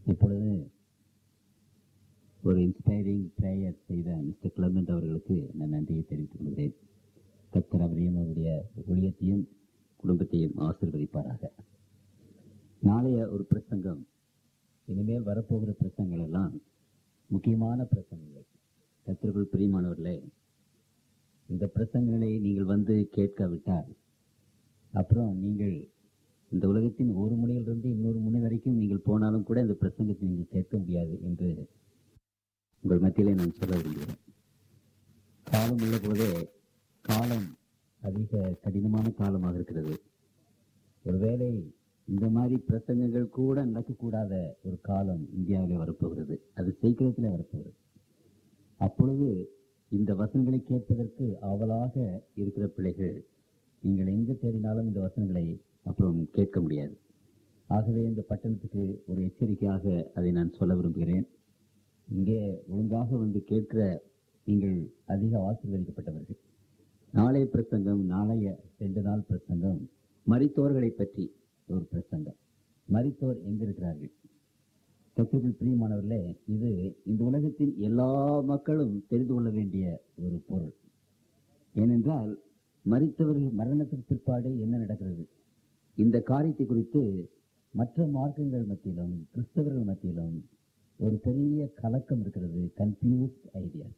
இப்பொழுது ஒரு inspiring prayer செய்த மிஸ்டர் கிளமெண்ட் அவர்களுக்கு நான் நன்றியை தெரிவித்துக் கொள்கிறேன் கத்தர் அவரையும் அவருடைய ஊழியத்தையும் குடும்பத்தையும் ஆசீர்வதிப்பாராக நாளைய ஒரு பிரசங்கம் இனிமேல் வரப்போகிற பிரசங்கள் எல்லாம் முக்கியமான பிரசங்கங்கள் கத்திற்குள் பிரியமானவர்களே இந்த பிரசங்களை நீங்கள் வந்து கேட்காவிட்டால் அப்புறம் நீங்கள் இந்த உலகத்தின் ஒரு முனையிலிருந்து இன்னொரு முனை வரைக்கும் நீங்கள் போனாலும் கூட இந்த பிரசங்கத்தை நீங்கள் கேட்க முடியாது என்று உங்கள் மத்தியிலே நான் சொல்ல விரும்புகிறேன் காலம் உள்ள போதே காலம் அதிக கடினமான காலமாக இருக்கிறது ஒருவேளை இந்த மாதிரி பிரசங்கங்கள் கூட நடக்கக்கூடாத ஒரு காலம் இந்தியாவிலே வரப்போகிறது அது சீக்கிரத்தில் வரப்போகிறது அப்பொழுது இந்த வசனங்களை கேட்பதற்கு ஆவலாக இருக்கிற பிள்ளைகள் நீங்கள் எங்கு தேடினாலும் இந்த வசனங்களை அப்புறம் கேட்க முடியாது ஆகவே இந்த பட்டணத்துக்கு ஒரு எச்சரிக்கையாக அதை நான் சொல்ல விரும்புகிறேன் இங்கே ஒழுங்காக வந்து கேட்கிற நீங்கள் அதிக ஆசீர்வதிக்கப்பட்டவர்கள் நாளைய பிரசங்கம் நாளைய ரெண்டு நாள் பிரசங்கம் மரித்தோர்களை பற்றி ஒரு பிரசங்கம் மரித்தோர் எங்க இருக்கிறார்கள் கத்திற்குள் பிரியமானவர்களே இது இந்த உலகத்தின் எல்லா மக்களும் தெரிந்து கொள்ள வேண்டிய ஒரு பொருள் ஏனென்றால் மரித்தவர்கள் மரணத்திற்கு பிற்பாடு என்ன நடக்கிறது இந்த காரியத்தை குறித்து மற்ற மார்க்கங்கள் மத்தியிலும் கிறிஸ்தவர்கள் மத்தியிலும் ஒரு பெரிய கலக்கம் இருக்கிறது கன்ஃபியூஸ்ட் ஐடியா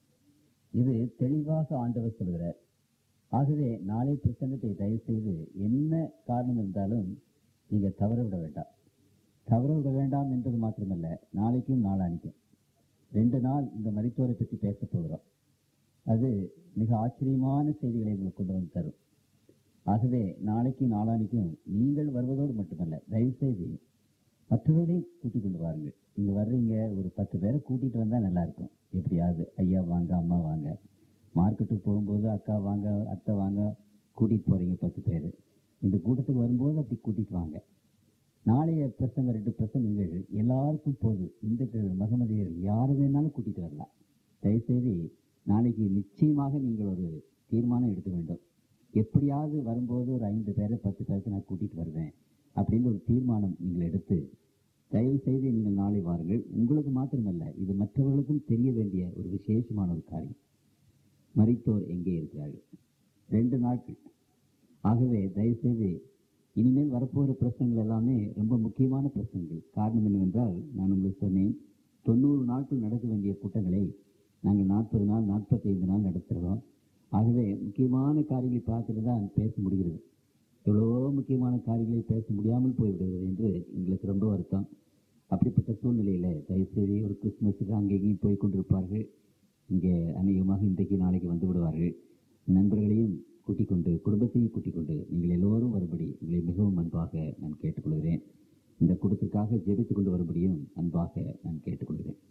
இது தெளிவாக ஆண்டவர் சொல்கிறார் ஆகவே நாளை பிரசங்கத்தை தயவு செய்து என்ன காரணம் இருந்தாலும் நீங்க தவற விட வேண்டாம் தவற விட வேண்டாம் என்பது மாத்திரமல்ல நாளைக்கும் நாளானிக்கும் ரெண்டு நாள் இந்த மருத்துவரை பற்றி பேச போகிறோம் அது மிக ஆச்சரியமான செய்திகளை உங்களுக்கு கொண்டு வந்து தரும் ஆகவே நாளைக்கு நாளானிக்கும் நீங்கள் வருவதோடு மட்டுமல்ல தயவு செய்து மற்றவர்களையும் கூட்டிக் கொண்டு வாருங்கள் நீங்க வர்றீங்க ஒரு பத்து பேரை கூட்டிட்டு வந்தா நல்லா இருக்கும் எப்படியாவது ஐயா வாங்க அம்மா வாங்க மார்க்கெட்டுக்கு போகும்போது அக்கா வாங்க அத்தை வாங்க கூட்டிட்டு போறீங்க பத்து பேர் இந்த கூட்டத்துக்கு வரும்போது அப்படி கூட்டிட்டு வாங்க நாளைய பிரசங்க ரெண்டு பிரசங்கங்கள் எல்லாருக்கும் போது இந்துக்கள் மகமதியர் யார் வேணாலும் கூட்டிட்டு வரலாம் தயவுசெய்து நாளைக்கு நிச்சயமாக நீங்கள் ஒரு தீர்மானம் எடுக்க வேண்டும் எப்படியாவது வரும்போது ஒரு ஐந்து பேரை பத்து பேருக்கு நான் கூட்டிட்டு வருவேன் அப்படின்னு ஒரு தீர்மானம் நீங்கள் எடுத்து தயவு செய்து நீங்கள் நாளை வாருங்கள் உங்களுக்கு மாத்திரமல்ல இது மற்றவர்களுக்கும் தெரிய வேண்டிய ஒரு விசேஷமான ஒரு காரியம் மரித்தோர் எங்கே இருக்கிறார்கள் ரெண்டு நாட்கள் ஆகவே தயவு செய்து இனிமேல் வரப்போகிற பிரச்சனைகள் எல்லாமே ரொம்ப முக்கியமான பிரச்சனைகள் காரணம் என்னவென்றால் நான் உங்களுக்கு சொன்னேன் தொண்ணூறு நாட்கள் நடக்க வேண்டிய கூட்டங்களை நாங்கள் நாற்பது நாள் நாற்பத்தைந்து நாள் நடத்துகிறோம் ஆகவே முக்கியமான காரியங்களை பார்த்துட்டு தான் பேச முடிகிறது எவ்வளவோ முக்கியமான காரியங்களை பேச முடியாமல் போய்விடுகிறது என்று எங்களுக்கு ரொம்ப வருத்தம் அப்படிப்பட்ட சூழ்நிலையில தயவுசெய்து ஒரு கிறிஸ்துமஸுக்கு அங்கேயும் போய் கொண்டிருப்பார்கள் இங்கே அநேகமாக இன்றைக்கு நாளைக்கு வந்து விடுவார்கள் நண்பர்களையும் கூட்டிக் கொண்டு குடும்பத்தையும் கூட்டிக் கொண்டு நீங்கள் எல்லோரும் வரும்படி உங்களை மிகவும் அன்பாக நான் கேட்டுக்கொள்கிறேன் இந்த கூட்டத்திற்காக ஜெபித்துக் கொண்டு வரும்படியும் அன்பாக நான் கேட்டுக்கொள்கிறேன்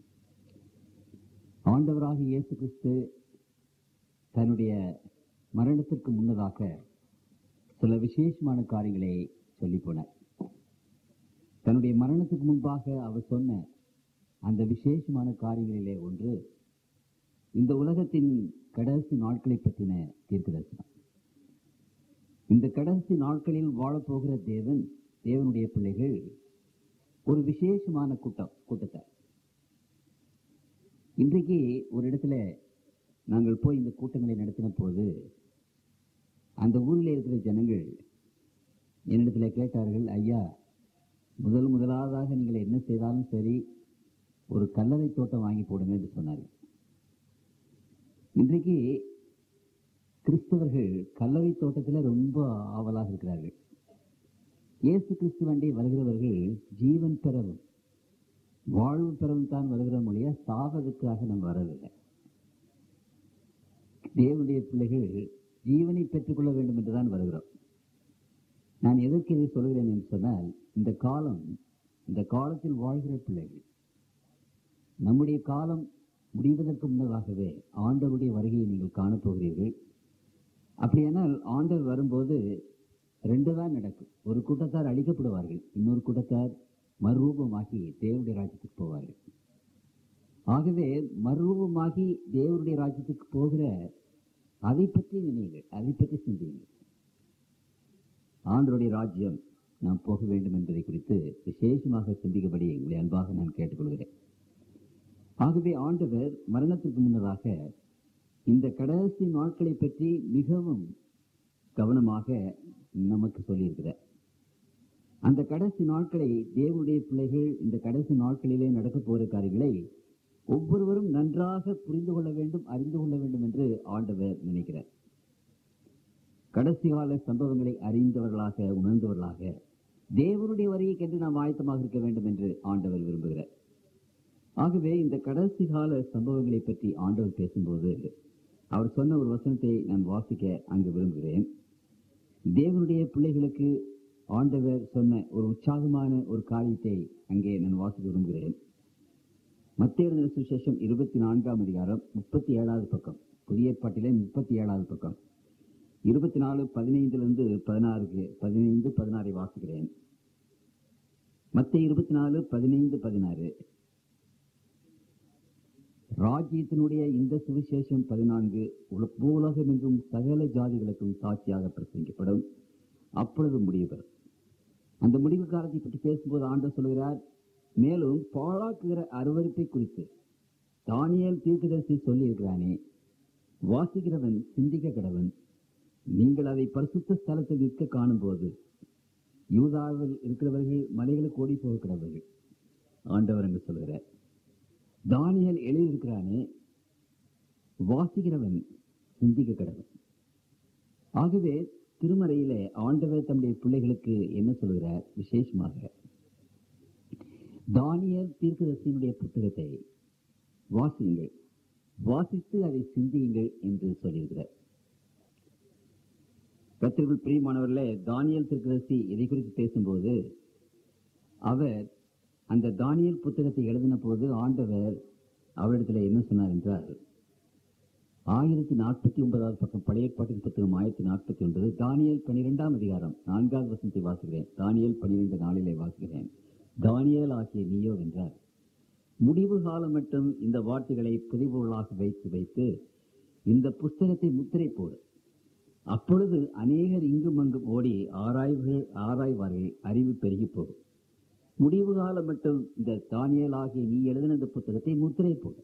ஆண்டவராக இயேசு கிறிஸ்து தன்னுடைய மரணத்திற்கு முன்னதாக சில விசேஷமான காரியங்களை சொல்லி போனார் தன்னுடைய மரணத்துக்கு முன்பாக அவர் சொன்ன அந்த விசேஷமான காரியங்களிலே ஒன்று இந்த உலகத்தின் கடைசி நாட்களை பற்றின தீர்க்க தரிசனம் இந்த கடைசி நாட்களில் வாழப்போகிற தேவன் தேவனுடைய பிள்ளைகள் ஒரு விசேஷமான கூட்டம் கூட்டத்தார் இன்றைக்கு ஒரு இடத்துல நாங்கள் போய் இந்த கூட்டங்களை நடத்தின போது அந்த ஊரில் இருக்கிற ஜனங்கள் என்னிடத்தில் கேட்டார்கள் ஐயா முதல் முதலாவதாக நீங்கள் என்ன செய்தாலும் சரி ஒரு கல்லறை தோட்டம் வாங்கி போடுங்க என்று சொன்னார்கள் இன்றைக்கு கிறிஸ்தவர்கள் கல்லறை தோட்டத்தில் ரொம்ப ஆவலாக இருக்கிறார்கள் இயேசு கிறிஸ்து வண்டி வருகிறவர்கள் ஜீவன் பெறவும் வாழ்வு பெறவும் தான் வருகிற மொழியா சாவதற்காக நம்ம வரவில்லை தேவனுடைய பிள்ளைகள் ஜீவனை பெற்றுக்கொள்ள வேண்டும் என்றுதான் வருகிறோம் நான் எதற்கு இதை சொல்கிறேன் என்று சொன்னால் இந்த காலம் இந்த காலத்தில் வாழ்கிற பிள்ளைகள் நம்முடைய காலம் முடிவதற்கு முன்னதாகவே ஆண்டவருடைய வருகையை நீங்கள் காணப்போகிறீர்கள் அப்படியானால் ஆண்டவர் வரும்போது ரெண்டு தான் நடக்கும் ஒரு கூட்டத்தார் அழிக்கப்படுவார்கள் இன்னொரு கூட்டத்தார் மறுரூபமாகி தேவனுடைய ராஜ்யத்துக்கு போவார்கள் ஆகவே மறுரூபமாகி தேவனுடைய ராஜ்யத்துக்கு போகிற அதை பற்றி நினைவுகள் அதை பற்றி சிந்தியுங்கள் ஆண்டருடைய ராஜ்யம் நாம் போக வேண்டும் என்பதை குறித்து விசேஷமாக சிந்திக்கபடி உங்களை அன்பாக நான் கேட்டுக்கொள்கிறேன் ஆகவே ஆண்டவர் மரணத்திற்கு முன்னதாக இந்த கடைசி நாட்களை பற்றி மிகவும் கவனமாக நமக்கு சொல்லியிருக்கிறார் அந்த கடைசி நாட்களை தேவனுடைய பிள்ளைகள் இந்த கடைசி நாட்களிலே நடக்க போகிற காரியங்களை ஒவ்வொருவரும் நன்றாக புரிந்து கொள்ள வேண்டும் அறிந்து கொள்ள வேண்டும் என்று ஆண்டவர் நினைக்கிறார் கடைசி கால சம்பவங்களை அறிந்தவர்களாக உணர்ந்தவர்களாக தேவனுடைய வரிகைக்கென்று நாம் ஆயத்தமாக இருக்க வேண்டும் என்று ஆண்டவர் விரும்புகிறார் ஆகவே இந்த கடைசி கால சம்பவங்களை பற்றி ஆண்டவர் பேசும்போது அவர் சொன்ன ஒரு வசனத்தை நான் வாசிக்க அங்கு விரும்புகிறேன் தேவனுடைய பிள்ளைகளுக்கு ஆண்டவர் சொன்ன ஒரு உற்சாகமான ஒரு காரியத்தை அங்கே நான் வாசிக்க விரும்புகிறேன் மத்திய சுசேஷம் இருபத்தி நான்காம் அதிகாரம் முப்பத்தி ஏழாவது பக்கம் புதிய ஏற்பாட்டிலே முப்பத்தி ஏழாவது பக்கம் இருபத்தி நாலு பதினைந்திலிருந்து பதினாறுக்கு பதினைந்து பதினாறை வாசிக்கிறேன் மத்திய இருபத்தி நாலு பதினைந்து பதினாறு ராஜ்யத்தினுடைய இந்த சுவிசேஷம் பதினான்கு உல- பூலோகம் எங்கும் சகல ஜாதிகளுக்கும் சாட்சியாக பிரசங்கிக்கப்படும் அப்பொழுது முடிவு பெறும் அந்த முடிவு காலத்தை பற்றி பேசும்போது ஆண்டவர் சொல்கிறார் மேலும் பாழாக்குகிற அருவருப்பை குறித்து தானியேல் தீர்க்கதரிசி சொல்லி இருக்கிறானே வாசிக்கிறவன் சிந்திக்க கடவன் நீங்கள் அதை பரிசுத்த ஸ்தலத்தில் நிற்க காணும்போது யூதாவில் இருக்கிறவர்கள் மலைகளுக்கு ஓடி போக கிடவர்கள் ஆண்டவர் என்று சொல்கிறார் தானியல் எழுதியிருக்கிறானே வாசிக்கிறவன் சிந்திக்க கடவன் ஆகவே திருமறையிலே ஆண்டவர் தம்முடைய பிள்ளைகளுக்கு என்ன சொல்கிறார் விசேஷமாக தானியல் தீர்க்கதரிசியினுடைய புத்தகத்தை வாசியுங்கள் வாசித்து அதை சிந்தியுங்கள் என்று சொல்லியிருக்கிறார் கத்திற்குள் பிரியமானவர்களே தானியல் தீர்க்கதரிசி இதை குறித்து பேசும்போது அவர் அந்த தானியல் புத்தகத்தை எழுதின போது ஆண்டவர் அவரிடத்தில் என்ன சொன்னார் என்றால் ஆயிரத்தி நாற்பத்தி ஒன்பதாவது பக்கம் பழைய ஏற்பாட்டின் புத்தகம் ஆயிரத்தி நாற்பத்தி ஒன்பது தானியல் பனிரெண்டாம் அதிகாரம் நான்காவது வசனத்தை வாசிக்கிறேன் தானியல் பனிரெண்டு நாளிலே வாசிக்கிறேன் தானியல் ஆகிய நீயோ என்றார் முடிவு காலம் மட்டும் இந்த வார்த்தைகளை புதிவுகளாக வைத்து வைத்து இந்த புஸ்தகத்தை முத்திரை போடு அப்பொழுது அநேகர் இங்கும் அங்கும் ஓடி ஆராய்வுகள் ஆராய்வார்கள் அறிவு பெருகி போகும் முடிவு காலம் மட்டும் இந்த தானியல் ஆகிய நீ எழுதின இந்த புத்தகத்தை முத்திரை போடு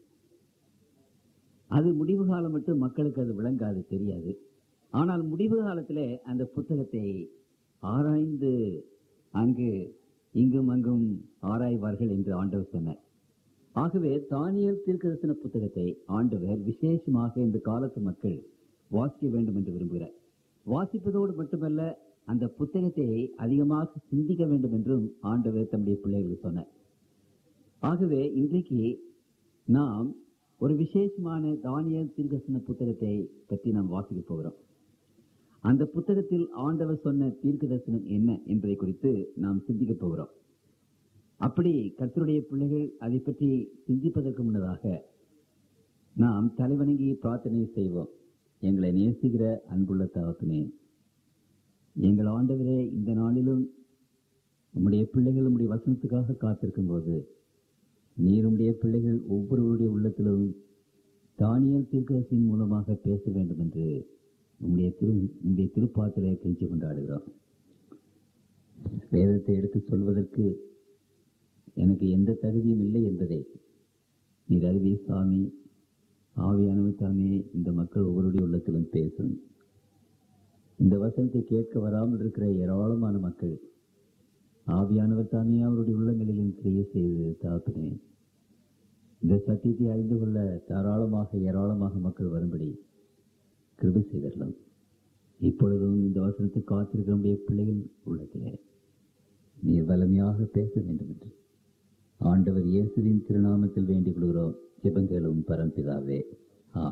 அது முடிவு காலம் மட்டும் மக்களுக்கு அது விளங்காது தெரியாது ஆனால் முடிவு காலத்திலே அந்த புத்தகத்தை ஆராய்ந்து அங்கு இங்கும் அங்கும் ஆராய்வார்கள் என்று ஆண்டவர் சொன்னார் ஆகவே தானியல் தீர்க்கதரிசன புத்தகத்தை ஆண்டவர் விசேஷமாக இந்த காலத்து மக்கள் வாசிக்க வேண்டும் என்று விரும்புகிறார் வாசிப்பதோடு மட்டுமல்ல அந்த புத்தகத்தை அதிகமாக சிந்திக்க வேண்டும் என்றும் ஆண்டவர் தம்முடைய பிள்ளைகளுக்கு சொன்னார் ஆகவே இன்றைக்கு நாம் ஒரு விசேஷமான தானியல் தீர்க்கதரிசன புத்தகத்தை பற்றி நாம் வாசிக்க போகிறோம் அந்த புத்தகத்தில் ஆண்டவர் சொன்ன தீர்க்க தரிசனம் என்ன என்பதை குறித்து நாம் சிந்திக்க போகிறோம் அப்படி கர்த்தருடைய பிள்ளைகள் அதை பற்றி சிந்திப்பதற்கு முன்னதாக நாம் தலைவணங்கி பிரார்த்தனை செய்வோம் எங்களை நேசிக்கிற அன்புள்ள தகப்பனே எங்கள் ஆண்டவரே இந்த நாளிலும் உம்முடைய பிள்ளைகள் உம்முடைய வசனத்துக்காக காத்திருக்கும் போது நீர் உம்முடைய பிள்ளைகள் ஒவ்வொருவருடைய உள்ளத்திலும் தானியல் தீர்க்கதரிசியின் மூலமாக பேச வேண்டும் என்று உம்முடைய திரு உம்முடைய திருப்பாத்திரை கெஞ்சி கொண்டாடுகிறோம் வேதத்தை எடுத்து சொல்வதற்கு எனக்கு எந்த தகுதியும் இல்லை என்பதை நீர் அறிவி சாமி ஆவியானவர் தாமே இந்த மக்கள் ஒவ்வொருடைய உள்ளத்திலும் பேசும் இந்த வசனத்தை கேட்க வராமல் இருக்கிற ஏராளமான மக்கள் ஆவியானவர் தாமே அவருடைய உள்ளங்களிலும் கிரியை செய்து தாப்பினே இந்த சத்தியத்தை அறிந்து கொள்ள தாராளமாக ஏராளமாக மக்கள் வரும்படி கிருபை செய்தரலாம் இப்பொழுதும் இந்த வசனத்தை காத்திருக்கிற நம்முடைய பிள்ளைகள் உள்ளத்திலே நீர் வலிமையாக பேச வேண்டும் என்று ஆண்டவர் இயேசுவின் திருநாமத்தில் வேண்டிக் கொள்கிறோம் ஜெபங்களும் பரம்பிதாவே ஆ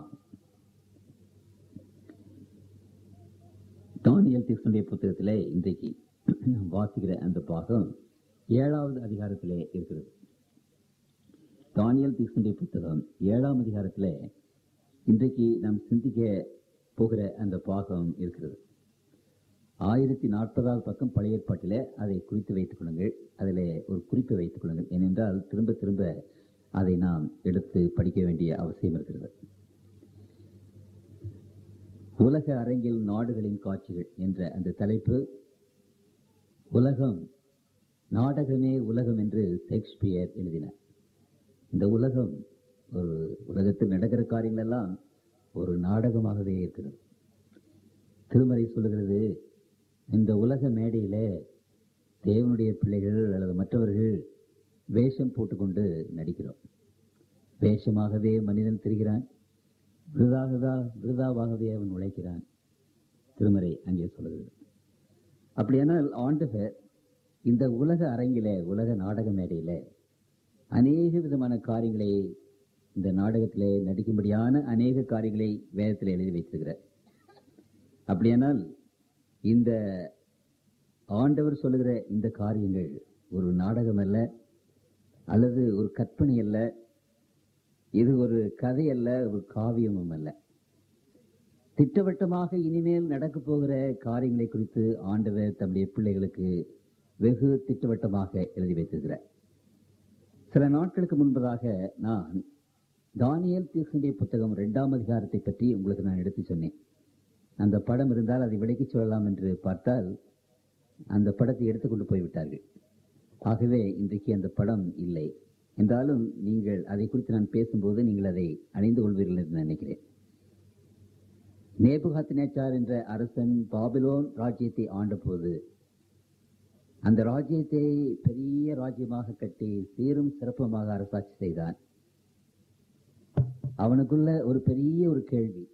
தானியல் தீர்க்கனுடைய புத்தகத்திலே இன்றைக்கு நாம் வாசிக்கிற அந்த பாகம் ஏழாவது அதிகாரத்திலே இருக்கிறது தானியல் தீர்க்கனுடைய புத்தகம் ஏழாம் அதிகாரத்திலே இன்றைக்கு நாம் சிந்திக்க போகிற அந்த பாகம் இருக்கிறது ஆயிரத்தி நாற்பதாவது பக்கம் பழைய ஏற்பாட்டிலே அதை குறித்து வைத்துக் கொள்ளுங்கள் அதிலே ஒரு குறிப்பை வைத்துக் கொள்ளுங்கள் ஏனென்றால் திரும்ப திரும்ப அதை நாம் எடுத்து படிக்க வேண்டிய அவசியம் இருக்கிறது உலக அரங்கில் நாடுகளின் காட்சிகள் என்ற அந்த தலைப்பு உலகம் நாடகமே உலகம் என்று ஷேக்ஸ்பியர் எழுதினார் இந்த உலகம் ஒரு உலகத்தில் நடக்கிற காரியங்கள் எல்லாம் ஒரு நாடகமாகவே இருக்கிறது திருமறை சொல்லுகிறது இந்த உலக மேடையில தேவனுடைய பிள்ளைகள் அல்லது மற்றவர்கள் வேஷம் போட்டுக்கொண்டு நடிக்கிறோம் வேஷமாகவே மனிதன் தெரிகிறான் விருதாகதா விருதாவாகவே அவன் உழைக்கிறான் திருமறை அங்கே சொல்லுகிறது அப்படியானால் ஆண்டவர் இந்த உலக அரங்கில உலக நாடக மேடையில அநேக விதமான காரியங்களை இந்த நாடகத்திலே நடிக்கும்படியான அநேக காரியங்களை வேதத்தில் எழுதி வைத்திருக்கிறார் அப்படியானால் இந்த ஆண்டவர் சொல்லுகிற இந்த காரியங்கள் ஒரு நாடகம் அல்ல அல்லது ஒரு கற்பனை அல்ல இது ஒரு கதை அல்ல ஒரு காவியமும் அல்ல திட்டவட்டமாக இனிமேல் நடக்க போகிற காரியங்களை குறித்து ஆண்டவர் தம்முடைய பிள்ளைகளுக்கு வெகு திட்டவட்டமாக எழுதி வைத்திருக்கிறார் சில நாட்களுக்கு முன்பதாக நான் தானியல் தீர்க்கனுடைய புத்தகம் இரண்டாம் அதிகாரத்தை பற்றி உங்களுக்கு நான் எடுத்து சொன்னேன் அந்த படம் இருந்தால் அதை விலைக்கு சொல்லலாம் என்று பார்த்தால் அந்த படத்தை எடுத்துக்கொண்டு போய்விட்டார்கள் ஆகவே இன்றைக்கு அந்த படம் இல்லை என்றாலும் நீங்கள் அதை குறித்து நான் பேசும்போது நீங்கள் அதை அணிந்து கொள்வீர்கள் என்று நினைக்கிறேன் நேபுகாத் நேச்சார் என்ற அரசன் பாபிலோன் ராஜ்யத்தை ஆண்டபோது அந்த ராஜ்யத்தை பெரிய ராஜ்யமாக கட்டி சீரும் சிறப்புமாக அரசாட்சி செய்தான் அவனுக்குள்ள ஒரு பெரிய ஒரு கேள்வி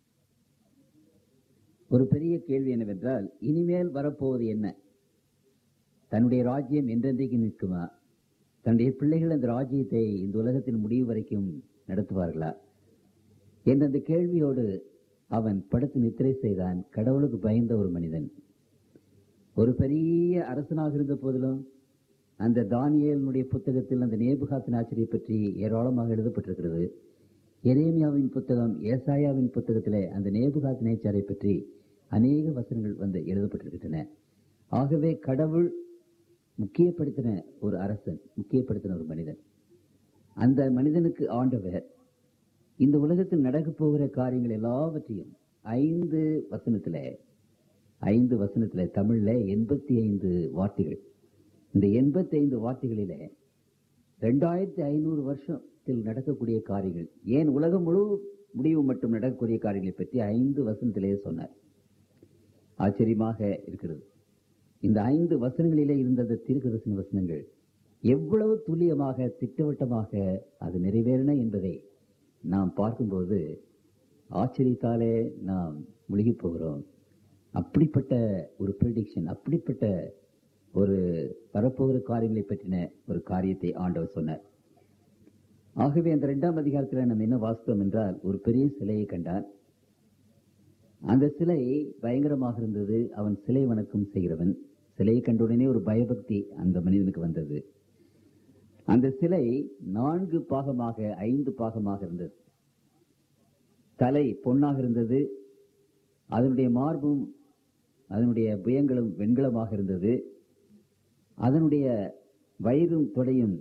ஒரு பெரிய கேள்வி என்னவென்றால் இனிமேல் வரப்போவது என்ன தன்னுடைய ராஜ்யம் என்றென்றைக்கு நிற்குமா தன்னுடைய பிள்ளைகள் அந்த ராஜ்யத்தை இந்த உலகத்தின் முடிவு வரைக்கும் நடத்துவார்களா என்ற அந்த கேள்வியோடு அவன் படுத்து நித்திரை செய்தான் கடவுளுக்கு பயந்த ஒரு மனிதன் ஒரு பெரிய அரசனாக இருந்த போதிலும் அந்த தானியேலனுடைய புத்தகத்தில் அந்த நேபுகாத்தின் ஆச்சரியை பற்றி ஏராளமாக எழுதப்பட்டிருக்கிறது எரேமியாவின் புத்தகம் ஏசாயாவின் புத்தகத்திலே அந்த நேபுகாத் நேச்சாரை பற்றி அநேக வசனங்கள் வந்து எழுதப்பட்டிருக்கின்றன ஆகவே கடவுள் முக்கியப்படுத்தின ஒரு அரசன் முக்கியப்படுத்தின ஒரு மனிதன் அந்த மனிதனுக்கு ஆண்டவர் இந்த உலகத்தில் நடக்கப் போகிற காரியங்கள் எல்லாவற்றையும் ஐந்து வசனத்துல ஐந்து வசனத்துல தமிழ்ல எண்பத்தி ஐந்து வார்த்தைகள் இந்த எண்பத்தி ஐந்து வார்த்தைகளில ரெண்டாயிரத்தி ஐநூறு வருஷத்தில் நடக்கக்கூடிய காரியங்கள் ஏன் உலகம் முழு முடிவு மட்டும் நடக்கக்கூடிய காரியங்களை பற்றி ஐந்து வசனத்திலே சொன்னார் ஆச்சரியமாக இருக்கிறது இந்த ஐந்து வசனங்களிலே இருந்த அந்த தீர்க்கதரிசன வசனங்கள் எவ்வளவு துல்லியமாக திட்டவட்டமாக அது நிறைவேறின என்பதை நாம் பார்க்கும்போது ஆச்சரியத்தாலே நாம் முழுகி போகிறோம் அப்படிப்பட்ட ஒரு ப்ரிடிக்ஷன் அப்படிப்பட்ட ஒரு வரப்போகிற காரியங்களை பற்றின ஒரு காரியத்தை ஆண்டவர் சொன்னார் ஆகவே அந்த இரண்டாம் அதிகாரத்தில் நம்ம என்ன வாசித்தோம் என்றால் ஒரு பெரிய சிலையை கண்டார் அந்த சிலை பயங்கரமாக இருந்தது அவன் சிலை வணக்கம் செய்கிறவன் சிலையை கண்டுடனே ஒரு பயபக்தி அந்த மனிதனுக்கு வந்தது அந்த சிலை நான்கு பாகமாக ஐந்து பாகமாக இருந்தது தலை பொன்னாக இருந்தது அதனுடைய மார்பும் அதனுடைய புயங்களும் வெண்கலமாக இருந்தது அதனுடைய வயிறும் தொடையும்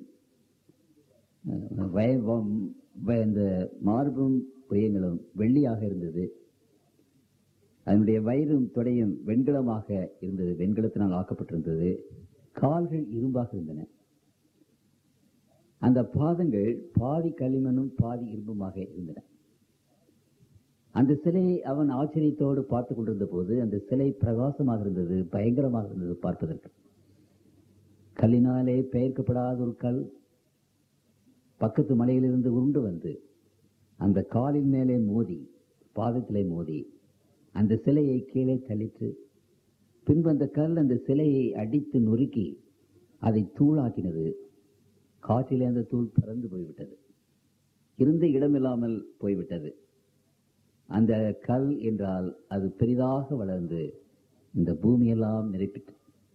வய- வம்- வ- இந்த மார்பும் புயங்களும் வெள்ளியாக இருந்தது அதனுடைய வயிறும் தொடையும் வெண்கலமாக இருந்தது வெண்கலத்தினால் ஆக்கப்பட்டிருந்தது கால்கள் இரும்பாக இருந்தன அந்த பாதங்கள் பாதி களிமண்ணும் பாதி இரும்புமாக இருந்தன அந்த சிலையை அவன் ஆச்சரியத்தோடு பார்த்து கொண்டிருந்த போது அந்த சிலை பிரகாசமாக இருந்தது பயங்கரமாக இருந்தது பார்ப்பதற்கு கல்லினாலே பெயர்க்கப்படாத ஒரு கல் பக்கத்து மலையிலிருந்து உருண்டு வந்து அந்த காலின் மேலே மோதி பாதத்திலே மோதி அந்த சிலையை கீழே தள்ளிற்று பின்பு அந்த கல் அந்த சிலையை அடித்து நொறுக்கி அதை தூளாக்கினது காற்றிலே அந்த தூள் பறந்து போய்விட்டது இருந்த இடமில்லாமல் போய்விட்டது அந்த கல் என்றால் அது பெரிதாக வளர்ந்து இந்த பூமியெல்லாம் நிரப்பிட்டு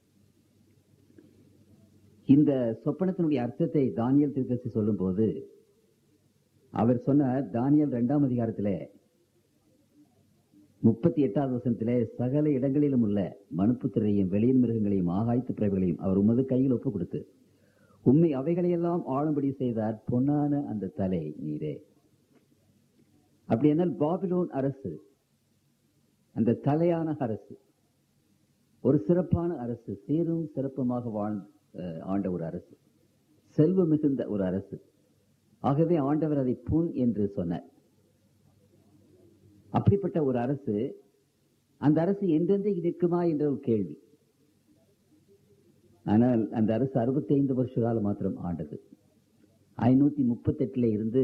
இந்த சொப்பனத்தினுடைய அர்த்தத்தை தானியல் திருக்கசி சொல்லும் போது அவர் சொன்னார் தானியல் இரண்டாம் அதிகாரத்திலே முப்பத்தி எட்டாவது வசனத்திலே சகல இடங்களிலும் உள்ள மனுப்புத்திரையும் வெளியின் மிருகங்களையும் ஆகாய்த்து பிறவைகளையும் அவர் உமது கையில் ஒப்பு கொடுத்து உண்மை அவைகளையெல்லாம் ஆளும்படி செய்தார் பொன்னான அந்த தலை நீரே அப்படி என்றால் பாபிலோன் அரசு அந்த தலையான அரசு ஒரு சிறப்பான அரசு சீரும் சிறப்புமாக வாழ் அஹ், ஆண்ட ஒரு அரசு செல்வ மிகுந்த ஒரு அரசு ஆகவே ஆண்டவர் அதை புண் என்று சொன்னார் அப்படிப்பட்ட ஒரு அரசு அந்த அரசு என்றென்றைக்கு நிற்குமா என்ற ஒரு கேள்வி ஆனால் அந்த அரசு 65 வருஷ காலம் மாத்திரம் ஆண்டது ஐநூத்தி முப்பத்தெட்டுல இருந்து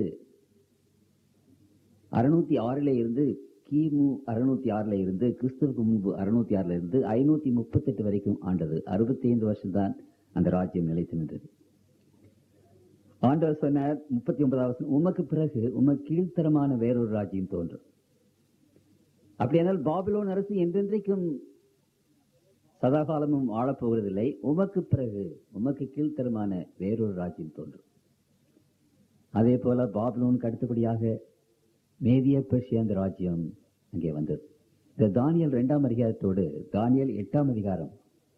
அறுநூத்தி ஆறுல இருந்து கிமு அறுநூத்தி ஆறுல இருந்து கிறிஸ்துவுக்கு முன்பு அறுநூத்தி ஆறுல இருந்து ஐநூத்தி முப்பத்தெட்டு வரைக்கும் ஆண்டது 65 வருஷம் தான் அந்த ராஜ்யம் நிலைத்து நின்றது ஆண்டவர் சொன்னார் முப்பத்தி ஒன்பதாவது வருஷம் உமக்கு பிறகு உமக்கு கீழ்த்தரமான வேறொரு ராஜ்யம் தோன்றும் அப்படியானால் பாபிலோன் அரசு என்றென்றைக்கும் சதாகாலமும் ஆளப்போவதில்லை உமக்கு பிறகு உமக்கு கீழ்த்தரமான வேறொரு ராஜ்யம் தோன்றும் அதே போல பாபிலோனுக்கு அடுத்தபடியாக மேதிய பெர்ஷிய அந்த ராஜ்யம் அங்கே வந்தது இந்த தானியல் இரண்டாம் அதிகாரத்தோடு தானியல் எட்டாம் அதிகாரம்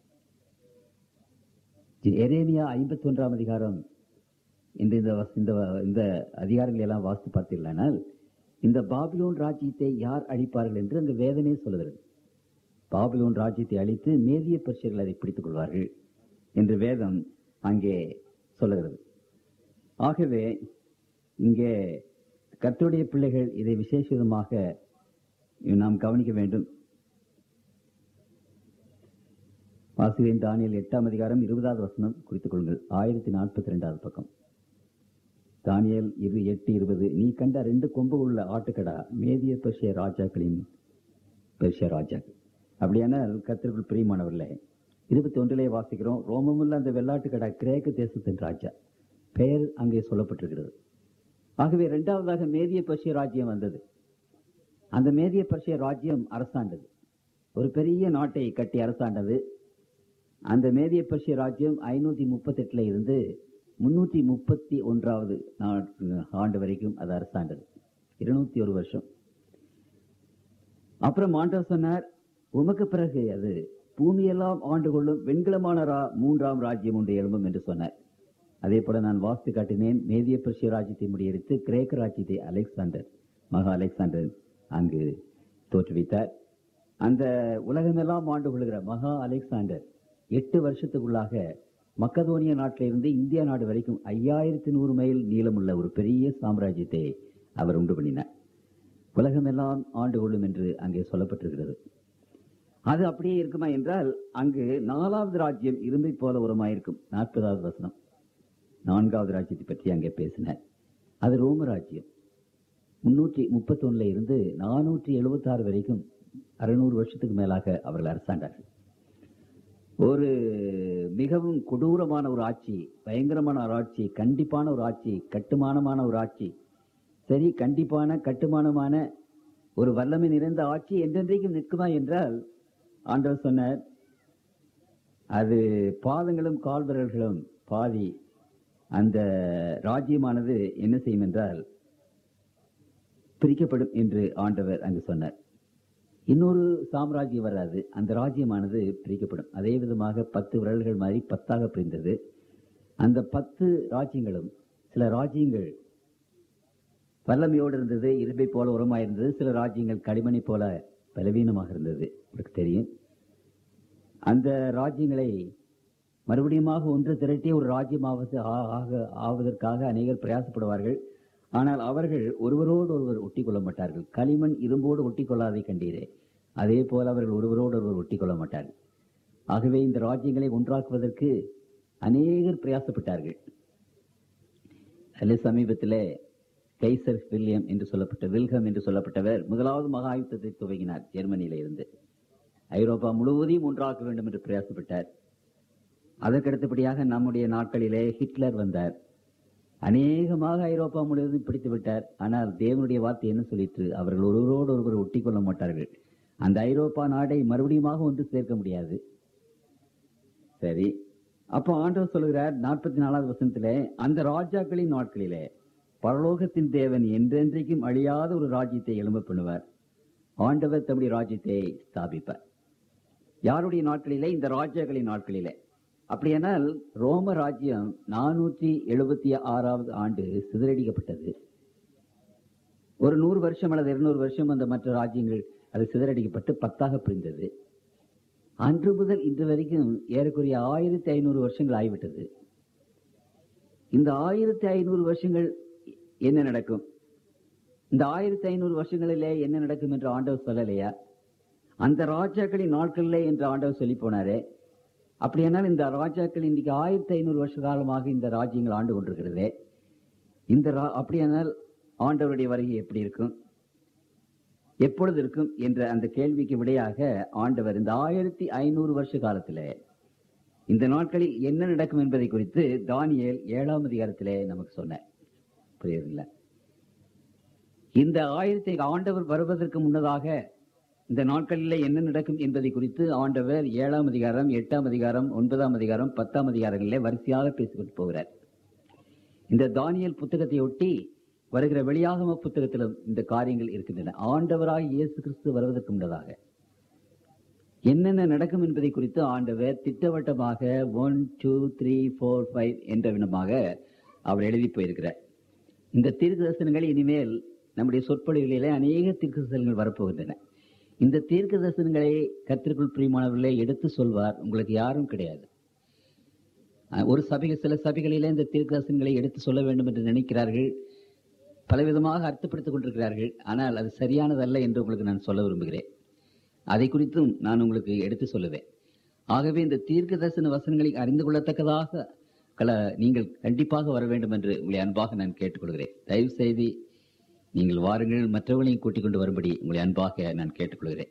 எரேமியா ஐம்பத்தி ஒன்றாம் அதிகாரம் இந்த இந்த வஸ்- இந்த இந்த அதிகாரங்களை எல்லாம் வாசித்து பார்த்தீர்களானால் இந்த பாபிலோன் ராஜ்யத்தை யார் அழிப்பார்கள் என்று அந்த வேதமே சொல்லுகிறது பாபிலோன் ராஜ்யத்தை அழித்து மேதிய பரிசர்கள் அதை பிடித்துக் கொள்வார்கள் என்று வேதம் அங்கே சொல்லுகிறது ஆகவே இங்கே கர்த்தருடைய பிள்ளைகள் இதை விசேஷ விதமாக நாம் கவனிக்க வேண்டும் வாசுவேன் தானியல் எட்டாம் அதிகாரம் இருபதாவது வசனம் குறித்துக் கொள்ளுங்கள் ஆயிரத்தி நாற்பத்தி ரெண்டாவது பக்கம் தானியல் இரு எட்டு இருபது நீ கண்ட ரெண்டு கொம்பு உள்ள ஆட்டுக்கடா மேதிய பெர்ஷிய ராஜாக்களின் பெர்ஷிய ராஜாக்கள் அப்படியானால் கத்திற்குள் பிரியமானவர்களே இருபத்தி ஒன்றிலே வாசிக்கிறோம் ரோமமுள்ள அந்த வெள்ளாட்டுக்கடா கிரேக்க தேசத்தின் ராஜா பெயர் அங்கே சொல்லப்பட்டிருக்கிறது ஆகவே இரண்டாவதாக மேதிய பர்ஷிய ராஜ்யம் வந்தது அந்த மேதிய பர்ஷிய ராஜ்யம் அரசாண்டது ஒரு பெரிய நாட்டை கட்டி அரசாண்டது அந்த மேதிய பர்ஷிய ராஜ்யம் ஐநூத்தி முப்பத்தெட்டுல இருந்து முன்னூத்தி முப்பத்தி ஒன்றாவது நா- ஆண்டு வரைக்கும் அது அரசாண்டது இருநூத்தி ஒரு வருஷம் அப்புறம் ஆண்டவர் சொன்னார் உமக்கு பிறகு அது பூமியெல்லாம் ஆண்டு கொள்ளும் வெண்கலமான ரா- மூன்றாம் ராஜ்யம் ஒன்று எழும்பும் என்று சொன்னார் அதே போல நான் வாஸ்து காட்டினேன் மேதிய பெர்ஷிய ராஜ்யத்தை முறியடித்து கிரேக்க ராஜ்யத்தை அலெக்சாண்டர் மகா அலெக்சாண்டர் அங்கு தோற்றுவித்தார் அந்த உலகமெல்லாம் ஆண்டு கொள்கிற மகா அலெக்சாண்டர் எட்டு வருஷத்துக்குள்ளாக மக்கதோனிய நாட்டிலிருந்து இந்தியா நாடு வரைக்கும் ஐயாயிரத்தி நூறு மைல் நீளமுள்ள ஒரு பெரிய சாம்ராஜ்யத்தை அவர் உண்டு பண்ணினார் உலகமெல்லாம் ஆண்டு கொள்ளும் என்று அங்கே சொல்லப்பட்டிருக்கிறது அது அப்படியே இருக்குமா என்றால் அங்கு நாலாவது ராஜ்யம் இரும்பை போல உரமாயிருக்கும் நாற்பதாவது வசனம் நான்காவது ராஜ்யத்தை பற்றி அங்கே பேசினார் அது ரோம ராஜ்யம் முன்னூற்றி முப்பத்தொன்னுல இருந்து நானூற்றி எழுபத்தாறு வரைக்கும் அறுநூறு வருஷத்துக்கு மேலாக அவர்கள் அரசாண்டார்கள் ஒரு மிகவும் கொடூரமான ஒரு ஆட்சி பயங்கரமான ஒரு ஆட்சி கண்டிப்பான ஒரு ஆட்சி கட்டுமானமான ஒரு ஆட்சி சரி கண்டிப்பான கட்டுமானமான ஒரு வல்லமை நிறைந்த ஆட்சி என்றென்றைக்கும் நிற்குமா என்றால் ஆண்டவர் சொன்னார் அது பாதங்களும் கால்விரல்களும் பாதி அந்த ராஜ்யமானது என்ன செய்யும் என்றால் பிரிக்கப்படும் என்று ஆண்டவர் அங்கு சொன்னார் இன்னொரு சாம்ராஜ்யம் வராது அந்த ராஜ்யமானது பிரிக்கப்படும் அதே விதமாக பத்து விரல்கள் மாதிரி பத்தாக பிரிந்தது அந்த பத்து ராஜ்யங்களும் சில ராஜ்யங்கள் வல்லமையோடு இருந்தது இரும்பை போல உரமாயிருந்தது சில ராஜ்யங்கள் களிமணி போல பலவீனமாக இருந்தது உங்களுக்கு தெரியும் அந்த ராஜ்யங்களை மறுபடியுமாக ஒன்று திரட்டி ஒரு ராஜ்யமாவது ஆ- ஆக ஆவதற்காக அநேகர் பிரயாசப்படுவார்கள் ஆனால் அவர்கள் ஒருவரோடு ஒருவர் ஒட்டி கொள்ள மாட்டார்கள் களிமண் இரும்போடு ஒட்டி கொள்ளாதை கண்டீரே அதே போல அவர்கள் ஒருவரோடு ஒருவர் ஒட்டி கொள்ள மாட்டார்கள் ஆகவே இந்த ராஜ்யங்களை ஒன்றாக்குவதற்கு அநேகர் பிரயாசப்பட்டார்கள் அதில் சமீபத்திலே கைசர் வில்லியம் என்று சொல்லப்பட்ட வில்கம் என்று சொல்லப்பட்டவர் முதலாவது மகா யுத்தத்தை துவங்கினார் ஜெர்மனியில இருந்து ஐரோப்பா முழுவதையும் ஒன்றாக்க வேண்டும் என்று பிரயாசப்பட்டார் அதற்கடுத்தபடியாக நம்முடைய நாட்களிலே ஹிட்லர் வந்தார் அநேகமாக ஐரோப்பா முழுவதும் பிடித்து விட்டார் ஆனால் தேவனுடைய வார்த்தை என்ன சொல்லிற்று அவர்கள் ஒருவரோடு ஒருவர் ஒட்டி கொள்ள மாட்டார்கள் அந்த ஐரோப்பா நாடை மறுபடியுமாக ஒன்று சேர்க்க முடியாது சரி அப்போ ஆண்டவர் சொல்லுகிறார் நாற்பத்தி நாலாவது வசனத்திலே அந்த ராஜாக்களின் நாட்களிலே பரலோகத்தின் தேவன் என்றென்றைக்கும் அழியாத ஒரு ராஜ்யத்தை எழும்ப பண்ணுவார் ஆண்டவர் தம்முடைய ராஜ்யத்தை ஸ்தாபிப்பார் யாருடைய நாட்களிலே இந்த ராஜாக்களின் நாட்களிலே அப்படியானால் ரோம ராஜ்யம் நானூற்றி எழுபத்தி ஆறாவது ஆண்டு சிதறடிக்கப்பட்டது ஒரு நூறு வருஷம் அல்லது இருநூறு வருஷம் அந்த மற்ற ராஜ்யங்கள் அது சிதறடிக்கப்பட்டு பத்தாக பிரிந்தது அன்று முதல் இன்று வரைக்கும் ஏறக்குறைய ஆயிரத்தி ஐநூறு வருஷங்கள் ஆகிவிட்டது இந்த ஆயிரத்தி ஐநூறு வருஷங்கள் என்ன நடக்கும் இந்த ஆயிரத்தி ஐநூறு வருஷங்களிலே என்ன நடக்கும் என்று ஆண்டவர் சொல்லலையா அந்த ராஜாக்களின் நாட்களிலே என்று ஆண்டவர் சொல்லி போனாரே அப்படியானால் இந்த ராஜாக்கள் இன்னைக்கு ஆயிரத்தி ஐநூறு வருஷ காலமாக இந்த ராஜ்யங்கள் ஆண்டு கொண்டிருக்கிறதே இந்த ரா- அப்படியானால் ஆண்டவருடைய வருகை எப்படி இருக்கும் எப்பொழுது இருக்கும் என்ற அந்த கேள்விக்கு விடையாக ஆண்டவர் இந்த ஆயிரத்தி ஐநூறு வருஷ காலத்திலே இந்த நாட்களில் என்ன நடக்கும் என்பதை குறித்து தானியேல் ஏழாம் அதிகாரத்திலே நமக்கு சொன்னார் புரியுதுங்களா இந்த ஆயிரத்தி ஆண்டவர் வருவதற்கு முன்னதாக இந்த நாட்களிலே என்ன நடக்கும் என்பதை குறித்து ஆண்டவர் ஏழாம் அதிகாரம் எட்டாம் அதிகாரம் ஒன்பதாம் அதிகாரம் பத்தாம் அதிகாரங்களிலே வரிசையாக பேசிக்கொண்டு போகிறார் இந்த தானியல் புத்தகத்தை ஒட்டி வருகிற வெளியாகம புத்தகத்திலும் இந்த காரியங்கள் இருக்கின்றன ஆண்டவராக இயேசு கிறிஸ்து வருவதற்கு முன்னதாக என்னென்ன நடக்கும் என்பதை குறித்து ஆண்டவர் திட்டவட்டமாக one two three four five என்ற விதமாக அவர் எழுதி போயிருக்கிறார் இந்த தீர்க்க தரிசனங்கள் இனிமேல் நம்முடைய சொற்பொழிவுகளிலே அநேக தீர்க்க தரிசனங்கள் வரப்போகின்றன இந்த தீர்க்க தரிசனங்களை கத்திற்குள் பிரியமானவர்களே எடுத்து சொல்வார் உங்களுக்கு யாரும் கிடையாது அஹ் ஒரு சபைகள் சில சபைகளிலே இந்த தீர்க்க தரிசனங்களை எடுத்து சொல்ல வேண்டும் என்று நினைக்கிறார்கள் பலவிதமாக அர்த்தப்படுத்திக் கொண்டிருக்கிறார்கள் ஆனால் அது சரியானதல்ல என்று உங்களுக்கு நான் சொல்ல விரும்புகிறேன் அதை குறித்தும் நான் உங்களுக்கு எடுத்து சொல்லுவேன் ஆகவே இந்த தீர்க்க தரிசன வசனங்களை அறிந்து கொள்ளத்தக்கதாக கல நீங்கள் கண்டிப்பாக வர வேண்டும் என்று உங்களை அன்பாக நான் கேட்டுக்கொள்கிறேன் தயவு செய்து நீங்கள் வாருங்கள் மற்றவர்களையும் கூட்டிக் கொண்டு வரும்படி உங்களை அன்பாக நான் கேட்டுக்கொள்கிறேன்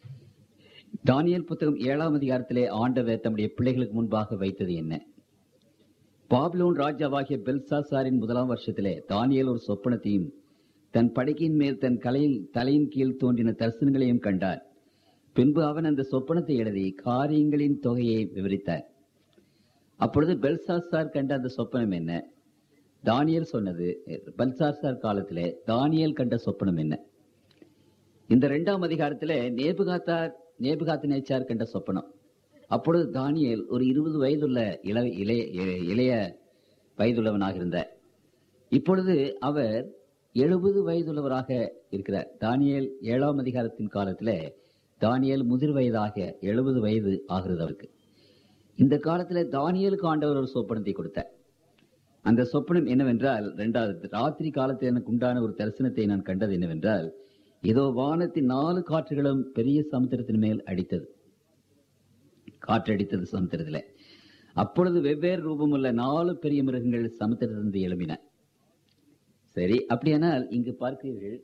தானியேல் புத்தகம் ஏழாம் அதிகாரத்திலே ஆண்டவர் தம்முடைய பிள்ளைகளுக்கு முன்பாக வைத்தது என்ன பாபிலோன் ராஜாவாகிய பெல்சாசாரின் முதலாம் வருஷத்திலே தானியேல் ஒரு சொப்பனத்தையும் தன் படைக்கின் மேல் தன் கலையில் தலையின் கீழ் தோன்றின தரிசனங்களையும் கண்டார் பின்பு அவன் அந்த சொப்பனத்தை எழுதி காரியங்களின் தொகையை விவரித்தார் அப்பொழுது பெல்சாசார் கண்ட அந்த சொப்பனம் என்ன தானியேல் சொன்னது பெல்சாசார் காலத்திலே தானியேல் கண்ட சொப்பனம் என்ன இந்த இரண்டாம் அதிகாரத்திலே நேபுகாத்தார் நேபுகாத்து நேச்சார் கண்ட சொப்பனம் அப்பொழுது தானியேல் ஒரு இருபது வயதுள்ள இள இளைய இளைய வயதுள்ளவனாக இருந்தார் இப்பொழுது அவர் எழுபது வயதுள்ளவராக இருக்கிறார் தானியேல் ஏழாம் அதிகாரத்தின் காலத்திலே தானியேல் முதிர் வயதாக எழுபது வயது ஆகிறது அவருக்கு இந்த காலத்துல தானியேலுக்கு ஆண்டவர் ஒரு சொப்பனத்தை கொடுத்தார் அந்த சொப்பனம் என்னவென்றால் இரண்டாவது ராத்திரி காலத்தில் எனக்கு உண்டான ஒரு தரிசனத்தை நான் கண்டது என்னவென்றால் இதோ வானத்தின் நாலு காற்றுகளும் பெரிய சமுத்திரத்தின் மேல் அடித்தது காற்றடித்தது சமுத்திரத்திலே அப்பொழுது வெவ்வேறு ரூபமுள்ள நாலு பெரிய மிருகங்கள் சமுத்திரத்திலிருந்து எழும்பின சரி அப்படியானால் இங்கு பார்க்கிறீர்கள்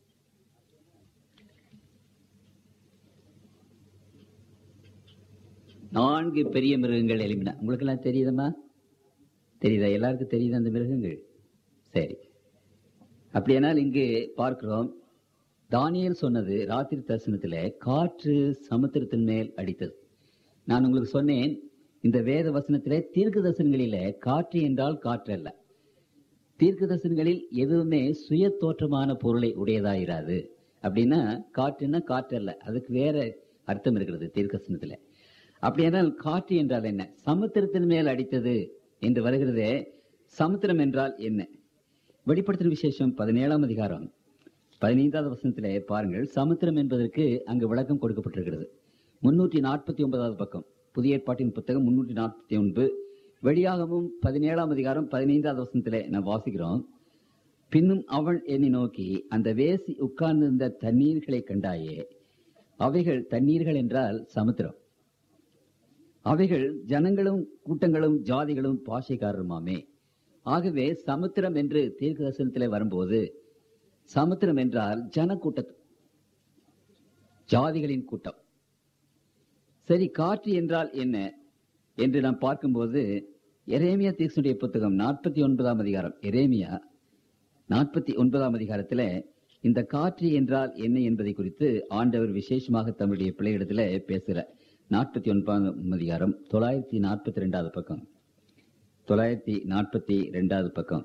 நான்கு பெரிய மிருகங்கள் எழுப்பின உங்களுக்கு எல்லாம் தெரியுதம்மா தெரியுதா எல்லாருக்கும் தெரியுதா அந்த மிருகங்கள் சரி அப்படியானால் இங்கு பார்க்கிறோம் தானியேல் சொன்னது ராத்திரி தரிசனத்துல காற்று சமுத்திரத்தின் மேல் அடித்தது நான் உங்களுக்கு சொன்னேன் இந்த வேத வசனத்திலே தீர்க்க தரிசனங்களில காற்று என்றால் காற்று அல்ல தீர்க்க தரிசனங்களில் எதுவுமே சுய தோற்றமான பொருளை உடையதாயிராது அப்படின்னா காற்றுன்னா காற்று அல்ல அதுக்கு வேற அர்த்தம் இருக்கிறது தீர்க்கசனத்துல அப்படியானால் காற்று என்றால் என்ன சமுத்திரத்தின் மேல் அடித்தது என்று வருகிறதே சமுத்திரம் என்றால் என்ன வெளிப்படுத்தின விசேஷம் பதினேழாம் அதிகாரம் பதினைந்தாவது வசனத்திலே பாருங்கள் சமுத்திரம் என்பதற்கு அங்கு விளக்கம் கொடுக்கப்பட்டிருக்கிறது முன்னூற்றி நாற்பத்தி ஒன்பதாவது பக்கம் புதிய ஏற்பாட்டின் புத்தகம் முன்னூற்றி நாற்பத்தி ஒன்பது வெளியாகவும் பதினேழாம் அதிகாரம் பதினைந்தாவது வசனத்திலே நாம் வாசிக்கிறோம் பின்னும் அவள் என்னை நோக்கி அந்த வேசி உட்கார்ந்திருந்த தண்ணீர்களை கண்டாயே அவைகள் தண்ணீர்கள் என்றால் சமுத்திரம் அவைகள் ஜனங்களும் கூட்டங்களும் ஜாதிகளும் பாஷைக்காரருமாமே ஆகவே சமுத்திரம் என்று தீர்க்க தரிசனத்திலே வரும்போது சமுத்திரம் என்றால் ஜன கூட்ட ஜாதிகளின் கூட்டம் சரி காற்று என்றால் என்ன என்று நாம் பார்க்கும்போது எரேமியா தீர்க்கனுடைய புத்தகம் நாற்பத்தி ஒன்பதாம் அதிகாரம் எரேமியா நாற்பத்தி ஒன்பதாம் அதிகாரத்துல இந்த காற்று என்றால் என்ன என்பதை குறித்து ஆண்டவர் விசேஷமாக தம்முடைய பிள்ளையிடத்துல பேசுகிறார் நாற்பத்தி ஒன்பதாம் அதிகாரம் தொள்ளாயிரத்தி நாற்பத்தி ரெண்டாவது பக்கம் தொள்ளாயிரத்தி நாற்பத்தி ரெண்டாவது பக்கம்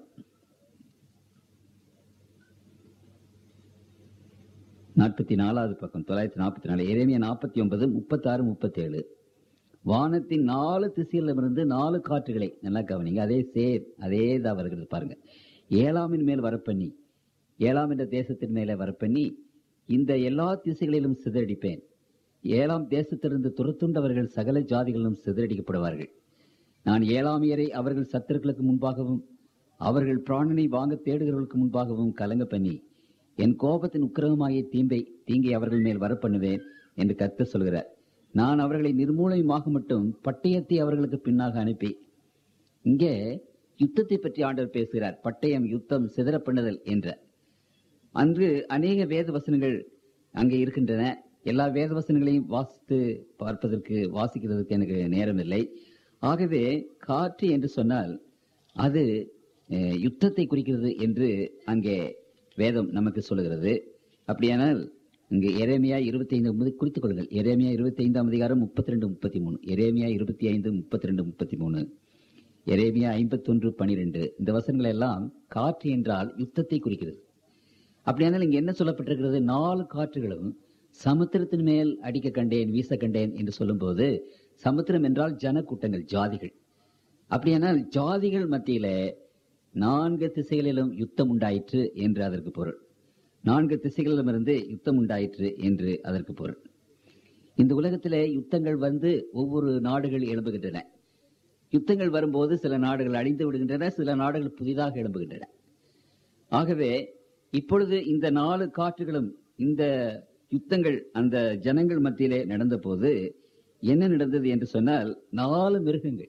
நாற்பத்தி நாலாவது பக்கம் தொள்ளாயிரத்தி நாற்பத்தி நாலு எரேமியா நாற்பத்தி ஒன்பது முப்பத்தாறு முப்பத்தி ஏழு வானத்தின் நாலு திசையிலிருந்து நாலு காற்றுகளை நல்லா கவனிங்க அதே சேர் அதே தான் வருகிறது பாருங்க ஏழாமின் மேல் வரப்பண்ணி ஏழாம் என்ற தேசத்தின் மேலே வரப்பண்ணி இந்த எல்லா திசைகளிலும் சிதறடிப்பேன் ஏழாம் தேசத்திலிருந்து துரத்துண்டவர்கள் சகல ஜாதிகளும் சிதறடிக்கப்படுவார்கள் நான் ஏழாமியரை அவர்கள் சத்துருக்களுக்கு முன்பாகவும் அவர்கள் பிராணனை வாங்க தேடுகிறவர்களுக்கு முன்பாகவும் கலங்க பண்ணி என் கோபத்தின் உக்கிரகமாகிய தீம்பை தீங்கை அவர்கள் மேல் வரப்பண்ணுவேன் என்று கர்த்தர் சொல்கிறார் நான் அவர்களை நிர்மூலமாக மட்டும் பட்டயத்தை அவர்களுக்கு பின்னாக அனுப்பி இங்கே யுத்தத்தை பற்றி ஆண்டவர் பேசுகிறார் பட்டயம் யுத்தம் சிதற பண்ணுதல் என்ற அன்று அநேக வேத வசனங்கள் அங்கே இருக்கின்றன எல்லா வேத வசனங்களையும் வாசித்து பார்ப்பதற்கு வாசிக்கிறதுக்கு எனக்கு நேரம் இல்லை ஆகவே காற்று என்று சொன்னால் அது அஹ், யுத்தத்தை குறிக்கிறது என்று அங்கே வேதம் நமக்கு சொல்லுகிறது அப்படியானால் இங்கு எரேமியா இருபத்தி ஐந்து குறித்துக் கொள்ளுங்கள் எரேமியா இருபத்தி ஐந்தாம் அதிகாரம் முப்பத்தி ரெண்டு முப்பத்தி மூணு எரேமியா இருபத்தி ஐந்து முப்பத்தி ரெண்டு முப்பத்தி மூணு எரேமியா ஐம்பத்தொன்று பனிரெண்டு இந்த வசனங்கள் எல்லாம் காற்று என்றால் யுத்தத்தை குறிக்கிறது அப்படியானால் இங்க என்ன சொல்லப்பட்டிருக்கிறது நாலு காற்றுகளும் சமுத்திரத்தின் மேல் அடிக்க கண்டேன் வீச கண்டேன் என்று சொல்லும்போது சமுத்திரம் என்றால் ஜனக்கூட்டங்கள் ஜாதிகள் அப்படியானால் ஜாதிகள் மத்தியில நான்கு திசைகளிலும் யுத்தம் உண்டாயிற்று என்று அதற்கு பொருள் நான்கு திசைகளிலுமிருந்து யுத்தம் உண்டாயிற்று என்று அதற்கு பொருள் இந்த உலகத்திலே யுத்தங்கள் வந்து ஒவ்வொரு நாடுகள் எழும்புகின்றன யுத்தங்கள் வரும்போது சில நாடுகள் அழிந்து விடுகின்றன சில நாடுகள் புதிதாக எழும்புகின்றன ஆகவே இப்பொழுது இந்த நாலு காற்றுகளும் இந்த யுத்தங்கள் அந்த ஜனங்கள் மத்தியிலே நடந்தபோது என்ன நடந்தது என்று சொன்னால் நாலு மிருகங்கள்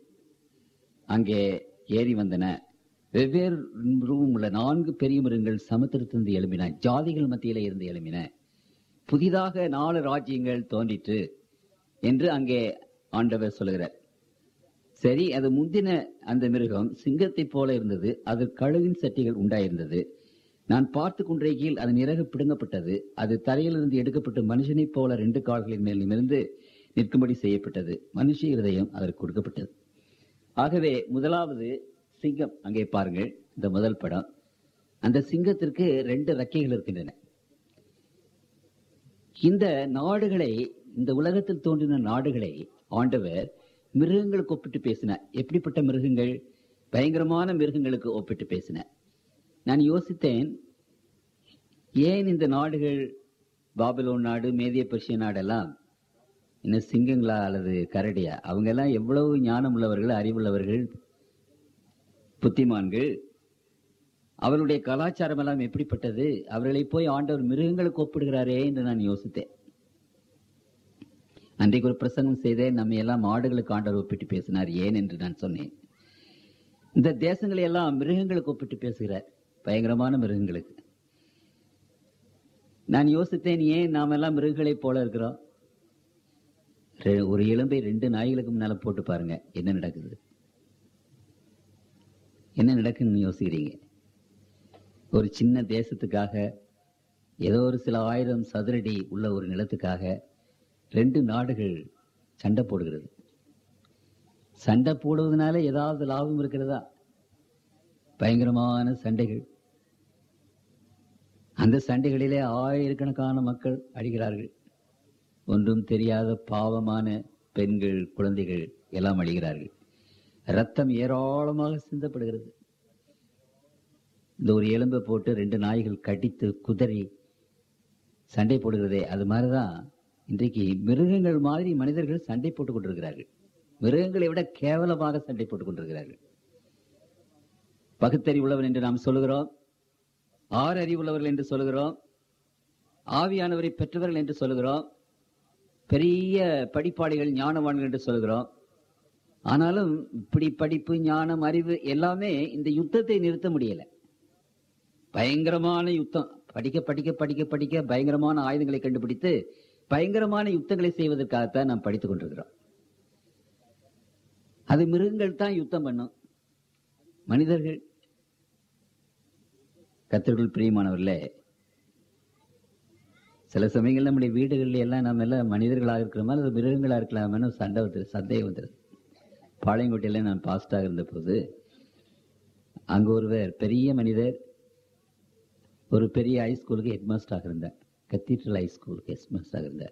அங்கே ஏறி வந்தன வெவ்வேறு ரூபம் உள்ள நான்கு பெரிய மிருகங்கள் சமுத்திரத்திலிருந்து எழும்பின ஜாதிகள் மத்தியிலே இருந்து எழும்பின புதிதாக நாலு ராஜ்யங்கள் தோன்றிற்று என்று அங்கே ஆண்டவர் சொல்லுகிறார் சரி அது முந்தின அந்த மிருகம் சிங்கத்தைப் போல இருந்தது அது கழுவின் சட்டிகள் உண்டாயிருந்தது நான் பார்த்து கொண்டிருக்கையில் அதன் இறகு பிடுங்கப்பட்டது அது தரையிலிருந்து எடுக்கப்பட்டு மனுஷனைப் போல ரெண்டு கால்களின் மேல் நிமிர்ந்து நிற்கும்படி செய்யப்பட்டது மனுஷ இருதயம் அதற்கு கொடுக்கப்பட்டது ஆகவே முதலாவது சிங்கம் அங்கே பாருங்கள் இந்த முதல் படம் அந்த சிங்கத்திற்கு ரெண்டு ரெக்கைகள் இருக்கின்றன இந்த நாடுகளை இந்த உலகத்தில் தோன்றின நாடுகளை ஆண்டவர் மிருகங்களுக்கு ஒப்பிட்டு பேசினார் எப்படிப்பட்ட மிருகங்கள் பயங்கரமான மிருகங்களுக்கு ஒப்பிட்டு பேசினார் நான் யோசித்தேன் ஏன் இந்த நாடுகள் பாபிலோன் நாடு மேதிய பர்ஷிய நாடெல்லாம் என்ன சிங்கங்களா அல்லது கரடியா அவங்க எல்லாம் எவ்வளவு ஞானம் உள்ளவர்கள் அறிவுள்ளவர்கள் புத்திமான்கள் அவர்களுடைய கலாச்சாரம் எல்லாம் எப்படிப்பட்டது அவர்களை போய் ஆண்டவர் மிருகங்களுக்கு ஒப்பிடுகிறாரே என்று நான் யோசித்தேன் அன்றைக்கு ஒரு பிரசங்கம் செய்தேன் நம்ம எல்லாம் மாடுகளுக்கு ஆண்டவர் ஒப்பிட்டு பேசினார் ஏன் என்று நான் சொன்னேன் இந்த தேசங்களை எல்லாம் மிருகங்களுக்கு ஒப்பிட்டு பேசுகிறார் பயங்கரமான மிருகங்களுக்கு நான் யோசித்தேன் ஏன் நாம் எல்லாம் மிருகங்களைப் போல இருக்கிறோம் ரெ- ஒரு எலும்பை ரெண்டு நாய்களுக்கு முன்னால போட்டு பாருங்க என்ன நடக்குது என்ன நடக்குன்னு யோசிக்கிறீங்க ஒரு சின்ன தேசத்துக்காக ஏதோ ஒரு சில ஆயிரம் சதுரடி உள்ள ஒரு நிலத்துக்காக ரெண்டு நாடுகள் சண்டை போடுகிறது சண்டை போடுவதனால ஏதாவது லாபம் இருக்கிறதா பயங்கரமான சண்டைகள் அந்த சண்டைகளிலே ஆயிரக்கணக்கான மக்கள் அழிகிறார்கள் ஒன்றும் தெரியாத பாவமான பெண்கள் குழந்தைகள் எல்லாம் அழிகிறார்கள் ரத்தம் ஏராளமாக சிந்தப்படுகிறது இந்த ஒரு எலும்பை போட்டு ரெண்டு நாய்கள் கடித்து குதறி சண்டை போடுகிறதே அது மாதிரிதான் இன்றைக்கு மிருகங்கள் மாதிரி மனிதர்கள் சண்டை போட்டுக் கொண்டிருக்கிறார்கள் மிருகங்களை விட கேவலமாக சண்டை போட்டுக் கொண்டிருக்கிறார்கள் பகுத்தறிவுள்ளவன் என்று நாம் சொல்லுகிறோம் ஆறு அறிவுள்ளவர்கள் என்று சொல்லுகிறோம் ஆவியானவரை பெற்றவர்கள் என்று சொல்லுகிறோம் பெரிய படிப்பாளிகள் ஞானவான்கள் என்று சொல்லுகிறோம் ஆனாலும் இப்படி படிப்பு ஞானம் அறிவு எல்லாமே இந்த யுத்தத்தை நிறுத்த முடியல பயங்கரமான யுத்தம் படிக்க படிக்க படிக்க படிக்க பயங்கரமான ஆயுதங்களை கண்டுபிடித்து பயங்கரமான யுத்தங்களை செய்வதற்காகத்தான் நாம் படித்துக் கொண்டிருக்கிறோம் அது மிருகங்கள் தான் யுத்தம் பண்ணும் மனிதர்கள் கத்தர்கள் பிரியமானவர்களே சில சமயங்கள்ல நம்முடைய வீடுகள்ல எல்லாம் நம்ம எல்லாம் மனிதர்களாக இருக்கிறோமா அல்லது மிருகங்களா இருக்கலாமான்னு சண்டை வந்துரு சந்தேகம் வந்துருது பாளையங்கோட்டையில நான் பாஸ்டாக இருந்த போது அங்க ஒருவர் பெரிய மனிதர் ஒரு பெரிய ஹைஸ்கூலுக்கு ஹெட்மாஸ்டராக இருந்தார் கத்தீட்ரல் ஹைஸ்கூலுக்கு ஹெட்மாஸ்டராக இருந்தார்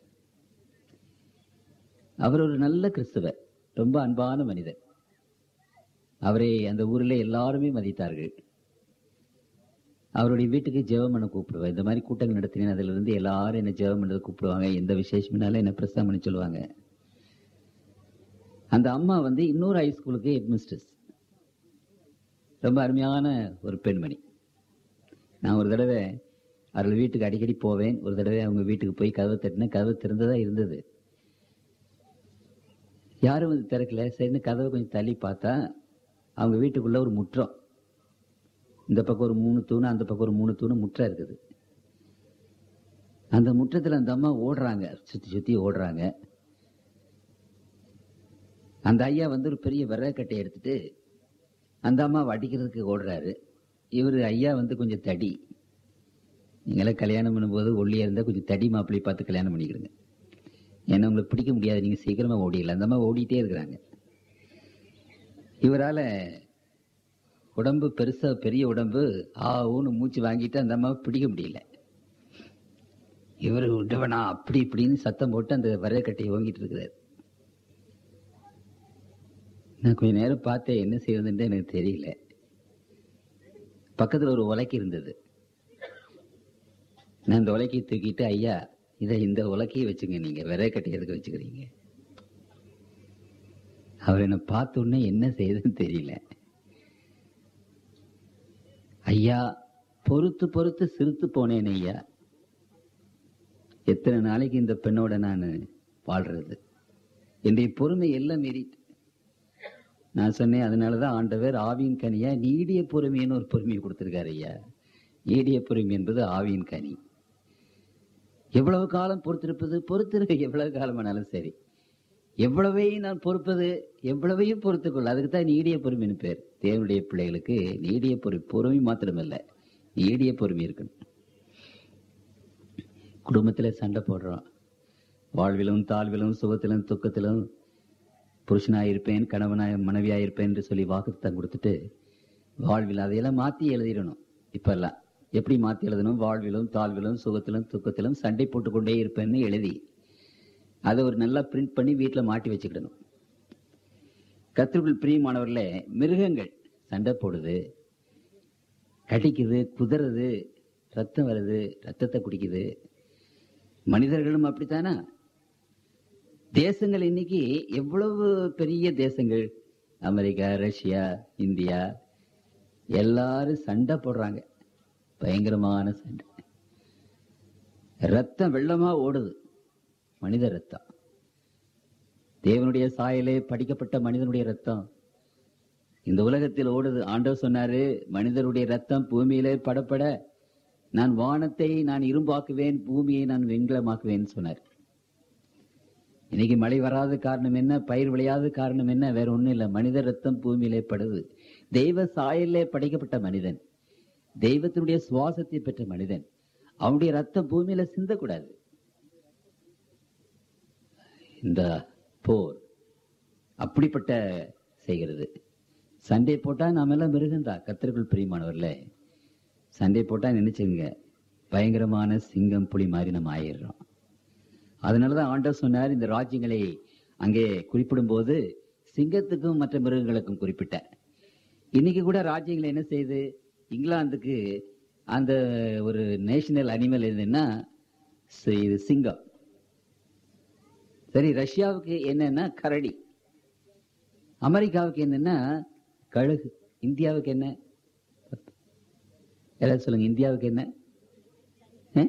அவர் ஒரு நல்ல கிறிஸ்தவர் ரொம்ப அன்பான மனிதர் அவரை அந்த ஊரில் எல்லாருமே மதித்தார்கள் அவருடைய வீட்டுக்கு ஜெபம் பண்ண கூப்பிடுவேன் இந்த மாதிரி கூட்டங்கள் நடத்தினேன் அதுல இருந்து எல்லாரும் என்ன ஜெபம் பண்ணது கூப்பிடுவாங்க எந்த விசேஷம்னாலும் என்ன பிரஸ்தாம் பண்ணி சொல்லுவாங்க அந்த அம்மா வந்து இன்னொரு ஹை ஸ்கூலுக்கு ஹெட்மிஸ்டர்ஸ் ரொம்ப அருமையான ஒரு பெண்மணி நான் ஒரு தடவை அவர்கள் வீட்டுக்கு அடிக்கடி போவேன் ஒரு தடவை அவங்க வீட்டுக்கு போய் கதவை தட்டினேன் கதவு திறந்ததா இருந்தது யாரும் வந்து திறக்கல சரின்னு கதவை கொஞ்சம் தள்ளி பார்த்தா அவங்க வீட்டுக்குள்ள ஒரு முற்றம் இந்த பக்கம் ஒரு மூணு தூணு அந்த பக்கம் ஒரு மூணு தூணு முற்றம் இருக்குது அந்த முற்றத்துல அந்த அம்மா ஓடுறாங்க சுத்தி சுத்தி ஓடுறாங்க அந்த ஐயா வந்து ஒரு பெரிய விறகக்கட்டை எடுத்துட்டு அந்த அம்மாவை அடிக்கிறதுக்கு ஓடுறாரு இவர் ஐயா வந்து கொஞ்சம் தடி நீங்களே கல்யாணம் பண்ணும்போது ஒல்லியா இருந்தா கொஞ்சம் தடி மாப்பிள்ளை பார்த்து கல்யாணம் பண்ணிக்கிடுங்க ஏன்னா உங்களுக்கு பிடிக்க முடியாது நீங்க சீக்கிரமா ஓடிடலாம் அந்த அம்மா ஓடிட்டே இருக்கிறாங்க இவரால உடம்பு பெருசா பெரிய உடம்பு ஆ ஊன்னு மூச்சு வாங்கிட்டு அந்த அம்மாவை பிடிக்க முடியல இவர் விட்டவனா அப்படி இப்படின்னு சத்தம் போட்டு அந்த வரக்கட்டையை ஓங்கிட்டு இருக்கிறார் நான் கொஞ்ச நேரம் பார்த்தேன் என்ன செய்யறதுன்னு எனக்கு தெரியல பக்கத்துல ஒரு உலக்கி இருந்தது நான் இந்த உலக்கையை தூக்கிட்டு ஐயா இதை இந்த உலக்கையை வச்சுங்க நீங்க விறகட்டை எதுக்கு வச்சுக்கிறீங்க அவர் என்னை பார்த்த உடனே என்ன செய்யுதுன்னு தெரியல ஐயா பொறுத்து பொறுத்து சிரித்து போனேன் ஐயா எத்தனை நாளைக்கு இந்த பெண்ணோட நான் வாழ்றது என்னுடைய பொறுமை எல்லாம் மீறிட்டு நான் சொன்னேன் அதனாலதான் ஆண்டவர் ஆவியின் கனியா நீடிய பொறுமைன்னு ஒரு பொறுமையை கொடுத்திருக்காரு ஐயா நீடிய பொறுமை என்பது ஆவியின் கனி எவ்வளவு காலம் பொறுத்திருப்பது பொறுத்திருக்க எவ்வளவு காலம் ஆனாலும் சரி எவ்வளவையும் நான் பொறுப்பது எவ்வளவையும் பொறுத்துக்கொள்ள அதுக்கு தான் நீடிய பொறுமைன்னு பேர் தேவனுடைய பிள்ளைகளுக்கு நீடிய பொறு பொறுமை மாத்திரமல்ல நீடிய பொறுமை இருக்கணும் குடும்பத்துல சண்டை போடுறோம் வாழ்விலும் தாழ்விலும் சுகத்திலும் துக்கத்திலும் புருஷனாயிருப்பேன் கணவனாய் மனைவியாயிருப்பேன் என்று சொல்லி வாக்குத்தம் கொடுத்துட்டு வாழ்வில் அதையெல்லாம் மாத்தி எழுதிடணும் இப்பெல்லாம் எப்படி மாத்தி எழுதணும் வாழ்விலும் தாழ்விலும் சுகத்திலும் துக்கத்திலும் சண்டை போட்டுக்கொண்டே இருப்பேன்னு எழுதி அதை ஒரு நல்லா பிரிண்ட் பண்ணி வீட்டுல மாட்டி வச்சுக்கிடணும் கத்திற்குள் பிரியமானவர்ல மிருகங்கள் சண்டை போடுது கடிக்குது குதறது ரத்தம் வருது ரத்தத்தை குடிக்குது மனிதர்களும் அப்படித்தானா தேசங்கள் இன்னைக்கு எவ்வளவு பெரிய தேசங்கள் அமெரிக்கா ரஷ்யா இந்தியா எல்லாரும் சண்டை போடுறாங்க பயங்கரமான சண்டை ரத்தம் வெள்ளமா ஓடுது மனித ரத்தம் தேவனுடைய சாயலே படிக்கப்பட்ட மனிதனுடைய ரத்தம் இந்த உலகத்தில் ஓடுது ஆண்டவர் சொன்னாரு மனிதனுடைய ரத்தம் பூமியிலே படப்பட நான் வானத்தை நான் இரும்பாக்குவேன் பூமியை நான் வெண்கலமாக்குவேன் சொன்னார் இன்னைக்கு மழை வராத காரணம் என்ன பயிர் விளையாத காரணம் என்ன வேற ஒண்ணும் இல்ல மனித ரத்தம் பூமியிலே படுது தெய்வ சாயலே படைக்கப்பட்ட மனிதன் தெய்வத்தினுடைய சுவாசத்தை பெற்ற மனிதன் அவனுடைய ரத்தம் பூமியில சிந்தக்கூடாது இந்த போர் அப்படிப்பட்ட செய்கிறது சண்டை போட்டா நாம எல்லாம் மிருகந்தா கத்திற்குள் பிரியமானவர்ல சண்டை போட்டா நினைச்சுங்க பயங்கரமான சிங்கம் புலி மாதிரி நம்ம ஆயிடுறோம் அதனாலதான் ஆண்டவர் சொன்னார் இந்த ராஜ்யங்களை அங்கே குறிப்பிடும் போது சிங்கத்துக்கும் மற்ற மிருகங்களுக்கும் குறிப்பிட்ட இன்னைக்கு கூட ராஜ்யங்கள் என்ன செய்யுது இங்கிலாந்துக்கு அந்த ஒரு நேஷனல் அனிமல் எதுன்னா சி- இது சிங்கம் சரி ரஷ்யாவுக்கு என்னன்னா கரடி அமெரிக்காவுக்கு என்னன்னா கழுகு இந்தியாவுக்கு என்ன எல்லாரும் சொல்லுங்க இந்தியாவுக்கு என்ன ஆ?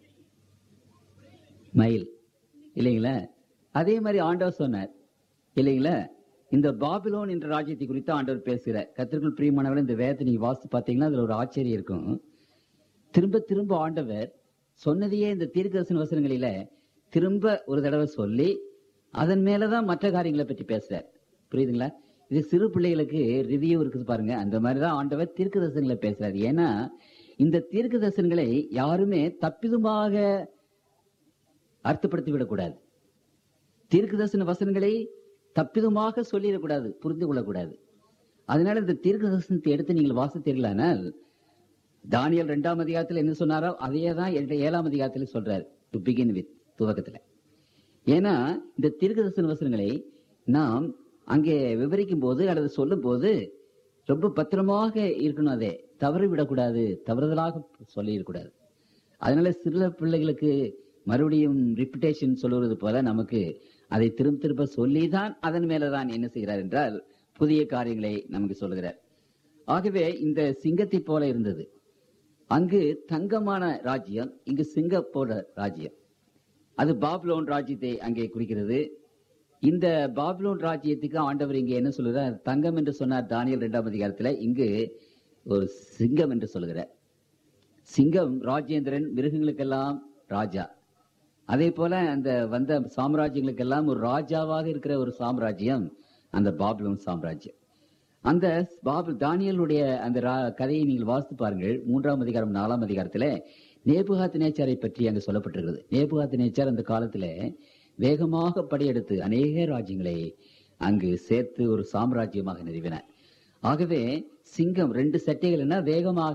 மயில் இல்லைங்களா அதே மாதிரி ஆண்டவர் சொன்னார் இல்லைங்களா இந்த பாபிலோன் என்ற ராஜ்யத்தை குறித்து ஆண்டவர் பேசுகிறார் கத்திற்குள் பிரியமானவர் இந்த வேதத்தை நீங்க வாசித்து பார்த்தீங்கன்னா அதுல ஒரு ஆச்சரியம் இருக்கும் திரும்ப திரும்ப ஆண்டவர் சொன்னதையே இந்த தீர்க்கதரிசன வசனங்களில திரும்ப ஒரு தடவை சொல்லி அதன் மேலதான் மற்ற காரியங்களை பற்றி பேசுறார் புரியுதுங்களா இது சிறு பிள்ளைகளுக்கு ரிவ்யூ இருக்குது பாருங்க அந்த மாதிரிதான் ஆண்டவர் தீர்க்க தரிசனங்களை பேசுறாரு ஏன்னா இந்த தீர்க்க தரிசனங்களை யாருமே தப்பிதுமாக அர்த்தப்படுத்தி விடக்கூடாது தீர்க்க தரிசன வசனங்களை தப்பிதமாக சொல்லிடக்கூடாது புரிந்து கொள்ளக்கூடாது அதனால இந்த தீர்க்க தரிசனத்தை எடுத்து நீங்கள் வாசித்தீர்களானால் தானியல் இரண்டாம் அதிகாரத்தில் என்ன சொன்னாரோ அதையே தான் எட்டு- ஏழாம் அதிகாரத்தில் சொல்றாரு டு பிகின் வித் துவக்கத்துல ஏன்னா இந்த தீர்க்கதரிசன வசனங்களை நாம் அங்கே விவரிக்கும் போது அல்லது சொல்லும் போது ரொம்ப பத்திரமாக இருக்கணும் அதே தவறு விடக்கூடாது தவறுதலாக சொல்லிடக்கூடாது அதனால சில பிள்ளைகளுக்கு மறுபடியும் ரிப்பிட்டேஷன் சொல்லுவது போல நமக்கு அதை திரும்ப திரும்ப சொல்லிதான் அதன் மேலதான் என்ன செய்கிறார் என்றால் புதிய காரியங்களை நமக்கு சொல்லுகிறார் ஆகவே இந்த சிங்கத்தை போல இருந்தது அங்கு தங்கமான ராஜ்யம் இங்கு சிங்கப்போட ராஜ்யம் அது பாபிலோன் ராஜ்யத்தை அங்கே குறிக்கிறது இந்த பாபிலோன் ராஜ்யத்துக்கு ஆண்டவர் இங்கே என்ன சொல்லுகிறார் தங்கம் என்று சொன்னார் தானியல் இரண்டாம் அதிகாரத்துல இங்கு ஒரு சிங்கம் என்று சொல்லுகிறார் சிங்கம் ராஜேந்திரன் மிருகங்களுக்கெல்லாம் ராஜா அதே போல அந்த வந்த சாம்ராஜ்யங்களுக்கெல்லாம் ஒரு ராஜாவாக இருக்கிற ஒரு சாம்ராஜ்யம் அந்த பாபிலோன் சாம்ராஜ்யம் அந்த பாபு தானியலுடைய அந்த ரா- கதையை நீங்கள் வாசித்து பாருங்கள் மூன்றாம் அதிகாரம் நாலாம் அதிகாரத்துல நேபுகாத் நேச்சாரை பற்றி அங்கு சொல்லப்பட்டிருக்கிறது நேபுகாத் நேச்சார் அந்த காலத்துல வேகமாக படையெடுத்து அநேக ராஜ்யங்களை அங்கு சேர்த்து ஒரு சாம்ராஜ்யமாக நிறுவினார் ஆகவே சிங்கம் ரெண்டு சட்டைகள்னா வேகமாக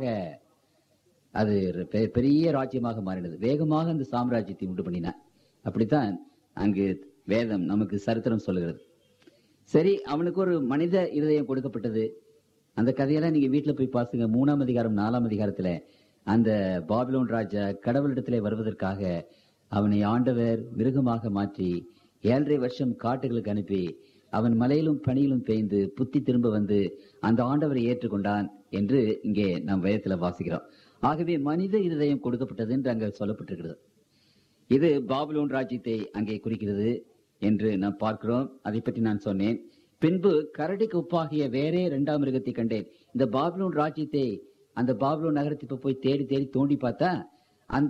அது பெ- பெரிய ராஜ்யமாக மாறினது வேகமாக அந்த சாம்ராஜ்யத்தை உண்டு பண்ணினார் அப்படித்தான் அங்கு வேதம் நமக்கு சரித்திரம் சொல்லுகிறது சரி அவனுக்கு ஒரு மனித இருதயம் கொடுக்கப்பட்டது அந்த கதையெல்லாம் நீங்க வீட்டுல போய் பாசுங்க மூணாம் அதிகாரம் நாலாம் அதிகாரத்துல அந்த பாபிலோன் ராஜா கடவுளிடத்திலே வருவதற்காக அவனை ஆண்டவர் மிருகமாக மாற்றி ஏழரை வருஷம் காட்டுகளுக்கு அனுப்பி அவன் மலையிலும் பனியிலும் பெய்ந்து புத்தி திரும்ப வந்து அந்த ஆண்டவரை ஏற்றுக்கொண்டான் என்று இங்கே நாம் வேதத்துல வாசிக்கிறோம் ஆகவே மனித இருதயம் கொடுக்கப்பட்டது என்று அங்க சொல்லப்பட்டிருக்கிறது இது பாபிலோன் ராஜ்யத்தை அங்கே குறிக்கிறது என்று நாம் பார்க்கிறோம் அதை பற்றி நான் சொன்னேன் பின்பு கரடிக்கு ஒப்பாகிய வேறே இரண்டாம் மிருகத்தை கண்டேன் இந்த பாபிலோன் ராஜ்யத்தை அந்த பாபிலோன் நகரத்தை போய் தேடி தேடி தோண்டி பார்த்தா அந்த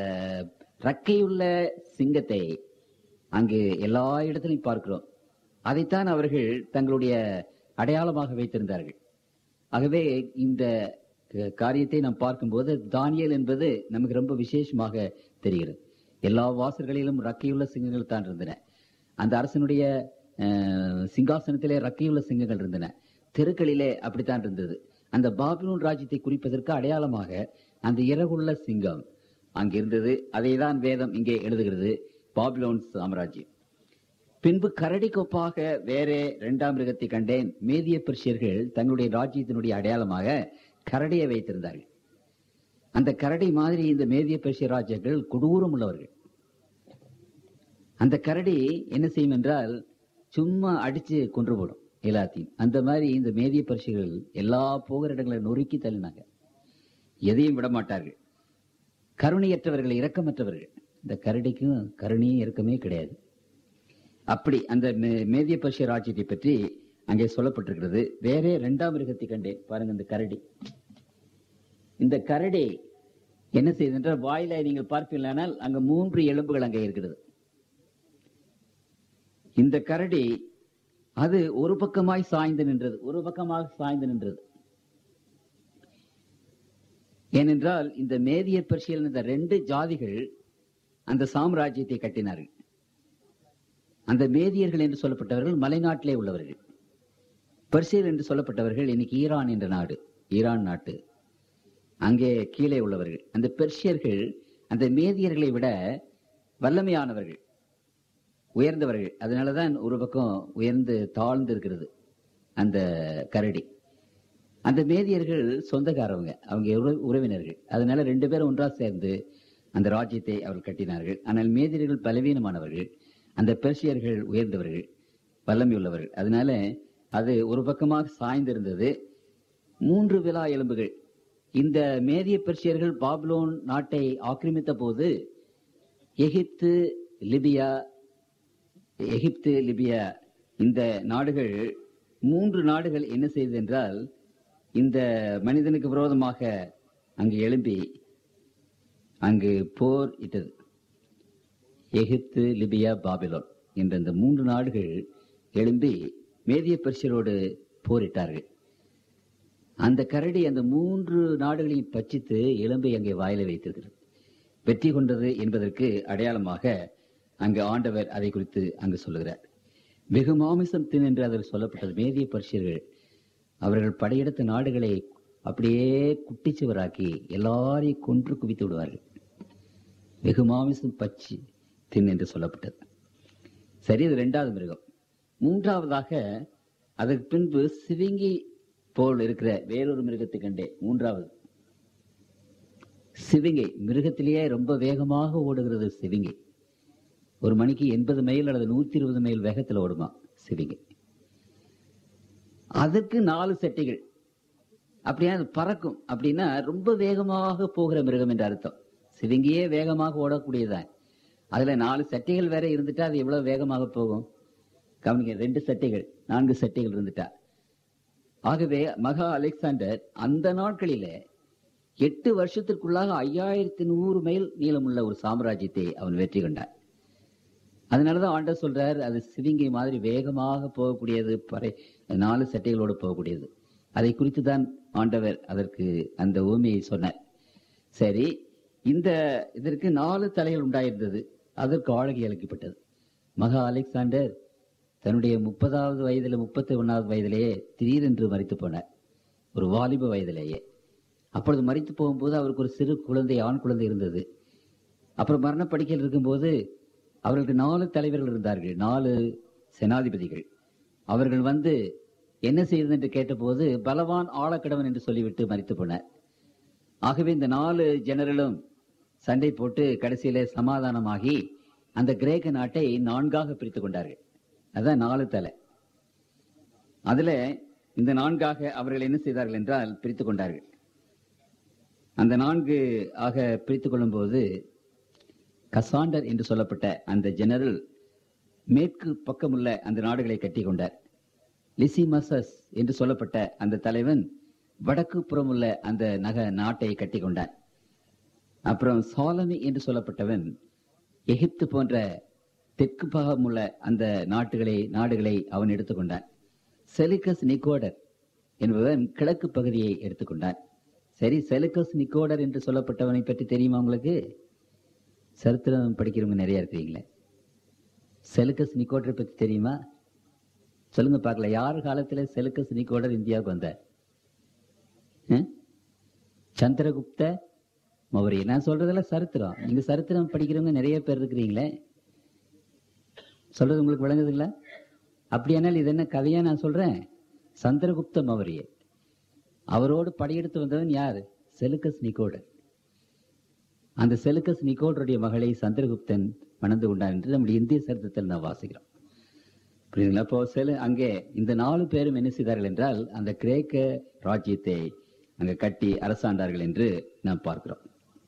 ரக்கையுள்ள சிங்கத்தை அங்கு எல்லா இடத்திலையும் பார்க்கிறோம் அதைத்தான் அவர்கள் தங்களுடைய அடையாளமாக வைத்திருந்தார்கள் ஆகவே இந்த க- காரியத்தை நாம் பார்க்கும்போது தானியேல் என்பது நமக்கு ரொம்ப விசேஷமாக தெரிகிறது எல்லா வாசல்களிலும் ரக்கையுள்ள சிங்கங்கள் தான் இருந்தன அந்த அரசனுடைய அஹ், சிங்காசனத்திலே ரக்கையுள்ள சிங்கங்கள் இருந்தன தெருக்களிலே அப்படித்தான் இருந்தது அந்த பாபிலோன் ராஜ்யத்தை குறிப்பதற்கு அடையாளமாக அந்த இறகுள்ள சிங்கம் அங்க இருந்தது அதை தான் வேதம் இங்கே எழுதுகிறது பாபிலோன் சாம்ராஜ்யம் பின்பு கரடிக்கு ஒப்பாக வேறே இரண்டாம் மிருகத்தை கண்டேன் மேதிய பெர்ஷியர்கள் தங்களுடைய ராஜ்யத்தினுடைய அடையாளமாக கரடியை வைத்திருந்தார்கள் அந்த கரடி மாதிரி இந்த மேதிய பெர்ஷிய ராஜ்யங்கள் கொடூரம் உள்ளவர்கள் அந்த கரடி என்ன செய்யும் என்றால் சும்மா அடிச்சு கொன்று போடும் எல்லாத்தையும் அந்த மாதிரி இந்த மேதிய பரிசுகள் எல்லா போகிற இடங்களை நொறுக்கி தள்ளினாங்க எதையும் விட மாட்டார்கள் கருணையற்றவர்கள் இரக்கமற்றவர்கள் இந்த கரடிக்கும் கருணையும் இரக்கமே கிடையாது அப்படி அந்த மே- மேதிய பரிசு ராஜ்யத்தை பற்றி அங்கே சொல்லப்பட்டிருக்கிறது வேற இரண்டாம் மிருகத்தை கண்டேன் பாருங்க இந்த கரடி இந்த கரடி என்ன செய்யுது என்றால் வாயில நீங்கள் பார்ப்பீர்களானால் அங்க மூன்று எலும்புகள் அங்கே இருக்கிறது இந்த கரடி அது ஒரு பக்கமாய் சாய்ந்து நின்றது ஒரு பக்கமாக சாய்ந்து நின்றது ஏனென்றால் இந்த மேதிய பரிசியல் இந்த ரெண்டு ஜாதிகள் அந்த சாம்ராஜ்யத்தை கட்டினார்கள் அந்த மேதியர்கள் என்று சொல்லப்பட்டவர்கள் மலைநாட்டிலே உள்ளவர்கள் பெர்சியர் என்று சொல்லப்பட்டவர்கள் இன்னைக்கு ஈரான் என்ற நாடு ஈரான் நாட்டு அங்கே கீழே உள்ளவர்கள் அந்த பெர்சியர்கள் அந்த மேதியர்களை விட வல்லமையானவர்கள் உயர்ந்தவர்கள் அதனாலதான் ஒரு பக்கம் உயர்ந்து தாழ்ந்து இருக்கிறது அந்த கரடி அந்த மேதியர்கள் சொந்தக்காரவங்க அவங்க உற- உறவினர்கள் அதனால ரெண்டு பேரும் ஒன்றா சேர்ந்து அந்த ராஜ்யத்தை அவர்கள் கட்டினார்கள் ஆனால் மேதியர்கள் பலவீனமானவர்கள் அந்த பெர்சியர்கள் உயர்ந்தவர்கள் வல்லமை உள்ளவர்கள் அதனால அது ஒரு பக்கமாக சாய்ந்திருந்தது மூன்று விழா எலும்புகள் இந்த மேதிய பெர்சியர்கள் பாபிலோன் நாட்டை ஆக்கிரமித்த போது எகிப்து லிபியா எகிப்து லிபியா இந்த நாடுகள் மூன்று நாடுகள் என்ன செய்தது என்றால் இந்த மனிதனுக்கு விரோதமாக அங்கு எழும்பி அங்கு போர் இட்டது எகிப்து லிபியா பாபிலோன் என்ற இந்த மூன்று நாடுகள் எழும்பி மேதிய பெர்சியரோடு போரிட்டார்கள் அந்த கரடி அந்த மூன்று நாடுகளையும் பட்சித்து எலும்பை அங்கே வாயில வைத்திருக்கிறது வெற்றி கொண்டது என்பதற்கு அடையாளமாக அங்கு ஆண்டவர் அதை குறித்து அங்கு சொல்லுகிறார் வெகு மாமிசம் தின் என்று அதில் சொல்லப்பட்டது மேதிய பரிசியர்கள் அவர்கள் படையெடுத்த நாடுகளை அப்படியே குட்டிச்சுவராக்கி எல்லாரையும் கொன்று குவித்து விடுவார்கள் வெகு மாமிசம் பச்சி தின் என்று சொல்லப்பட்டது சரி இது இரண்டாவது மிருகம் மூன்றாவதாக அதற்கு பின்பு சிவிங்கி போல் இருக்கிற வேறொரு மிருகத்தை கண்டேன் மூன்றாவது சிவிங்கை மிருகத்திலேயே ரொம்ப வேகமாக ஓடுகிறது சிவிங்கை ஒரு மணிக்கு எண்பது மைல் அல்லது நூத்தி இருபது மைல் வேகத்தில் ஓடுமா சிவிங்கை அதுக்கு நாலு சட்டைகள் அப்படியா அது பறக்கும் அப்படின்னா ரொம்ப வேகமாக போகிற மிருகம் என்று அர்த்தம் சிவிங்கியே வேகமாக ஓடக்கூடியதான் அதுல நாலு சட்டைகள் வேற இருந்துட்டா அது எவ்வளவு வேகமாக போகும் கவனிங்க ரெண்டு சட்டைகள் நான்கு சட்டைகள் இருந்துட்டா ஆகவே மகா அலெக்சாண்டர் அந்த நாட்களிலே எட்டு வருஷத்திற்குள்ளாக ஐயாயிரத்தி நூறு மைல் நீளமுள்ள ஒரு சாம்ராஜ்யத்தை அவன் வெற்றி கொண்டான் அதனாலதான் ஆண்டர் சொல்றார் அது சிவிங்கை மாதிரி வேகமாக போகக்கூடியது பறை நாலு சட்டைகளோடு போகக்கூடியது அதை குறித்து தான் ஆண்டவர் அதற்கு அந்த ஊமையை சொன்னார் சரி இந்த இதற்கு நாலு தலைகள் உண்டாயிருந்தது அதற்கு ஆளுகை அளிக்கப்பட்டது மகா அலெக்சாண்டர் தன்னுடைய முப்பதாவது வயதுல முப்பத்தி ஒன்னாவது வயதிலேயே திடீரென்று மறித்து போனார் ஒரு வாலிப வயதிலேயே அப்பொழுது மறித்து போகும்போது அவருக்கு ஒரு சிறு குழந்தை ஆண் குழந்தை இருந்தது அப்புறம் மரணப்படுக்கையில் இருக்கும்போது அவர்களுக்கு நாலு தலைவர்கள் இருந்தார்கள் நாலு சேனாதிபதிகள் அவர்கள் வந்து என்ன செய்யுது என்று கேட்டபோது பலவான் ஆழக்கடவன் என்று சொல்லிவிட்டு மறித்து போனார் ஆகவே இந்த நாலு ஜெனரலும் சண்டை போட்டு கடைசியில சமாதானமாகி அந்த கிரேக்க நாட்டை நான்காக பிரித்துக் கொண்டார்கள் அதான் நாலு தலை அதுல இந்த நான்காக அவர்கள் என்ன செய்தார்கள் என்றால் பிரித்துக் கொண்டார்கள் அந்த நான்கு ஆக பிரித்துக் கொள்ளும் போது கசாண்டர் என்று சொல்லப்பட்ட அந்த ஜெனரல் மேற்கு பக்கமுள்ள அந்த நாடுகளை கட்டி கொண்டார் லிசிமசஸ் என்று சொல்லப்பட்ட அந்த தலைவன் வடக்கு புறமுள்ள அந்த நக நாட்டை கட்டி கொண்டான் அப்புறம் சாலமி என்று சொல்லப்பட்டவன் எகிப்து போன்ற தெற்கு பாகமுள்ள அந்த நாட்டுகளை நாடுகளை அவன் எடுத்துக்கொண்டான் செலிகஸ் நிக்கோடர் என்பவன் கிழக்கு பகுதியை எடுத்துக்கொண்டான் சரி செலிகஸ் நிக்கோடர் என்று சொல்லப்பட்டவனை பற்றி தெரியுமா உங்களுக்கு சரித்திரம் படிக்கிறவங்க நிறைய இருக்கிறீங்களே செலுக்கஸ் நிக்கோடரை பத்தி தெரியுமா சொல்லுங்க பார்க்கல யார் காலத்துல செலுக்கஸ் நிக்கோடர் இந்தியாவுக்கு வந்தார் அஹ்? சந்திரகுப்த மௌரிய நான் சொல்றதெல்லாம் சரித்திரம் நீங்க சரித்திரம் படிக்கிறவங்க நிறைய பேர் இருக்கிறீங்களே சொல்றது உங்களுக்கு விளங்குதுங்களா அப்படியானால் இது என்ன கதையா நான் சொல்றேன் சந்திரகுப்த மௌரிய அவரோடு படையெடுத்து வந்தவன் யார் செலுக்கஸ் நிக்கோடர் அந்த செலுக்கஸ் நிக்கோடருடைய மகளை சந்திரகுப்தன் மணந்து கொண்டான் என்று நம்முடைய இந்திய சரித்திரத்தில் நாம் வாசிக்கிறோம் புரியுதுங்களா அப்போ செலு அங்கே இந்த நாலு பேரும் என்ன செய்தார்கள் என்றால் அந்த கிரேக்க ராஜ்யத்தை அங்க கட்டி அரசாண்டார்கள் என்று நாம் பார்க்கிறோம்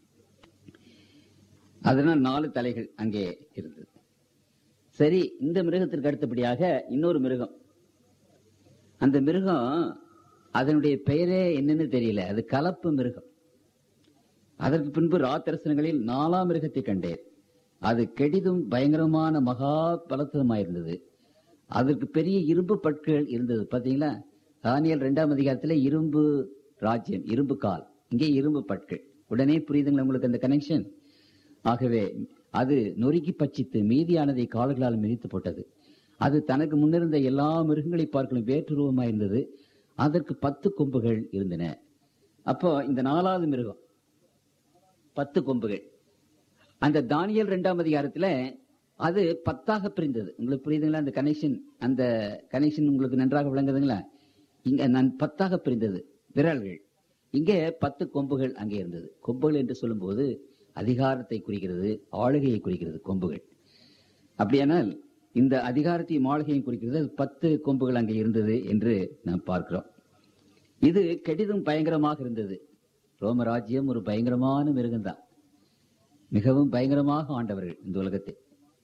அதனால் நாலு தலைகள் அங்கே இருந்தது சரி இந்த மிருகத்திற்கு அடுத்தபடியாக இன்னொரு மிருகம் அந்த மிருகம் அதனுடைய பெயரே என்னன்னு தெரியல அது கலப்பு மிருகம் அதற்கு பின்பு ராத்தரசனங்களில் நாலாம் மிருகத்தை கண்டேன் அது கெடிதும் பயங்கரமான மகா பலத்தமாயிருந்தது அதற்கு பெரிய இரும்பு பற்கள் இருந்தது பாத்தீங்களா தானியல் இரண்டாம் அதிகாரத்துல இரும்பு ராஜ்யம் இரும்பு கால் இங்கே இரும்பு பற்கள் உடனே புரியுதுங்களா உங்களுக்கு அந்த கனெக்ஷன் ஆகவே அது நொறுக்கி பச்சித்து மீதியானதை கால்களால் மிதித்து போட்டது அது தனக்கு முன்னிருந்த எல்லா மிருகங்களை பார்க்கலும் வேற்றுருவமாயிருந்தது அதற்கு பத்து கொம்புகள் இருந்தன அப்போ இந்த நாலாவது மிருகம் பத்து கொம்புகள் அந்த தானியல் இரண்டாம் அதிகாரத்துல அது பத்தாக பிரிந்தது உங்களுக்கு புரியுதுங்களா அந்த கனெக்ஷன் அந்த கனெக்ஷன் உங்களுக்கு நன்றாக விளங்குதுங்களா இங்க நான் பத்தாக பிரிந்தது விரல்கள் இங்கே பத்து கொம்புகள் அங்கே இருந்தது கொம்புகள் என்று சொல்லும்போது அதிகாரத்தை குறிக்கிறது ஆளுகையை குறிக்கிறது கொம்புகள் அப்படியானால் இந்த அதிகாரத்தையும் ஆளுகையும் குறிக்கிறது அது பத்து கொம்புகள் அங்கே இருந்தது என்று நாம் பார்க்கிறோம் இது கெடிதும் பயங்கரமாக இருந்தது ரோம ராஜ்யம் ஒரு பயங்கரமான மிருகம்தான் மிகவும் பயங்கரமாக ஆண்டவர்கள் இந்த உலகத்தை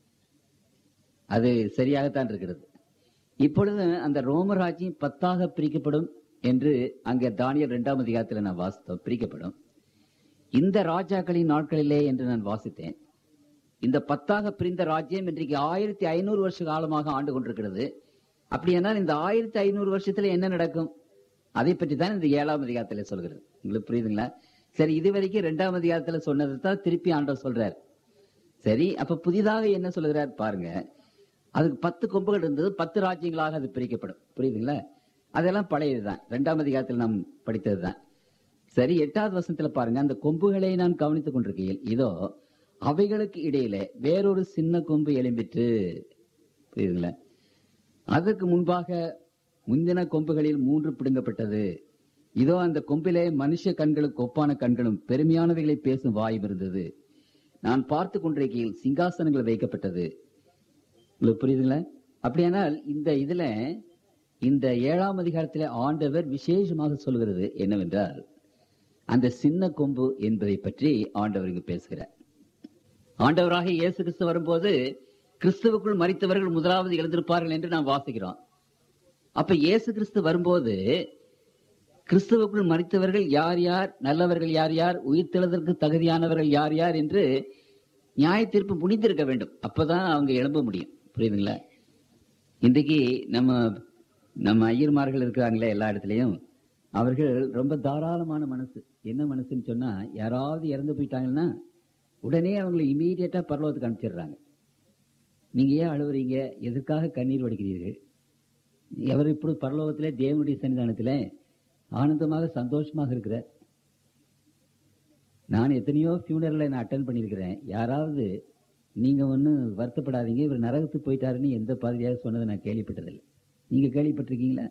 அது சரியாகத்தான் இருக்கிறது இப்பொழுது அந்த ரோம ராஜ்யம் பத்தாக பிரிக்கப்படும் என்று அங்கே தானியல் இரண்டாம் அதிகாரத்தில் நான் வாசித்தோம் பிரிக்கப்படும் இந்த ராஜாக்களின் நாட்களிலே என்று நான் வாசித்தேன் இந்த பத்தாக பிரிந்த ராஜ்யம் இன்றைக்கு ஆயிரத்தி ஐநூறு வருஷ காலமாக ஆண்டு கொண்டிருக்கிறது அப்படியானால் இந்த ஆயிரத்தி ஐநூறு வருஷத்துல என்ன நடக்கும் அதை பற்றி தான் இந்த ஏழாம் அதிகாரத்துல சொல்கிறது உங்களுக்கு புரியுதுங்களா சரி இது வரைக்கும் இரண்டாம் அதிகாரத்துல சொன்னதை தான் திருப்பி ஆண்டவர் சொல்றார் சரி அப்ப புதிதாக என்ன சொல்லுகிறார் பாருங்க அதுக்கு பத்து கொம்புகள் இருந்தது பத்து ராஜ்யங்களாக அது பிரிக்கப்படும் புரியுதுங்களா அதெல்லாம் பழையதுதான் இரண்டாம் அதிகாரத்தில் நாம் படித்ததுதான் சரி எட்டாவது வசனத்துல பாருங்க அந்த கொம்புகளை நான் கவனித்துக் கொண்டிருக்கையில் இதோ அவைகளுக்கு இடையில வேறொரு சின்ன கொம்பு எழும்பிற்று புரியுதுங்களா அதற்கு முன்பாக முந்தின கொம்புகளில் மூன்று பிடுங்கப்பட்டது இதோ அந்த கொம்பிலே மனுஷ கண்களுக்கு ஒப்பான கண்களும் பெருமையானவைகளை பேசும் வாயும் இருந்தது நான் பார்த்து கொண்டிருக்கையில் சிங்காசனங்கள் வைக்கப்பட்டது உங்களுக்கு புரியுதுங்களா அப்படியானால் இந்த இதுல இந்த ஏழாம் அதிகாரத்திலே ஆண்டவர் விசேஷமாக சொல்கிறது என்னவென்றால் அந்த சின்ன கொம்பு என்பதை பற்றி ஆண்டவர் இங்கு பேசுகிறார் ஆண்டவராக இயேசு கிறிஸ்து வரும்போது கிறிஸ்துவுக்குள் மறித்தவர்கள் முதலாவது எழுந்திருப்பார்கள் என்று நாம் வாசிக்கிறோம் அப்ப இயேசு கிறிஸ்து வரும்போது கிறிஸ்துவுக்குள் மறித்தவர்கள் யார் யார் நல்லவர்கள் யார் யார் உயிர்த்தெழுதற்கு தகுதியானவர்கள் யார் யார் என்று நியாய தீர்ப்பு முடிந்திருக்க வேண்டும் அப்பதான் அவங்க எழும்ப முடியும் புரியுதுங்களா இன்றைக்கு நம்ம நம்ம ஐயர்மார்கள் இருக்கிறாங்களே எல்லா இடத்துலயும் அவர்கள் ரொம்ப தாராளமான மனசு என்ன மனசுன்னு சொன்னா யாராவது இறந்து போயிட்டாங்கன்னா உடனே அவங்களை இமீடியட்டா பரலோகத்துக்கு அனுப்பிச்சிடுறாங்க நீங்க ஏன் அழுவுறீங்க எதற்காக கண்ணீர் வடிக்கிறீர்கள் எவர் இப்படி பரலோகத்திலே தேவனுடைய சன்னிதானத்திலே ஆனந்தமாக சந்தோஷமாக இருக்கிறார் நான் எத்தனையோ ஃபியூனரில் நான் அட்டன் பண்ணியிருக்கிறேன் யாராவது நீங்க ஒன்றும் வருத்தப்படாதீங்க இவர் நரகத்துக்கு போயிட்டாருன்னு எந்த பாதிரியாக சொன்னதை நான் கேள்விப்பட்டதில்லை நீங்க கேள்விப்பட்டிருக்கீங்களா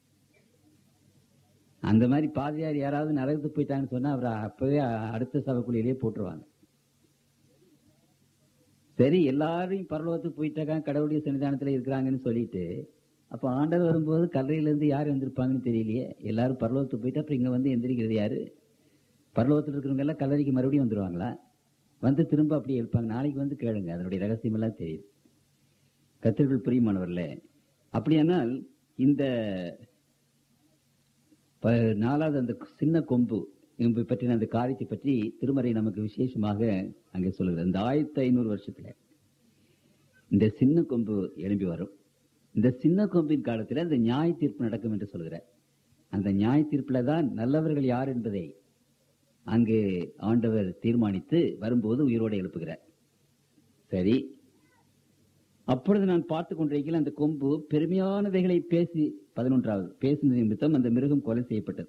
அந்த மாதிரி பாதிரியார் யாராவது நரகத்துக்கு போயிட்டாங்கன்னு சொன்னா அவரை அப்பவே அடுத்த சபைக்குள்ளேயே போட்டுருவாங்க சரி எல்லாரையும் பரலோகத்துக்கு போயிட்டாங்க கடவுளுடைய சன்னிதானத்துல இருக்கிறாங்கன்னு சொல்லிட்டு அப்ப ஆண்டவர் வரும்போது கல்லறையில இருந்து யார் வந்திருப்பாங்கன்னு தெரியலையே எல்லாரும் பரலோகத்துக்கு போயிட்டு அப்புறம் இங்க வந்து எந்திரிக்கிறது யாரு பரலோகத்தில் இருக்கிறவங்க எல்லாம் கல்லறைக்கு மறுபடியும் வந்துருவாங்களா வந்து திரும்ப அப்படியே இருப்பாங்க நாளைக்கு வந்து கேளுங்க அதனுடைய ரகசியம் எல்லாம் தெரியுது கத்திரிகள் பிரியமானவர்ல அப்படியானால் இந்த ப- நாலாவது அந்த சின்ன கொம்பு என்பதை பற்றின அந்த காரியத்தை பற்றி திருமறை நமக்கு விசேஷமாக அங்கே சொல்லுகிறது இந்த ஆயிரத்தி ஐநூறு வருஷத்துல இந்த சின்ன கொம்பு எழும்பி வரும் இந்த சின்ன கொம்பின் காலத்துல இந்த நியாய தீர்ப்பு நடக்கும் என்று சொல்கிறார் அந்த நியாய தீர்ப்புல தான் நல்லவர்கள் யார் என்பதை அங்கு ஆண்டவர் தீர்மானித்து வரும்போது உயிரோடு எழுப்புகிறார் சரி அப்பொழுது நான் பார்த்து கொண்டிருக்கையில் அந்த கொம்பு பெருமையானவைகளை பேசி பதினொன்றாவது பேசின நிமித்தம் அந்த மிருகம் கொலை செய்யப்பட்டது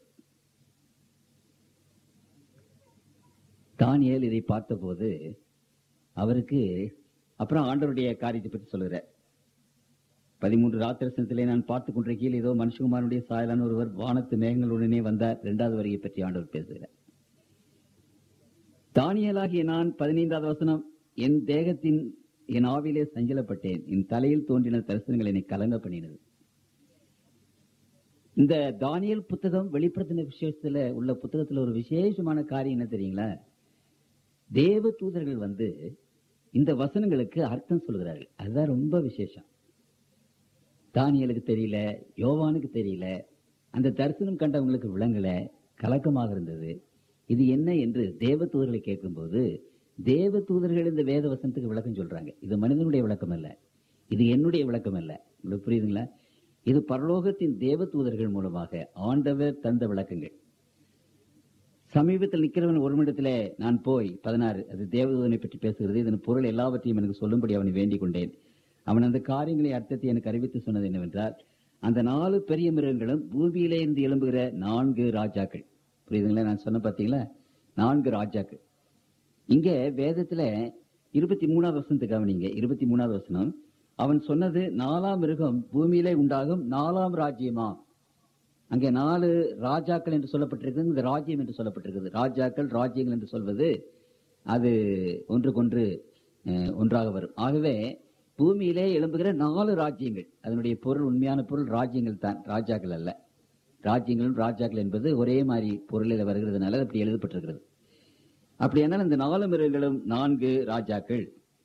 தானியேல் இதை பார்த்தபோது அவருக்கு அப்புறம் ஆண்டவருடைய காரியத்தை பற்றி சொல்லுகிறார் பதிமூன்று ராத்திரசனத்திலே நான் பார்த்து கொண்டிருக்கையில் ஏதோ மனுஷகுமாரனுடைய சாயலான ஒருவர் வானத்து மேகங்களுடனே வந்தார் இரண்டாவது வரியை பற்றி ஆண்டவர் பேசுகிறார் தானியலாகிய நான் பதினைந்தாவது வசனம் என் தேகத்தின் என் ஆவிலே சஞ்சலப்பட்டேன் என் தலையில் தோன்றின தரிசனங்கள் என்னை கலங்க பண்ணினது இந்த தானியல் புத்தகம் வெளிப்படுத்தின விசேஷத்துல உள்ள புத்தகத்துல ஒரு விசேஷமான காரியம் என்ன தெரியுங்களா தேவ தூதர்கள் வந்து இந்த வசனங்களுக்கு அர்த்தம் சொல்கிறார்கள் அதுதான் ரொம்ப விசேஷம் தானியலுக்கு தெரியல யோவானுக்கு தெரியல அந்த தரிசனம் கண்டவங்களுக்கு விளங்கல கலக்கமாக இருந்தது இது என்ன என்று தேவ தூதர்களை கேட்கும்போது தேவ தூதர்கள் இந்த வேத வசனத்துக்கு விளக்கம் சொல்றாங்க இது மனிதனுடைய விளக்கம் அல்ல இது என்னுடைய விளக்கம் அல்ல உங்களுக்கு புரியுதுங்களா இது பரலோகத்தின் தேவ தூதர்கள் மூலமாக ஆண்டவர் தந்த விளக்கங்கள் சமீபத்தில் நிக்கிறவன் ஒரு நிமிடத்திலே நான் போய் பதினாறு அது தேவதூதனை பற்றி பேசுகிறது இதன் பொருள் எல்லாவற்றையும் எனக்கு சொல்லும்படி அவனை வேண்டிக் கொண்டேன் அவன் அந்த காரியங்களை அர்த்தத்தை எனக்கு அறிவித்து சொன்னது என்னவென்றால் அந்த நாலு பெரிய மிருகங்களும் பூமியிலே இருந்து எழும்புகிற நான்கு ராஜாக்கள் புரியுதுங்களா நான் சொன்ன பார்த்தீங்களா நான்கு ராஜாக்கள் இங்க வேதத்துல இருபத்தி மூணாவது வசனத்தை கவனிங்க இருபத்தி மூணாவது வசனம் அவன் சொன்னது நாலாம் மிருகம் பூமியிலே உண்டாகும் நாலாம் ராஜ்யமா அங்கே நாலு ராஜாக்கள் என்று சொல்லப்பட்டிருக்கிறது இந்த ராஜ்யம் என்று சொல்லப்பட்டிருக்கிறது ராஜாக்கள் ராஜ்யங்கள் என்று சொல்வது அது ஒன்றுக்கொன்று அஹ், ஒன்றாக வரும் ஆகவே பூமியிலே எழும்புகிற நாலு ராஜ்யங்கள் அதனுடைய பொருள் உண்மையான பொருள் ராஜ்யங்கள் தான் ராஜாக்கள் அல்ல ராஜ்யங்களும் ராஜாக்கள் என்பது ஒரே மாதிரி பொருளில் வருகிறதுனால அப்படி எழுதப்பட்டிருக்கிறது அப்படியானால் இந்த நாலு மிருகங்களும் நான்கு ராஜாக்கள்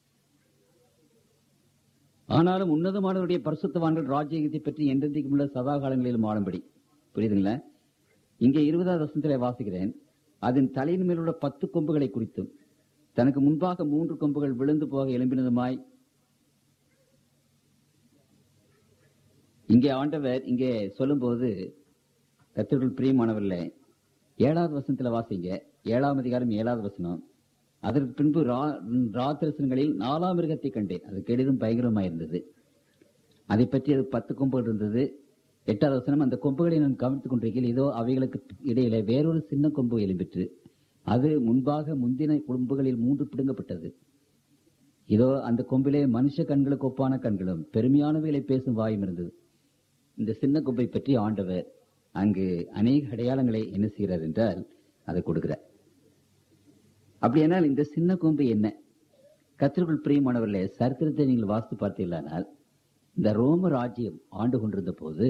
ஆனாலும் உன்னதமானவருடைய பரிசுத்தவான்கள் ராஜ்யத்தை பற்றி என்றென்றைக்கும் உள்ள சதா காலங்களிலும் ஆளும்படி புரியுதுங்களா இங்கே இருபதாவது வசனத்திலே வாசிக்கிறேன் அதன் தலையின் மேல் உள்ள பத்து கொம்புகளை குறித்தும் தனக்கு முன்பாக மூன்று கொம்புகள் விழுந்து போக எழும்பினதுமாய் இங்கே ஆண்டவர் இங்கே சொல்லும்போது கத்திற்குள் பிரியமானவர்களே ஏழாவது வசனத்துல வாசிங்க ஏழாம் அதிகாரம் ஏழாவது வசனம் அதற்கு பின்பு ரா- ராத்திரசனங்களில் நாலாம் மிருகத்தை கண்டேன் அது கெடிதும் பயங்கரமா இருந்தது அதை பற்றி அது பத்து கொம்புகள் இருந்தது எட்டாவது வசனம் அந்த கொம்புகளை நான் கவனித்துக் கொண்டிருக்கையில் இதோ அவைகளுக்கு இடையிலே வேறொரு சின்ன கொம்பு எழும்பிற்று அது முன்பாக முந்தின கொம்புகளில் மூன்று பிடுங்கப்பட்டது இதோ அந்த கொம்பிலே மனுஷ கண்களுக்கு ஒப்பான கண்களும் பெருமையானவைகளை பேசும் வாயும் இருந்தது இந்த சின்ன கொம்பை பற்றி ஆண்டவர் அங்கு அநேக அடையாளங்களை என்ன செய்கிறார் என்றால் அதை கொடுக்கிறார் அப்படியானால் இந்த சின்ன கொம்பு என்ன கத்திற்குள் பிரியமானவர்களே சரித்திரத்தை நீங்கள் வாசித்து பார்த்தீர்களானால் இந்த ரோம ராஜ்யம் ஆண்டு கொண்டிருந்த போது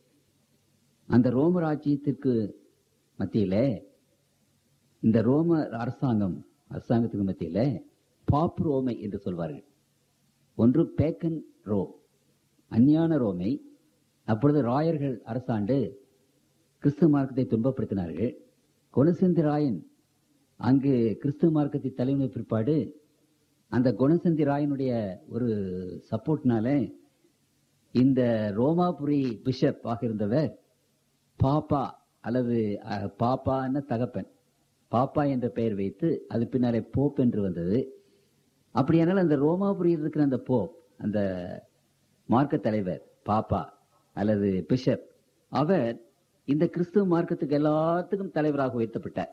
அந்த ரோம ராஜ்யத்திற்கு மத்தியில இந்த ரோம அரசாங்கம் அரசாங்கத்துக்கு மத்தியில பாப் ரோமை என்று சொல்வார்கள் ஒன்று பேக்கன் ரோம் அஞ்ஞான ரோமை அப்பொழுது ராயர்கள் அரசாண்டு கிறிஸ்துவ மார்க்கத்தை துன்பப்படுத்தினார்கள் குணசந்தி ராயன் அங்கு கிறிஸ்துவ மார்க்கத்தை தலைமை பிற்பாடு அந்த குணசந்தி ராயனுடைய ஒரு சப்போர்ட்னால இந்த ரோமாபுரி பிஷப் ஆக இருந்தவர் பாப்பா அல்லது அஹ், பாப்பான்னு தகப்பன் பாப்பா என்ற பெயர் வைத்து அது பின்னாலே போப் என்று வந்தது அப்படியானால் அந்த ரோமாபுரியில் இருக்கிற அந்த போப் அந்த மார்க்க தலைவர் பாப்பா அல்லது பிஷப் அவர் இந்த கிறிஸ்துவ மார்க்கத்துக்கு எல்லாத்துக்கும் தலைவராக உயர்த்தப்பட்டார்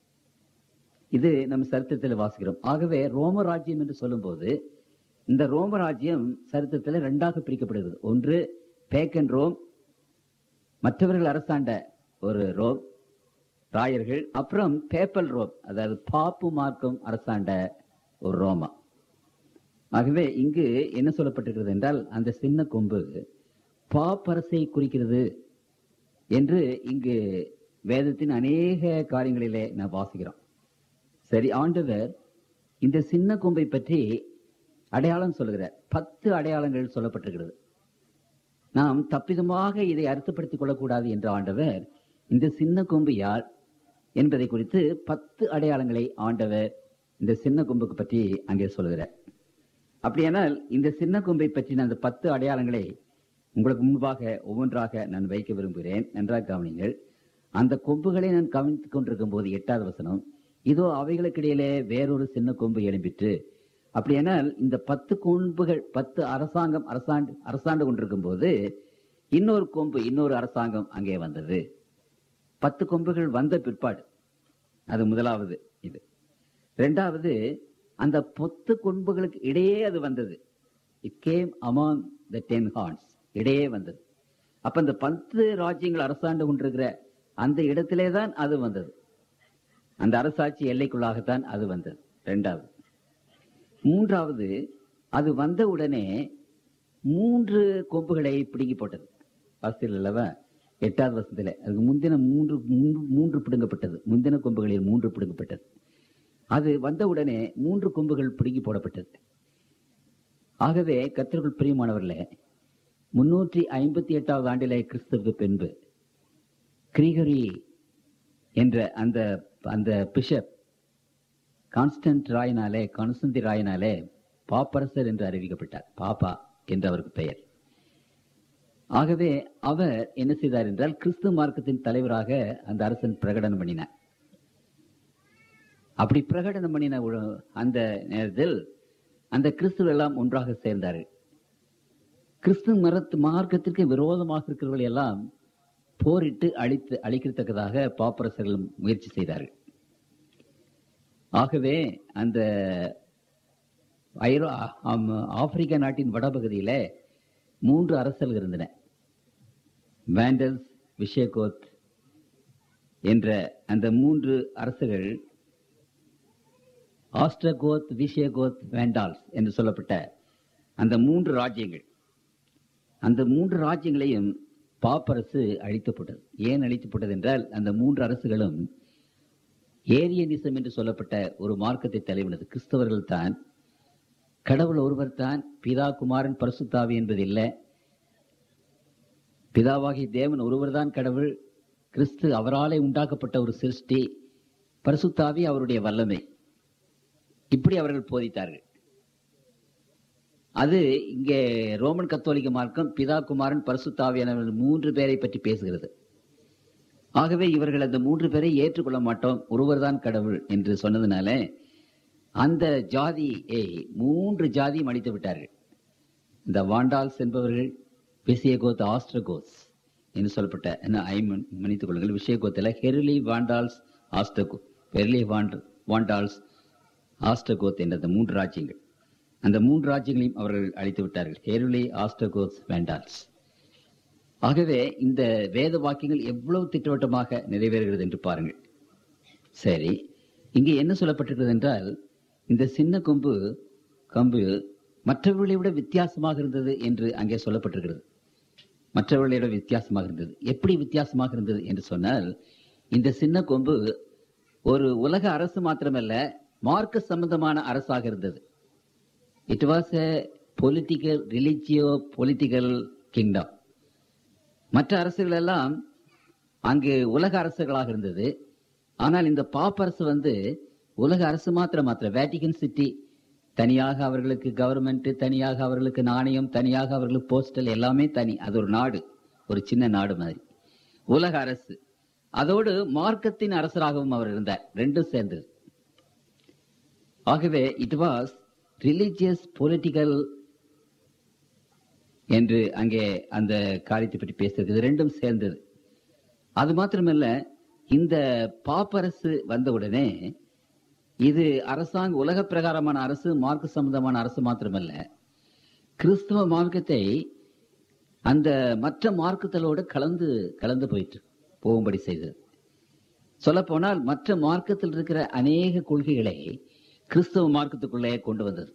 இது நம்ம சரித்திரத்தில் வாசிக்கிறோம் ஆகவே ரோம ராஜ்யம் என்று சொல்லும்போது இந்த ரோம ராஜ்யம் சரித்திரத்தில் ரெண்டாக பிரிக்கப்படுகிறது ஒன்று பேக்கன் ரோம் மற்றவர்கள் அரசாண்ட ஒரு ரோம் ராயர்கள் அப்புறம் பேப்பல் ரோம் அதாவது பாப்பு மார்க்கம் அரசாண்ட ஒரு ரோமா ஆகவே இங்கு என்ன சொல்லப்பட்டிருக்கிறது என்றால் அந்த சின்ன கொம்பு பாப்பரசை குறிக்கிறது என்று இங்கு வேதத்தின் அநேக காரியங்களிலே நான் வாசிக்கிறோம் சரி ஆண்டவர் இந்த சின்ன கொம்பை பற்றி அடையாளம் சொல்லுகிறார் பத்து அடையாளங்கள் சொல்லப்பட்டிருக்கிறது நாம் தப்பிதமாக இதை அர்த்தப்படுத்திக் கொள்ளக்கூடாது என்ற ஆண்டவர் இந்த சின்ன கொம்பு யார் என்பதை குறித்து பத்து அடையாளங்களை ஆண்டவர் இந்த சின்ன கொம்புக்கு பற்றி அங்கே சொல்லுகிறார் அப்படியானால் இந்த சின்ன கொம்பை பற்றின அந்த பத்து அடையாளங்களை உங்களுக்கு முன்பாக ஒவ்வொன்றாக நான் வைக்க விரும்புகிறேன் நன்றாக கவனிங்கள் அந்த கொம்புகளை நான் கவனித்துக் கொண்டிருக்கும் போது எட்டாவது வசனம் இதோ அவைகளுக்கிடையிலே வேறொரு சின்ன கொம்பு எழும்பிற்று அப்படியானால் இந்த பத்து கொம்புகள் பத்து அரசாங்கம் அரசாண்டு அரசாண்டு கொண்டிருக்கும் போது இன்னொரு கொம்பு இன்னொரு அரசாங்கம் அங்கே வந்தது பத்து கொம்புகள் வந்த பிற்பாடு அது முதலாவது இது இரண்டாவது அந்த பத்து கொம்புகளுக்கு இடையே அது வந்தது it came among the ten horns இடையே வந்தது அப்ப அந்த பத்து ராஜ்யங்கள் அரசாண்டு கொண்டிருக்கிற அந்த இடத்திலே தான் அது வந்தது அந்த அரசாட்சி எல்லைக்குள்ளாகத்தான் அது வந்தது இரண்டாவது மூன்றாவது அது வந்த உடனே மூன்று கொம்புகளை பிடுங்கி போட்டது வாசித்தல் அல்லவா எட்டாவது வருஷத்துல அதுக்கு முந்தின மூன்று மூன்று மூன்று பிடுங்கப்பட்டது முந்தின கொம்புகளில் மூன்று பிடுங்கப்பட்டது அது வந்த உடனே மூன்று கொம்புகள் பிடுங்கி போடப்பட்டது ஆகவே கத்திற்குள் பிரியமானவர்களே முன்னூற்றி ஐம்பத்தி எட்டாவது ஆண்டிலே கிறிஸ்துவுக்கு பின்பு கிரிகரி என்ற அந்த அந்த பிஷப் கான்ஸ்டன்ட் ராயினாலே கான்ஸ்டந்தி ராயினாலே பாப்பரசர் என்று அறிவிக்கப்பட்டார் பாப்பா என்று அவருக்கு பெயர் ஆகவே அவர் என்ன செய்தார் என்றால் கிறிஸ்து மார்க்கத்தின் தலைவராக அந்த அரசன் பிரகடனம் பண்ணினார் அப்படி பிரகடனம் பண்ணின உட- அந்த நேரத்தில் அந்த கிறிஸ்துவ எல்லாம் ஒன்றாக சேர்ந்தார்கள் கிறிஸ்து மரத்து மார்க்கத்திற்கு விரோதமாக இருக்கிறவர்கள் எல்லாம் போரிட்டு அழித்து அழிக்கத்தக்கதாக பாப்பரசர்கள் முயற்சி செய்தார்கள் ஆகவே அந்த ஐரோ ஆம், ஆப்பிரிக்க நாட்டின் வடபகுதியில மூன்று அரசர்கள் இருந்தன வேண்டல்ஸ் விஷயகோத் என்ற அந்த மூன்று அரசர்கள் ஆஸ்ட்ரகோத் விஷயகோத் வேண்டால்ஸ் என்று சொல்லப்பட்ட அந்த மூன்று ராஜ்யங்கள் அந்த மூன்று ராஜ்யங்களையும் பாப்பரசு அழிக்கப்பட்டது ஏன் அழிக்கப்பட்டது என்றால் அந்த மூன்று அரசுகளும் ஏரியனிசம் என்று சொல்லப்பட்ட ஒரு மார்க்கத்தை தலைவினது கிறிஸ்தவர்கள் தான் கடவுள் ஒருவர் தான் பிதா குமாரன் பரிசுத்தாவி என்பது இல்லை பிதாவாகிய தேவன் ஒருவர்தான் கடவுள் கிறிஸ்து அவராலே உண்டாக்கப்பட்ட ஒரு சிருஷ்டி பரிசுத்தாவி அவருடைய வல்லமை இப்படி அவர்கள் போதித்தார்கள் அது இங்கே ரோமன் கத்தோலிக்க மார்க்கம் பிதா குமாரன் பரிசுத்தாவியான மூன்று பேரை பற்றி பேசுகிறது ஆகவே இவர்கள் அந்த மூன்று பேரை ஏற்றுக்கொள்ள மாட்டோம் ஒருவர்தான் கடவுள் என்று சொன்னதுனால அந்த ஜாதியை மூன்று ஜாதியும் அழித்து விட்டார்கள் இந்த வாண்டால்ஸ் என்பவர்கள் விசியகோத் ஆஸ்ட்ரகோஸ் என்று சொல்லப்பட்ட என்ன ஐ மன்- மன்னித்துக் கொள்ளுங்கள் விஷயகோத்தில் ஹெர்லி வாண்டால்ஸ் ஆஸ்டகோ ஹெர்லி வாண்ட் வாண்டால்ஸ் ஆஸ்டகோத் என்ற அந்த மூன்று ராஜ்யங்கள் அந்த மூன்று ராஜ்யங்களையும் அவர்கள் அழித்து விட்டார்கள் ஹெர்லி ஆஸ்டகோஸ் வேண்டால்ஸ் ஆகவே இந்த வேத வாக்கியங்கள் எவ்வளவு திட்டவட்டமாக நிறைவேறுகிறது என்று பாருங்கள் சரி இங்கே என்ன சொல்லப்பட்டிருக்கிறது என்றால் இந்த சின்ன கொம்பு கம்பு மற்றவர்களை விட வித்தியாசமாக இருந்தது என்று அங்கே சொல்லப்பட்டிருக்கிறது மற்றவர்களை விட வித்தியாசமாக இருந்தது எப்படி வித்தியாசமாக இருந்தது என்று சொன்னால் இந்த சின்ன கொம்பு ஒரு உலக அரசு மாத்திரமல்ல மார்க்க சம்பந்தமான அரசாக இருந்தது it was a political religio political kingdom மற்ற அரசுகள் எல்லாம் அங்கு உலக அரசுகளாக இருந்தது ஆனால் இந்த பாப்பரசு வந்து உலக அரசு மாத்திரம் மாத்திரம் வேட்டிகன் சிட்டி தனியாக அவர்களுக்கு கவர்மெண்ட் தனியாக அவர்களுக்கு நாணயம் தனியாக அவர்களுக்கு போஸ்டல் எல்லாமே தனி அது ஒரு நாடு ஒரு சின்ன நாடு மாதிரி உலக அரசு அதோடு மார்க்கத்தின் அரசராகவும் அவர் இருந்தார் ரெண்டும் சேர்ந்தது ஆகவே இட் வாஸ் ரிலிஜியஸ் பொலிட்டிக்கல் என்று அங்கே அந்த காரியத்தை பற்றி பேசுறது இது ரெண்டும் சேர்ந்தது அது மாத்திரமல்ல இந்த பாப்பரசு வந்தவுடனே இது அரசாங்க உலக பிரகாரமான அரசு மார்க்க சம்பந்தமான அரசு மாத்திரமல்ல கிறிஸ்தவ மார்க்கத்தை அந்த மற்ற மார்க்கங்களோடு கலந்து கலந்து போயிட்டு போகும்படி செய்தது சொல்லப்போனால் மற்ற மார்க்கத்தில் இருக்கிற அநேக கொள்கைகளை கிறிஸ்தவ மார்க்கத்துக்குள்ளே கொண்டு வந்தது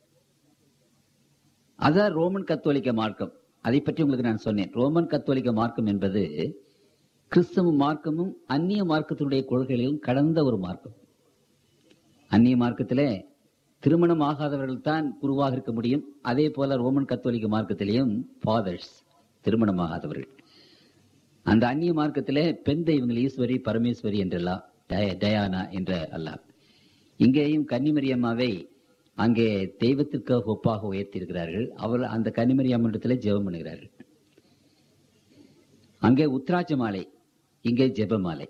அதான் ரோமன் கத்தோலிக்க மார்க்கம் அதை பற்றி உங்களுக்கு நான் சொன்னேன் ரோமன் கத்தோலிக்க மார்க்கம் என்பது கிறிஸ்தவ மார்க்கமும் அந்நிய மார்க்கத்தினுடைய கொள்கைகளிலும் கடந்த ஒரு மார்க்கம் அந்நிய மார்க்கத்திலே திருமணம் ஆகாதவர்கள் தான் குருவாக இருக்க முடியும் அதே போல ரோமன் கத்தோலிக்க மார்க்கத்திலேயும் ஃபாதர்ஸ் திருமணமாகாதவர்கள் அந்த அந்நிய மார்க்கத்திலே பெண் தெய்வங்கள் ஈஸ்வரி பரமேஸ்வரி என்றெல்லாம் டய- டயானா என்ற அல்லாஹ் இங்கேயும் கன்னிமரியம்மாவை அங்கே தெய்வத்திற்கு ஒப்பாக உயர்த்தியிருக்கிறார்கள் அவர் அந்த கன்னிமரியம்மனிடத்திலே ஜெபம் பண்ணுகிறார்கள் அங்கே உத்ராட்ச மாலை இங்கே ஜெபமாலை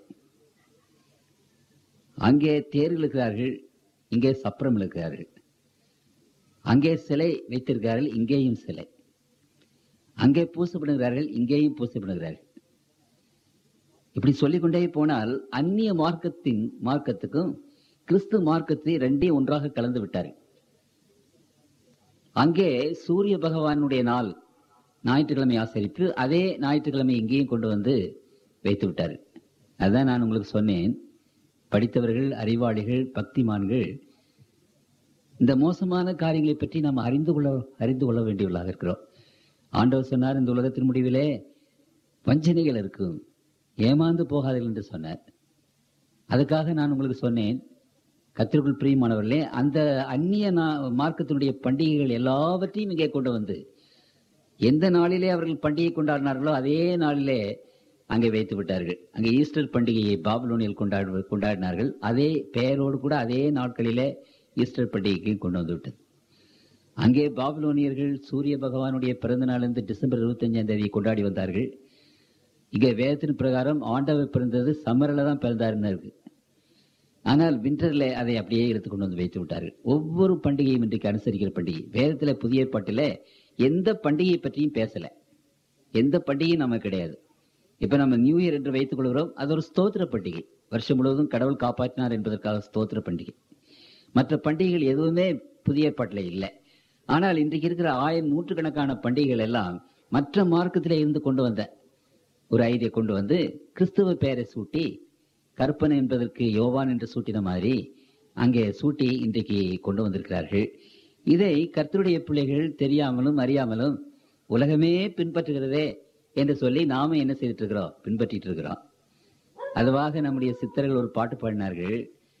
அங்கே தேர் இழுக்கிறார்கள் இங்கே சப்பரம் இழுக்கிறார்கள் அங்கே சிலை வைத்திருக்கிறார்கள் இங்கேயும் சிலை அங்கே பூசப்படுகிறார்கள் இங்கேயும் பூசப்படுகிறார்கள் இப்படி சொல்லிக்கொண்டே போனால் அந்நிய மார்க்கத்தின் மார்க்கத்துக்கும் கிறிஸ்து மார்க்கத்தை ரெண்டையும் ஒன்றாக கலந்து விட்டார்கள் அங்கே சூரிய பகவானுடைய நாள் ஞாயிற்றுக்கிழமை ஆசரித்து அதே ஞாயிற்றுக்கிழமை இங்கேயும் கொண்டு வந்து வைத்து விட்டார்கள் அதான் நான் உங்களுக்கு சொன்னேன் படித்தவர்கள் அறிவாளிகள் பக்திமான்கள் இந்த மோசமான காரியங்களை பற்றி நாம் அறிந்து கொள்ள அறிந்து கொள்ள வேண்டியவர்களாக இருக்கிறோம் ஆண்டவர் சொன்னார் இந்த உலகத்தின் முடிவிலே வஞ்சனைகள் இருக்கும் ஏமாந்து போகாதீர்கள் என்று சொன்னார் அதுக்காக நான் உங்களுக்கு சொன்னேன் கத்திற்குள் பிரியமானவர்களே அந்த அந்நிய நா- மார்க்கத்தினுடைய பண்டிகைகள் எல்லாவற்றையும் இங்கே கொண்டு வந்து எந்த நாளிலே அவர்கள் பண்டிகை கொண்டாடினார்களோ அதே நாளிலே அங்கே வைத்து விட்டார்கள் அங்கே ஈஸ்டர் பண்டிகையை பாபிலோனில் கொண்டாடு கொண்டாடினார்கள் அதே பெயரோடு கூட அதே நாட்களிலே ஈஸ்டர் பண்டிகைக்கு கொண்டு வந்து விட்டது அங்கே பாபிலோனியர்கள் சூரிய பகவானுடைய பிறந்த நாளிலிருந்து டிசம்பர் இருபத்தஞ்சாம் தேதி கொண்டாடி வந்தார்கள் இங்கே வேதத்தின் பிரகாரம் ஆண்டவர் பிறந்தது சம்மரில் தான் பிறந்தாருன்னு இருக்கு ஆனால் விண்டர்ல அதை அப்படியே எடுத்து கொண்டு வந்து வைத்து விட்டார்கள் ஒவ்வொரு பண்டிகையும் இன்றைக்கு அனுசரிக்கிற பண்டிகை வேதத்துல புதிய ஏற்பாட்டில எந்த பண்டிகையை பற்றியும் பேசல எந்த பண்டிகையும் நம்ம கிடையாது இப்ப நம்ம நியூ இயர் என்று வைத்துக் கொள்கிறோம் அது ஒரு ஸ்தோத்திர பண்டிகை வருஷம் முழுவதும் கடவுள் காப்பாற்றினார் என்பதற்காக ஸ்தோத்திர பண்டிகை மற்ற பண்டிகைகள் எதுவுமே புதிய ஏற்பாட்டில் இல்லை ஆனால் இன்றைக்கு இருக்கிற ஆயிரம் நூற்றுக்கணக்கான பண்டிகைகள் எல்லாம் மற்ற மார்க்கத்திலே இருந்து கொண்டு வந்த ஒரு ஐடியா கொண்டு வந்து கிறிஸ்துவ பெயரை சூட்டி கற்பனை என்பதற்கு யோவான் என்று சூட்டின மாதிரி அங்கே சூட்டி இன்றைக்கு கொண்டு வந்திருக்கிறார்கள் இதை கர்த்தருடைய பிள்ளைகள் தெரியாமலும் அறியாமலும் உலகமே பின்பற்றுகிறதே என்று சொல்லி நாம என்ன செய்துட்டு இருக்கிறோம் பின்பற்றிட்டு இருக்கிறோம் அதுவாக நம்முடைய சித்தர்கள் ஒரு பாட்டு பாடினார்கள்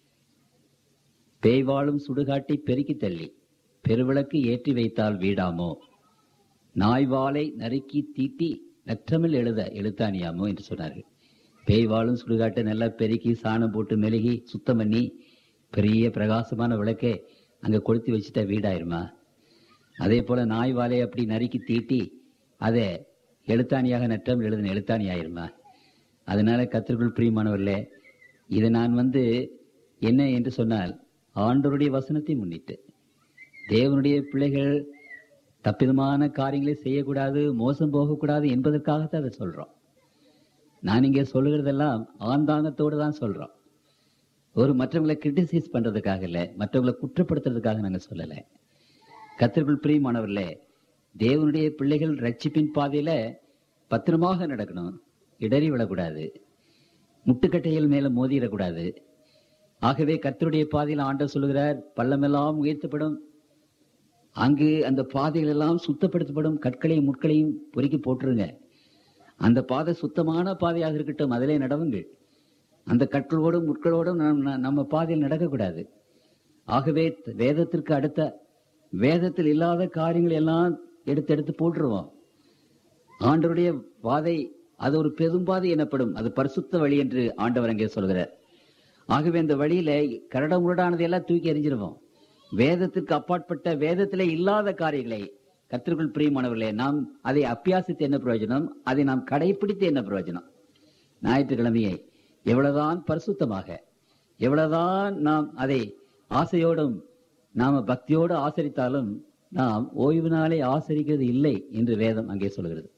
பேய்வாளும் சுடுகாட்டை பெருக்கி தள்ளி பெருவிளக்கு ஏற்றி வைத்தால் வீடாமோ நாய்வாளை நறுக்கி தீட்டி நற்றமில் எழுத எழுத்தானியாமோ என்று சொன்னார்கள் பேய் வாழும் சுடுகாட்டை நல்லா பெருக்கி சாணம் போட்டு மெழுகி சுத்தம் பண்ணி பெரிய பிரகாசமான விளக்கை அங்க கொளுத்தி வச்சுட்டா வீடாயிருமா அதே போல நாய் வாலை அப்படி நறுக்கி தீட்டி அதை எழுத்தாணியாக நற்றம் எழுதின எழுத்தாணி ஆயிருமா அதனால கத்திற்குள் பிரியமானவர்களே இதை நான் வந்து என்ன என்று சொன்னால் ஆண்டவருடைய வசனத்தை முன்னிட்டு தேவனுடைய பிள்ளைகள் தப்பிதமான காரியங்களை செய்யக்கூடாது மோசம் போகக்கூடாது என்பதற்காகத்தான் அதை சொல்றோம் நான் இங்கே சொல்லுகிறதெல்லாம் ஆந்தாங்கத்தோடு தான் சொல்றோம் ஒரு மற்றவங்களை கிரிட்டிசைஸ் பண்றதுக்காக இல்ல மற்றவங்களை குற்றப்படுத்துறதுக்காக நாங்க சொல்லல கத்திற்குள் பிரியமானவர்களே தேவனுடைய பிள்ளைகள் ரட்சிப்பின் பாதையில பத்திரமாக நடக்கணும் இடறி விழக்கூடாது முட்டுக்கட்டைகள் மேல மோதிடக்கூடாது ஆகவே கர்த்தருடைய பாதையில் ஆண்டவர் சொல்லுகிறார் பள்ளமெல்லாம் உயர்த்தப்படும் அங்கு அந்த பாதைகள் எல்லாம் சுத்தப்படுத்தப்படும் கற்களையும் முட்களையும் பொறுக்கி போட்டுருங்க அந்த பாதை சுத்தமான பாதையாக இருக்கட்டும் அதிலே நடவுங்கள் அந்த கற்களோடும் முட்களோடும் நம்ம நம்ம பாதையில் நடக்கக்கூடாது ஆகவே வேதத்திற்கு அடுத்த வேதத்தில் இல்லாத காரியங்கள் எல்லாம் எடுத்து எடுத்து போட்டுருவோம் ஆண்டவருடைய பாதை அது ஒரு பெரும்பாதை எனப்படும் அது பரிசுத்த வழி என்று ஆண்டவர் அங்கே சொல்கிறார் ஆகவே அந்த வழியில கரட முரடானதை எல்லாம் தூக்கி எறிஞ்சிருவோம் வேதத்திற்கு அப்பாற்பட்ட வேதத்திலே இல்லாத காரியங்களை கத்திற்குள் பிரியமானவர்களே நாம் அதை அப்பியாசித்து என்ன பிரயோஜனம் அதை நாம் கடைபிடித்து என்ன பிரயோஜனம் ஞாயிற்றுக்கிழமையை எவ்வளவுதான் பரிசுத்தமாக எவ்வளவுதான் நாம் அதை ஆசையோடும் நாம பக்தியோடு ஆசரித்தாலும் நாம் ஓய்வு நாளை ஆசரிக்கிறது இல்லை என்று வேதம் அங்கே சொல்கிறது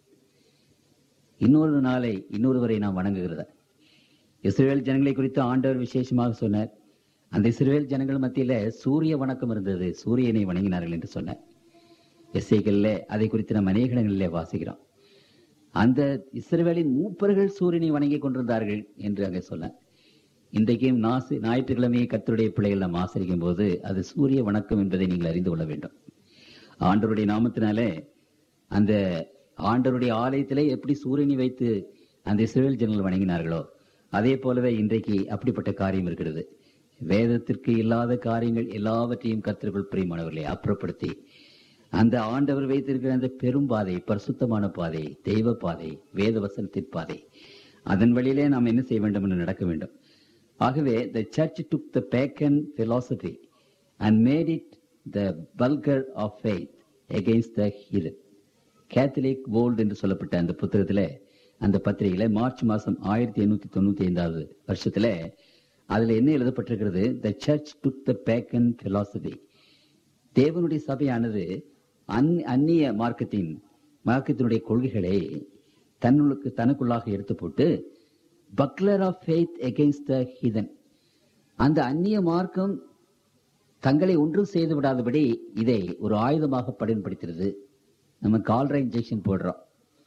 இன்னொரு நாளை இன்னொருவரை நாம் வணங்குகிறதா இஸ்ரேல் ஜனங்களை குறித்து ஆண்டவர் விசேஷமாக சொன்னார் அந்த இஸ்ரேல் ஜனங்கள் மத்தியில சூரிய வணக்கம் இருந்தது சூரியனை வணங்கினார்கள் என்று சொன்னார் எஸ்ஐகள்ல அதை குறித்து நாம் அநேக இடங்களிலே வாசிக்கிறோம் அந்த இஸ்ரேலின் மூப்பர்கள் சூரியனை வணங்கி கொண்டிருந்தார்கள் என்று அங்கே சொன்னார் இன்றைக்கும் நாசு ஞாயிற்றுக்கிழமையை கத்தருடைய பிள்ளைகள் நாம் ஆசரிக்கும் போது அது சூரிய வணக்கம் என்பதை நீங்கள் அறிந்து கொள்ள வேண்டும் ஆண்டவருடைய நாமத்தினாலே அந்த ஆண்டவருடைய ஆலயத்திலே எப்படி சூரியனை வைத்து அந்த இஸ்ரேல் ஜனங்கள் வணங்கினார்களோ அதே போலவே இன்றைக்கு அப்படிப்பட்ட காரியம் இருக்கிறது வேதத்திற்கு இல்லாத காரியங்கள் எல்லாவற்றையும் கத்திற்குள் பிரியமானவர்களை அப்புறப்படுத்தி அந்த ஆண்டவர் வைத்திருக்கிற அந்த பெரும் பாதை பரிசுத்தமான பாதை தெய்வ பாதை வேத வசனத்தின் பாதை அதன் வழியிலே நாம் என்ன செய்ய வேண்டும் என்று நடக்க வேண்டும் ஆகவே the church took the pagan philosophy and made it the bulwark of faith against the heathen Catholic world என்று சொல்லப்பட்ட அந்த புத்தகத்துல அந்த பத்திரிகையில மார்ச் மாசம் ஆயிரத்தி எண்ணூத்தி தொண்ணூத்தி ஐந்தாவது வருஷத்துல அதுல என்ன எழுதப்பட்டிருக்கிறது the church took the pagan philosophy தேவனுடைய சபையானது அந் அந்நிய மார்க்கத்தின் மார்க்கத்தினுடைய கொள்கைகளை தன்னுக்கு தனக்குள்ளாக எடுத்து போட்டு buckler of faith against the heathen அந்த அந்நிய மார்க்கம் தங்களை ஒன்றும் செய்து விடாதபடி இதை ஒரு ஆயுதமாக பயன்படுத்துகிறது நம்ம கால்ரா இன்ஜெக்ஷன் போடுறோம்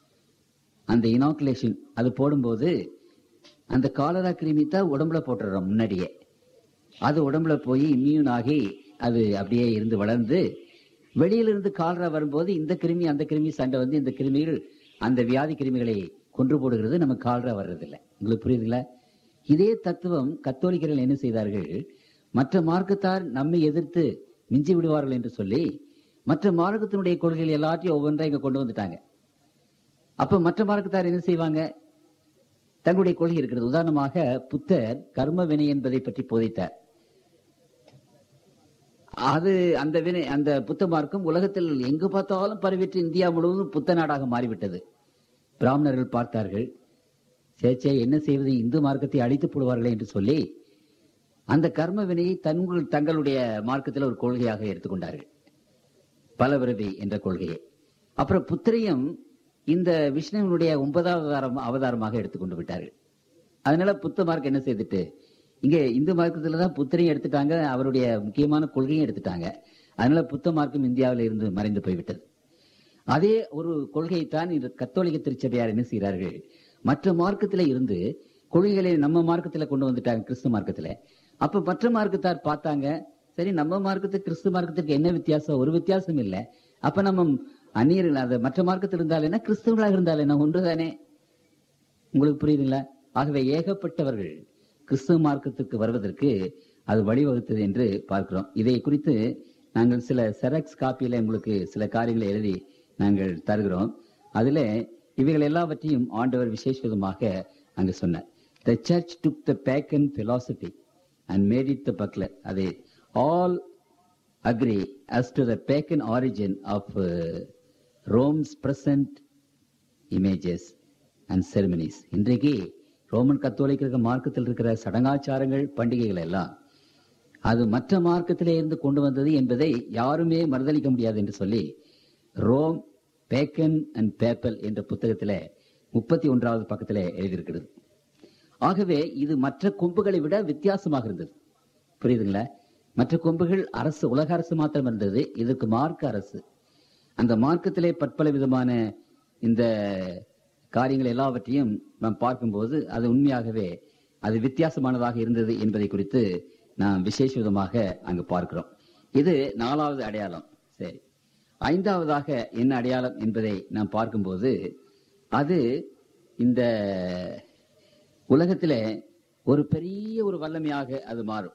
அந்த இனாகுலேஷன் அது போடும்போது அந்த காலரா கிருமி தான் உடம்புல போட்டுடுறோம் முன்னாடியே அது உடம்புல போய் இம்யூன் ஆகி அது அப்படியே இருந்து வளர்ந்து வெளியிலிருந்து காலரா வரும்போது இந்த கிருமி அந்த கிருமி சண்டை வந்து இந்த கிருமிகள் அந்த வியாதி கிருமிகளை கொன்று போடுகிறது நம்ம காலரா வர்றதில்லை உங்களுக்கு புரியுதுங்களா இதே தத்துவம் கத்தோலிக்கர்கள் என்ன செய்தார்கள் மற்ற மார்க்கத்தார் நம்மை எதிர்த்து மிஞ்சி விடுவார்கள் என்று சொல்லி மற்ற மார்க்கத்தினுடைய கொள்கைகள் எல்லாத்தையும் ஒவ்வொன்றா இங்க கொண்டு வந்துட்டாங்க அப்ப மற்ற மார்க்கத்தார் என்ன செய்வாங்க தங்களுடைய கொள்கை இருக்கிறது உதாரணமாக புத்தர் கர்ம வினை என்பதை பற்றி போதித்தார் அது அந்த வினை அந்த புத்த மார்க்கம் உலகத்தில் எங்கு பார்த்தாலும் பரவிட்டு இந்தியா முழுவதும் புத்த நாடாக மாறிவிட்டது பிராமணர்கள் பார்த்தார்கள் சேச்சே என்ன செய்வது இந்து மார்க்கத்தை அழித்து போடுவார்களே என்று சொல்லி அந்த கர்ம வினையை தங்கள் தங்களுடைய மார்க்கத்தில் ஒரு கொள்கையாக எடுத்துக்கொண்டார்கள் பலவிரதி என்ற கொள்கையை அப்புறம் புத்திரையும் இந்த விஷ்ணுவனுடைய ஒன்பதாவது அவதாரம் அவதாரமாக எடுத்துக்கொண்டு விட்டார்கள் அதனால புத்த மார்க் என்ன செய்துட்டு இங்க இந்து மார்க்கத்துல தான் புத்திரையும் எடுத்துட்டாங்க அவருடைய முக்கியமான கொள்கையும் எடுத்துட்டாங்க அதனால புத்த மார்க்கம் இந்தியாவில் இருந்து மறைந்து போய்விட்டது அதே ஒரு கொள்கையைத்தான் இந்த கத்தோலிக்க திருச்சபையார் என்ன செய்கிறார்கள் மற்ற மார்க்கத்தில இருந்து கொள்கைகளை நம்ம மார்க்கத்துல கொண்டு வந்துட்டாங்க கிறிஸ்து மார்க்கத்துல அப்ப மற்ற மார்க்கத்தார் பார்த்தாங்க சரி நம்ம மார்க்கத்துக்கு கிறிஸ்து மார்க்கத்துக்கு என்ன வித்தியாசம் ஒரு வித்தியாசம் இல்ல அப்ப நம்ம அந்நியர்கள் அது மற்ற மார்க்கத்தில் இருந்தால் என்ன கிறிஸ்தவர்களாக இருந்தால் என்ன ஒன்றுதானே உங்களுக்கு புரியுதுங்களா ஆகவே ஏகப்பட்டவர்கள் கிறிஸ்துவ மார்க்கத்துக்கு வருவதற்கு அது வழிவகுத்தது என்று பார்க்கிறோம் இதை குறித்து நாங்கள் சில செரக்ஸ் காப்பியில உங்களுக்கு சில காரியங்களை எழுதி நாங்கள் தருகிறோம் அதுல இவைகள் எல்லாவற்றையும் ஆண்டவர் விசேஷ விதமாக அங்கு சொன்னார் the church took the pagan philosophy and made it the buckler அது all agree as to the pagan origin of Rome's present images and ceremonies இன்றைக்கு ரோமன் கத்தோலிக்க மார்க்கத்தில் இருக்கிற சடங்காச்சாரங்கள் பண்டிகைகள் எல்லாம் அது மற்ற மார்க்கத்திலே இருந்து கொண்டு வந்தது என்பதை யாருமே மறுதளிக்க முடியாது என்று சொல்லி ரோம் பேக்கன் அண்ட் பேப்பல் என்ற புத்தகத்திலே முப்பத்தி ஒன்றாவது பக்கத்திலே எழுதியிருக்கிறது ஆகவே இது மற்ற கொம்புகளை விட வித்தியாசமாக இருந்தது புரியுதுங்களா மற்ற கொம்புகள் அரசு உலக அரசு மாத்திரம் இருந்தது இதற்கு மார்க்க அரசு அந்த மார்க்கத்திலே பற்பல விதமான இந்த காரியங்கள் எல்லாவற்றையும் நாம் பார்க்கும்போது அது உண்மையாகவே அது வித்தியாசமானதாக இருந்தது என்பதை குறித்து நாம் விசேஷ விதமாக அங்கு பார்க்கிறோம் இது நாலாவது அடையாளம் சரி ஐந்தாவதாக என்ன அடையாளம் என்பதை நாம் பார்க்கும்போது அது இந்த உலகத்திலே ஒரு பெரிய ஒரு வல்லமையாக அது மாறும்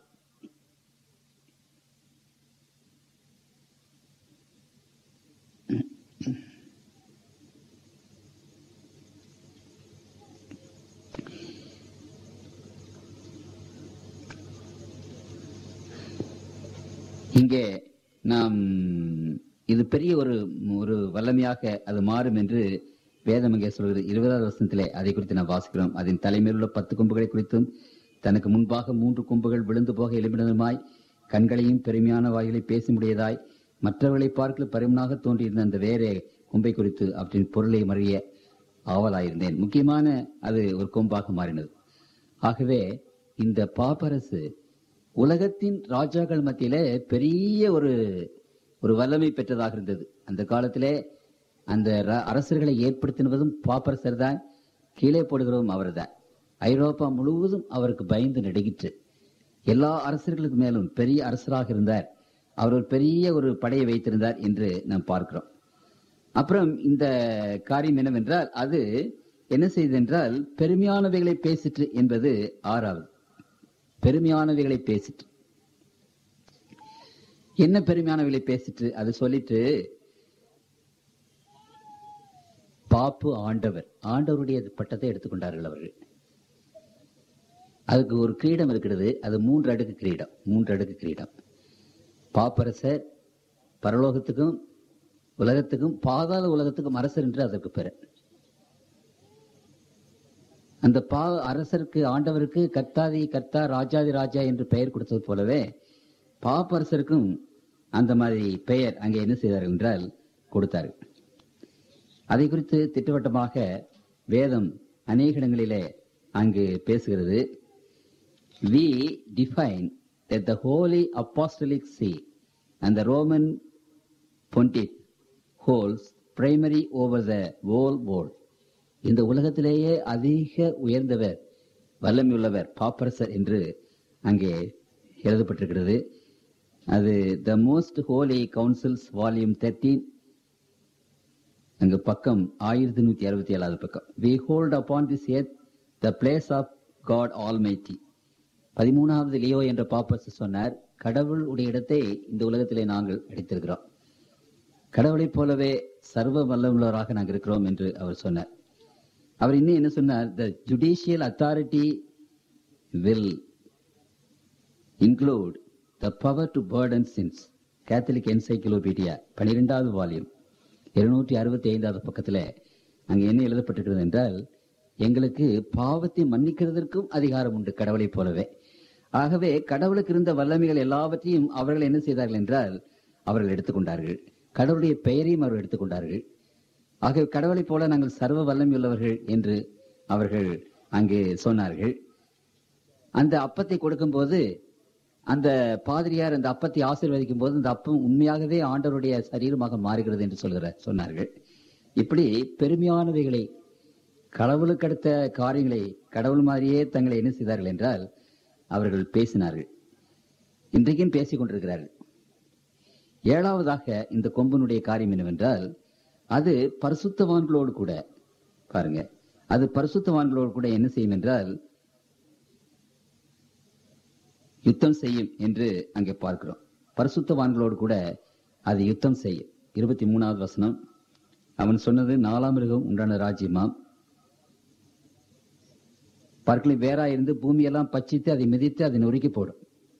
இங்கே நாம் இது பெரிய ஒரு ஒரு வல்லமையாக அது மாறும் என்று வேதம் இங்கே சொல்கிறது இருபதாவது வருஷத்திலே அதை குறித்து நாம் வாசிக்கிறோம் அதன் தலைமையில் உள்ள பத்து கொம்புகளை குறித்தும் தனக்கு முன்பாக மூன்று கொம்புகள் விழுந்து போக எழுப்பினதுமாய் கண்களையும் பெருமையான வாய்களை பேச முடியதாய் மற்றவர்களை பார்க்க பருமனாக தோன்றியிருந்த அந்த வேற கொம்பை குறித்து அவற்றின் பொருளை மறிய ஆவலாயிருந்தேன் முக்கியமான அது ஒரு கொம்பாக மாறினது ஆகவே இந்த பாப்பரசு உலகத்தின் ராஜாக்கள் மத்தியிலே பெரிய ஒரு ஒரு வல்லமை பெற்றதாக இருந்தது அந்த காலத்திலே அந்த ர- அரசர்களை ஏற்படுத்தினதும் பாப்பரசர் தான் கீழே போடுகிறதும் அவர்தான் ஐரோப்பா முழுவதும் அவருக்கு பயந்து நடுகிற்று எல்லா அரசர்களுக்கு மேலும் பெரிய அரசராக இருந்தார் அவர் ஒரு பெரிய ஒரு படையை வைத்திருந்தார் என்று நாம் பார்க்கிறோம் அப்புறம் இந்த காரியம் என்னவென்றால் அது என்ன செய்தது என்றால் பெருமையானவைகளை பேசிற்று என்பது ஆறாவது பெருமையானவைகளை பேசிற்று என்ன பெருமையானவைகளை பேசிற்று அது சொல்லிட்டு பாப்பு ஆண்டவர் ஆண்டவருடைய பட்டத்தை எடுத்துக்கொண்டார்கள் அவர்கள் அதுக்கு ஒரு கிரீடம் இருக்கிறது அது மூன்று அடுக்கு கிரீடம் மூன்று அடுக்கு கிரீடம் பாப்பரசர் பரலோகத்துக்கும் உலகத்துக்கும் பாதாள உலகத்துக்கும் அரசர் என்று அதற்கு பெயர் அந்த பா அரசருக்கு ஆண்டவருக்கு கர்த்தாதி கர்த்தா ராஜாதி ராஜா என்று பெயர் கொடுத்தது போலவே பாப்பரசருக்கும் அந்த மாதிரி பெயர் அங்கே என்ன செய்தார்கள் என்றால் கொடுத்தார்கள் அதை குறித்து திட்டவட்டமாக வேதம் அநேக இடங்களிலே அங்கு பேசுகிறது we define that the holy apostolic see and the roman pontiff holds primary over the whole world இந்த உலகத்திலேயே அதிக உயர்ந்தவர் வல்லமையுள்ளவர் பாப்பரசர் என்று அங்கே எழுதப்பட்டிருக்கிறது அது the most holy councils volume thirteen அங்கு பக்கம் ஆயிரத்தி நூத்தி அறுபத்தி ஏழாவது பக்கம் we hold upon this earth the place of God almighty பதிமூணாவது லியோ என்ற பாப்பஸ் சொன்னார் கடவுள் உடைய இடத்தை இந்த உலகத்திலே நாங்கள் அடித்திருக்கிறோம் கடவுளைப் போலவே சர்வ வல்லமுள்ளவராக நாங்கள் இருக்கிறோம் என்று அவர் சொன்னார் அவர் இன்னும் என்ன சொன்னார் the judicial authority will include the power to pardon sins Catholic encyclopedia பனிரெண்டாவது வால்யூம் இருநூற்றி அறுபத்தி ஐந்தாவது பக்கத்துல அங்க என்ன எழுதப்பட்டிருக்கிறது என்றால் எங்களுக்கு பாவத்தை மன்னிக்கிறதற்கும் அதிகாரம் உண்டு கடவுளைப் போலவே ஆகவே கடவுளுக்கு இருந்த வல்லமைகள் எல்லாவற்றையும் அவர்கள் என்ன செய்தார்கள் என்றால் அவர்கள் எடுத்துக்கொண்டார்கள் கடவுளுடைய பெயரையும் அவர்கள் எடுத்துக்கொண்டார்கள் ஆகவே கடவுளைப் போல நாங்கள் சர்வ வல்லமையுள்ளவர்கள் என்று அவர்கள் அங்கே சொன்னார்கள் அந்த அப்பத்தை கொடுக்கும்போது அந்த பாதிரியார் அந்த அப்பத்தை ஆசீர்வதிக்கும் போது அந்த அப்பம் உண்மையாகவே ஆண்டவருடைய சரீரமாக மாறுகிறது என்று சொல்கிற சொன்னார்கள் இப்படி பெருமையானவைகளை கடவுளுக்கு அடுத்த காரியங்களை கடவுள் மாதிரியே தங்களை என்ன செய்தார்கள் என்றால் அவர்கள் பேசினார்கள் இன்றைக்கும் பேசிக் கொண்டிருக்கிறார்கள் ஏழாவதாக இந்த கொம்பனுடைய காரியம் என்னவென்றால் அது பரிசுத்தவான்களோடு கூட பாருங்க அது பரிசுத்தவான்களோடு கூட என்ன செய்யும் என்றால் யுத்தம் செய்யும் என்று அங்கே பார்க்கிறோம் பரிசுத்தவான்களோடு கூட அது யுத்தம் செய்யும் இருபத்தி மூணாவது வசனம் அவன் சொன்னது நாலாம் மிருகம் உண்டான ராஜ்யமாம் பற்களை வேறா இருந்து பூமியெல்லாம் பச்சித்து அதை மிதித்து அதை நொறுக்கி போடும்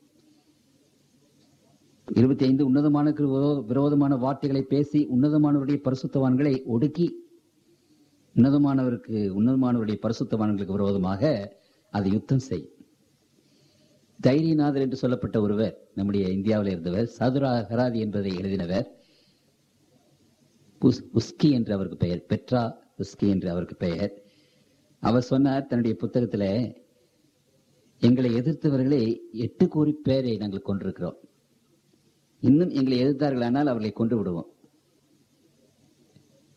இருபத்தி ஐந்து உன்னதமான விரோதமான வார்த்தைகளை பேசி உன்னதமானவருடைய பரிசுத்தவான்களை ஒடுக்கி உன்னதமானவருக்கு உன்னதமானவருடைய பரிசுத்தவான்களுக்கு விரோதமாக அது யுத்தம் செய்யும் தைரியநாதர் என்று சொல்லப்பட்ட ஒருவர் நம்முடைய இந்தியாவில் இருந்தவர் சதுரா ஹராதி என்பதை எழுதினவர் புஸ்- உஸ்கி என்று அவருக்கு பெயர் பெட்ரா உஸ்கி என்று அவருக்கு பெயர் அவர் சொன்னார் தன்னுடைய புத்தகத்துல எங்களை எதிர்த்தவர்களை எட்டு கோடி பேரை நாங்கள் கொண்டிருக்கிறோம் இன்னும் எங்களை எதிர்த்தார்களானால் அவர்களை கொண்டு விடுவோம்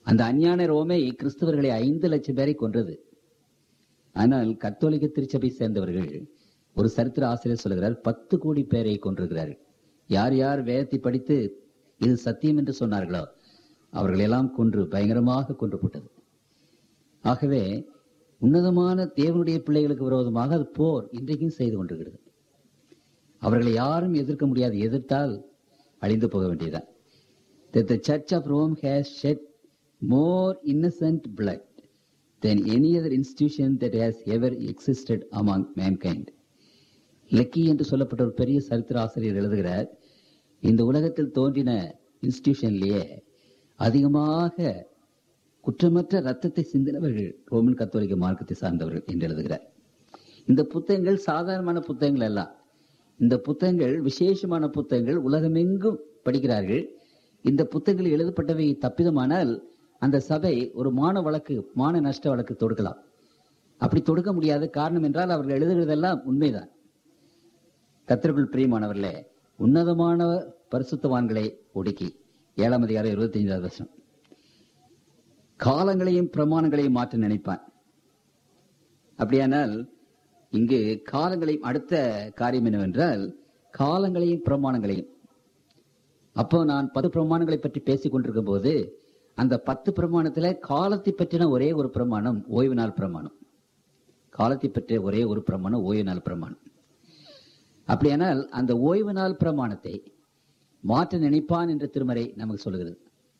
அந்த அஞ்ஞான ரோமை கிறிஸ்தவர்களை ஐந்து லட்சம் பேரை கொன்றது ஆனால் கத்தோலிக்க திருச்சபை சேர்ந்தவர்கள் ஒரு சரித்திர ஆசிரியர் சொல்லுகிறார் பத்து கோடி பேரை கொன்றிருக்கிறார்கள் யார் யார் வேதத்தை படித்து இது சத்தியம் என்று சொன்னார்களோ அவர்கள் எல்லாம் கொன்று பயங்கரமாக கொன்றப்பட்டது ஆகவே உன்னதமான தேவனுடைய பிள்ளைகளுக்கு விரோதமாக அது போர் இன்றைக்கும் செய்து கொண்டிருக்கிறது அவர்களை யாரும் எதிர்க்க முடியாது எதிர்த்தால் அழிந்து போக வேண்டியதுதான் that the Church of Rome has shed more innocent blood than any other institution that has ever existed among mankind. Lucky என்று சொல்லப்பட்ட ஒரு பெரிய சரித்திர ஆசிரியர் எழுதுகிறார் இந்த உலகத்தில் தோன்றின இன்ஸ்டிடியூஷன்லேயே அதிகமாக குற்றமற்ற ரத்தத்தை சிந்தினவர்கள் ரோமன் கத்தோலிக்க மார்க்கத்தை சார்ந்தவர்கள் என்று எழுதுகிறார் இந்த புத்தகங்கள் சாதாரணமான புத்தகங்கள் அல்ல இந்த புத்தகங்கள் விசேஷமான புத்தகங்கள் உலகமெங்கும் படிக்கிறார்கள் இந்த புத்தகங்கள் எழுதப்பட்டவை தப்பிதமானால் அந்த சபை ஒரு மான வழக்கு மான நஷ்ட வழக்கு தொடுக்கலாம் அப்படி தொடுக்க முடியாது காரணம் என்றால் அவர்கள் எழுதுகிறதெல்லாம் உண்மைதான் கத்திற்குள் பிரியமானவர்களே உன்னதமான பரிசுத்தவான்களை ஒடுக்கி ஏழாம் அதிகாரம் இருபத்தி ஐந்தாவது வருஷம் காலங்களையும் பிரமாணங்களையும் மாற்ற நினைப்பான் அப்படியானால் இங்கு காலங்களையும் அடுத்த காரியம் என்னவென்றால் காலங்களையும் பிரமாணங்களையும் அப்போ நான் பத்து பிரமாணங்களை பற்றி பேசிக் கொண்டிருக்கும் போது அந்த பத்து பிரமாணத்துல காலத்தை பற்றின ஒரே ஒரு பிரமாணம் ஓய்வு நாள் பிரமாணம் காலத்தை பற்றிய ஒரே ஒரு பிரமாணம் ஓய்வு நாள் பிரமாணம் அப்படியானால் அந்த ஓய்வு நாள் பிரமாணத்தை மாற்ற நினைப்பான் என்ற திருமறை நமக்கு சொல்லுகிறது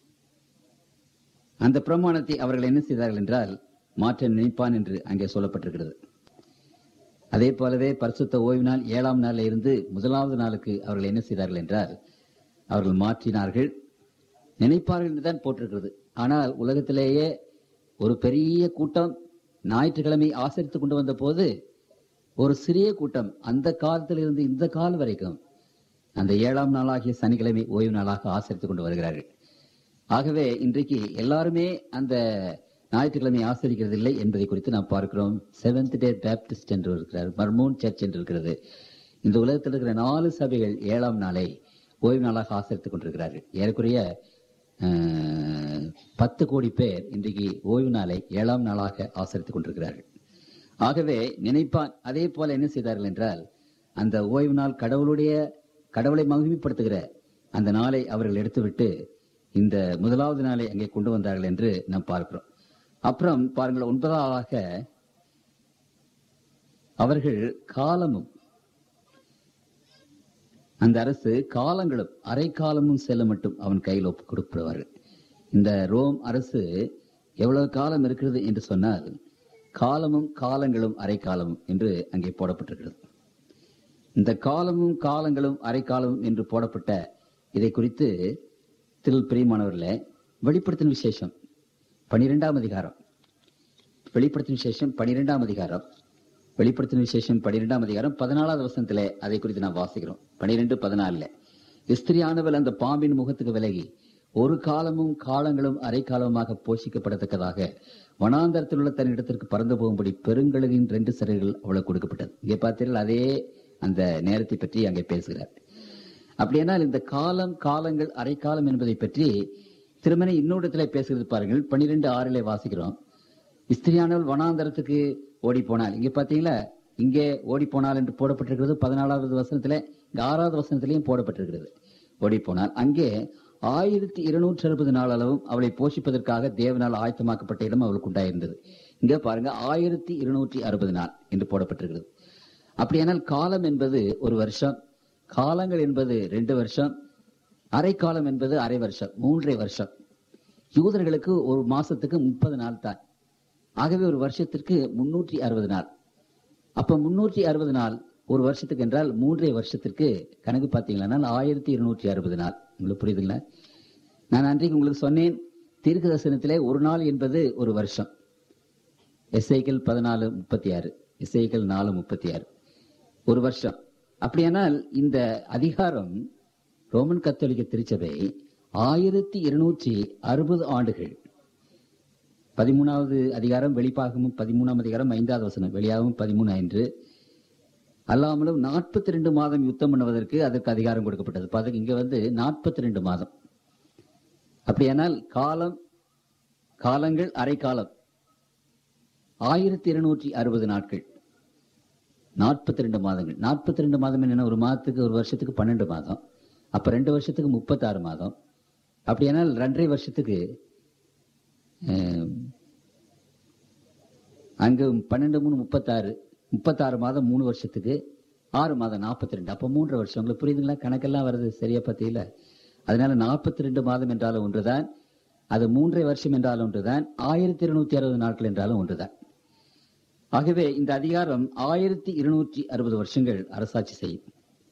அந்த பிரமாணத்தை அவர்கள் என்ன செய்தார்கள் என்றால் மாற்ற நினைப்பான் என்று அங்கே சொல்லப்பட்டிருக்கிறது அதே போலவே பரிசுத்த ஓய்வு நாள் ஏழாம் நாளில் இருந்து முதலாவது நாளுக்கு அவர்கள் என்ன செய்தார்கள் என்றால் அவர்கள் மாற்றினார்கள் நினைப்பார்கள் என்றுதான் போட்டிருக்கிறது ஆனால் உலகத்திலேயே ஒரு பெரிய கூட்டம் ஞாயிற்றுக்கிழமை ஆசரித்துக் கொண்டு வந்த போது ஒரு சிறிய கூட்டம் அந்த காலத்தில் இருந்து இந்த காலம் வரைக்கும் அந்த ஏழாம் நாளாகிய சனிக்கிழமை ஓய்வு நாளாக ஆசரித்துக் கொண்டு வருகிறார்கள் ஆகவே இன்றைக்கு எல்லாருமே அந்த ஞாயிற்றுக்கிழமை ஆசரிக்கிறது இல்லை என்பதை குறித்து நாம் பார்க்கிறோம் செவன்த் டே பேப்டிஸ்ட் என்று இருக்கிறார் மர்மோன் சர்ச் என்று இருக்கிறது இந்த உலகத்தில் இருக்கிற நாலு சபைகள் ஏழாம் நாளை ஓய்வு நாளாக ஆசரித்துக் கொண்டிருக்கிறார்கள் ஏறக்குறைய அஹ், பத்து கோடி பேர் இன்றைக்கு ஓய்வு நாளை ஏழாம் நாளாக ஆசரித்துக் கொண்டிருக்கிறார்கள் ஆகவே நினைப்பான் அதே போல என்ன செய்தார்கள் என்றால் அந்த ஓய்வு நாள் கடவுளுடைய கடவுளை மகிமைப்படுத்துகிற அந்த நாளை அவர்கள் எடுத்துவிட்டு இந்த முதலாவது நாளை அங்கே கொண்டு வந்தார்கள் என்று நாம் பார்க்கிறோம் அப்புறம் பாருங்கள் ஒன்பதாவதாக அவர்கள் காலமும் அந்த அரசு காலங்களும் அரை காலமும் செல்ல மட்டும் அவன் கையில் ஒப்பு கொடுக்கப்படுவார்கள் இந்த ரோம் அரசு எவ்வளவு காலம் இருக்கிறது என்று சொன்னால் காலமும் காலங்களும் அரை காலமும் என்று அங்கே போடப்பட்டிருக்கிறது இந்த காலமும் காலங்களும் அரை காலமும் என்று போடப்பட்ட இதை குறித்து திரு பிரியமானவர்களே வெளிப்படுத்தின விசேஷம் பனிரெண்டாம் அதிகாரம் வெளிப்படுத்தின விசேஷம் பனிரெண்டாம் அதிகாரம் வெளிப்படுத்தின விசேஷம் பனிரெண்டாம் அதிகாரம் பதினாலாவது வசனத்திலே அதை குறித்து நாம் வாசிக்கிறோம் பனிரெண்டு பதினாலுல ஸ்திரியானவள் அந்த பாம்பின் முகத்துக்கு விலகி ஒரு காலமும் காலங்களும் அரை காலமாக போஷிக்கப்படத்தக்கதாக வனாந்தரத்தில் உள்ள தன் இடத்திற்கு பறந்து போகும்படி பெருங்கழுகின் ரெண்டு சிறைகள் அவளுக்கு கொடுக்கப்பட்டது இங்கே பார்த்தீர்கள் அதே அந்த நேரத்தை பற்றி அங்கே பேசுகிறார் அப்படியானால் இந்த காலம் காலங்கள் அரை காலம் என்பதை பற்றி திருமணி இன்னொரு பேசுகிறது பாருங்கள் பன்னிரெண்டு ஆறிலே வாசிக்கிறோம் ஸ்திரியானவள் வனாந்தரத்துக்கு ஓடி போனாள் இங்க பாத்தீங்களா இங்கே ஓடி போனாள் என்று போடப்பட்டிருக்கிறது பதினாலாவது வசனத்துல இங்க ஆறாவது வசனத்திலையும் போடப்பட்டிருக்கிறது ஓடி போனால் அங்கே ஆயிரத்தி இருநூற்றி அறுபது நாள் அளவும் அவளை போஷிப்பதற்காக தேவனால் ஆயத்தமாக்கப்பட்ட இடம் அவளுக்கு உண்டாயிருந்தது இங்க பாருங்க ஆயிரத்தி இருநூற்றி அறுபது நாள் என்று போடப்பட்டிருக்கிறது அப்படியானால் காலம் என்பது ஒரு வருஷம் காலங்கள் என்பது ரெண்டு வருஷம் அரை காலம் என்பது அரை வருஷம் மூன்றரை வருஷம் யூதர்களுக்கு ஒரு மாசத்துக்கு முப்பது நாள் தான் ஆகவே ஒரு வருஷத்திற்கு முன்னூற்றி அறுபது நாள் அப்ப முன்னூற்றி அறுபது நாள் ஒரு வருஷத்துக்கு என்றால் மூன்றரை வருஷத்திற்கு கணக்கு பார்த்தீங்களா ஆயிரத்தி இருநூற்றி அறுபது நாள் உங்களுக்கு புரியுதுங்களா நான் அன்றைக்கு உங்களுக்கு சொன்னேன் தீர்க்க தரிசனத்திலே ஒரு நாள் என்பது ஒரு வருஷம் எஸ்ஐக்கள் பதினாலு முப்பத்தி ஆறு எஸ்ஐக்கள் நாலு முப்பத்தி ஆறு ஒரு வருஷம் அப்படியானால் இந்த அதிகாரம் ரோமன் கத்தோலிக்க திருச்சபை ஆயிரத்தி இருநூற்றி அறுபது ஆண்டுகள் பதிமூணாவது அதிகாரம் வெளிப்பாகமும் பதிமூணாம் அதிகாரம் ஐந்தாவது வசனம் வெளியாகவும் பதிமூணு ஐந்து அல்லாமலும் நாற்பத்தி ரெண்டு மாதம் யுத்தம் பண்ணுவதற்கு அதற்கு அதிகாரம் கொடுக்கப்பட்டது இப்ப அதுக்கு இங்க வந்து நாற்பத்தி ரெண்டு மாதம் அப்படியானால் காலம் காலங்கள் அரை காலம் ஆயிரத்தி இருநூற்றி அறுபது நாட்கள் நாற்பத்தி ரெண்டு மாதங்கள் நாற்பத்தி ரெண்டு மாதம் என்ன ஒரு மாதத்துக்கு ஒரு வருஷத்துக்கு பன்னெண்டு மாதம் அப்ப ரெண்டு வருஷத்துக்கு முப்பத்தாறு மாதம் அப்படியானால் ரெண்டரை வருஷத்துக்கு அஹ், அங்கு பன்னெண்டு மூணு முப்பத்தாறு முப்பத்தாறு மாதம் மூணு வருஷத்துக்கு ஆறு மாதம் நாற்பத்தி ரெண்டு அப்போ மூன்று வருஷம் உங்களுக்கு புரியுதுங்களா கணக்கெல்லாம் வருது சரியா பத்தியில அதனால நாற்பத்தி ரெண்டு மாதம் என்றாலும் ஒன்றுதான் அது மூன்றரை வருஷம் என்றாலும் ஒன்றுதான் ஆயிரத்தி இருநூத்தி அறுபது நாட்கள் என்றாலும் ஒன்றுதான் ஆகவே இந்த அதிகாரம் ஆயிரத்தி இருநூற்றி அறுபது வருஷங்கள் அரசாட்சி செய்யும்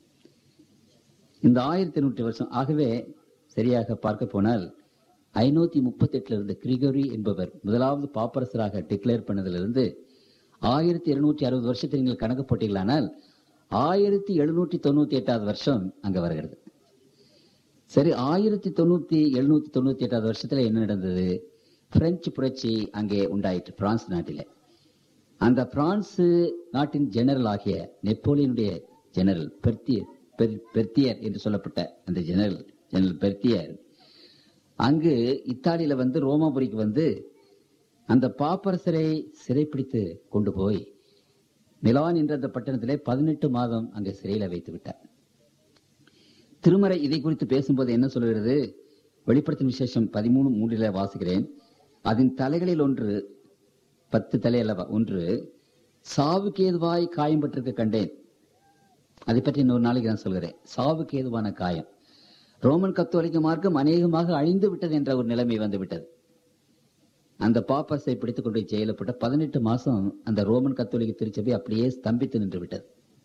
இந்த ஆயிரத்தி இருநூற்றி வருஷம் ஆகவே சரியாக பார்க்க போனால் ஐநூத்தி முப்பத்தி எட்டுல இருந்து கிரிகோரி என்பவர் முதலாவது பாப்பரசராக டிக்ளேர் பண்ணதிலிருந்து ஆயிரத்தி இருநூற்றி அறுபது வருஷத்தை நீங்கள் கணக்கு போட்டீங்களானால் ஆயிரத்தி எழுநூற்றி தொண்ணூத்தி எட்டாவது வருஷம் அங்க வருகிறது சரி ஆயிரத்தி தொண்ணூத்தி எழுநூத்தி தொண்ணூத்தி எட்டாவது வருஷத்துல என்ன நடந்தது பிரெஞ்சு புரட்சி அங்கே உண்டாயிற்று பிரான்ஸ் நாட்டிலே அந்த பிரான்ஸ் நாட்டின் ஜெனரல் ஆகிய நெப்போலியனுடைய ஜெனரல் பெர்த்தியர் பெர்- பெர்த்தியர் என்று சொல்லப்பட்ட அந்த ஜெனரல் ஜெனரல் பெர்த்தியர் அங்கு இத்தாலியில வந்து ரோமாபுரிக்கு வந்து அந்த பாப்பரசரை சிறைப்பிடித்து கொண்டு போய் மிலான் என்ற அந்த பட்டணத்திலே பதினெட்டு மாதம் அங்கே சிறையில வைத்து விட்டார் திருமறை இதை குறித்து பேசும்போது என்ன சொல்கிறது வெளிப்படுத்தும் விசேஷம் பதிமூணு மூன்றில வாசிக்கிறேன் அதன் தலைகளில் ஒன்று பத்து தலை அல்லவா ஒன்று சாவுக்கு ஏதுவாய் காயம் பட்டிருக்க கண்டேன் அதை பற்றி இன்னொரு நாளைக்கு நான் சொல்கிறேன் சாவுக்கு ஏதுவான காயம் ரோமன் கத்தோலிக்க மார்க்கம் அநேகமாக அழிந்து விட்டது என்ற ஒரு நிலைமை வந்து விட்டது அந்த பாப்பர்ஸை பிடித்துக் கொண்டு போய் ஜெயில போட்ட பதினெட்டு மாசம் அந்த ரோமன் கத்தோலிக்க திருச்சபை அப்படியே ஸ்தம்பித்து நின்று விட்டது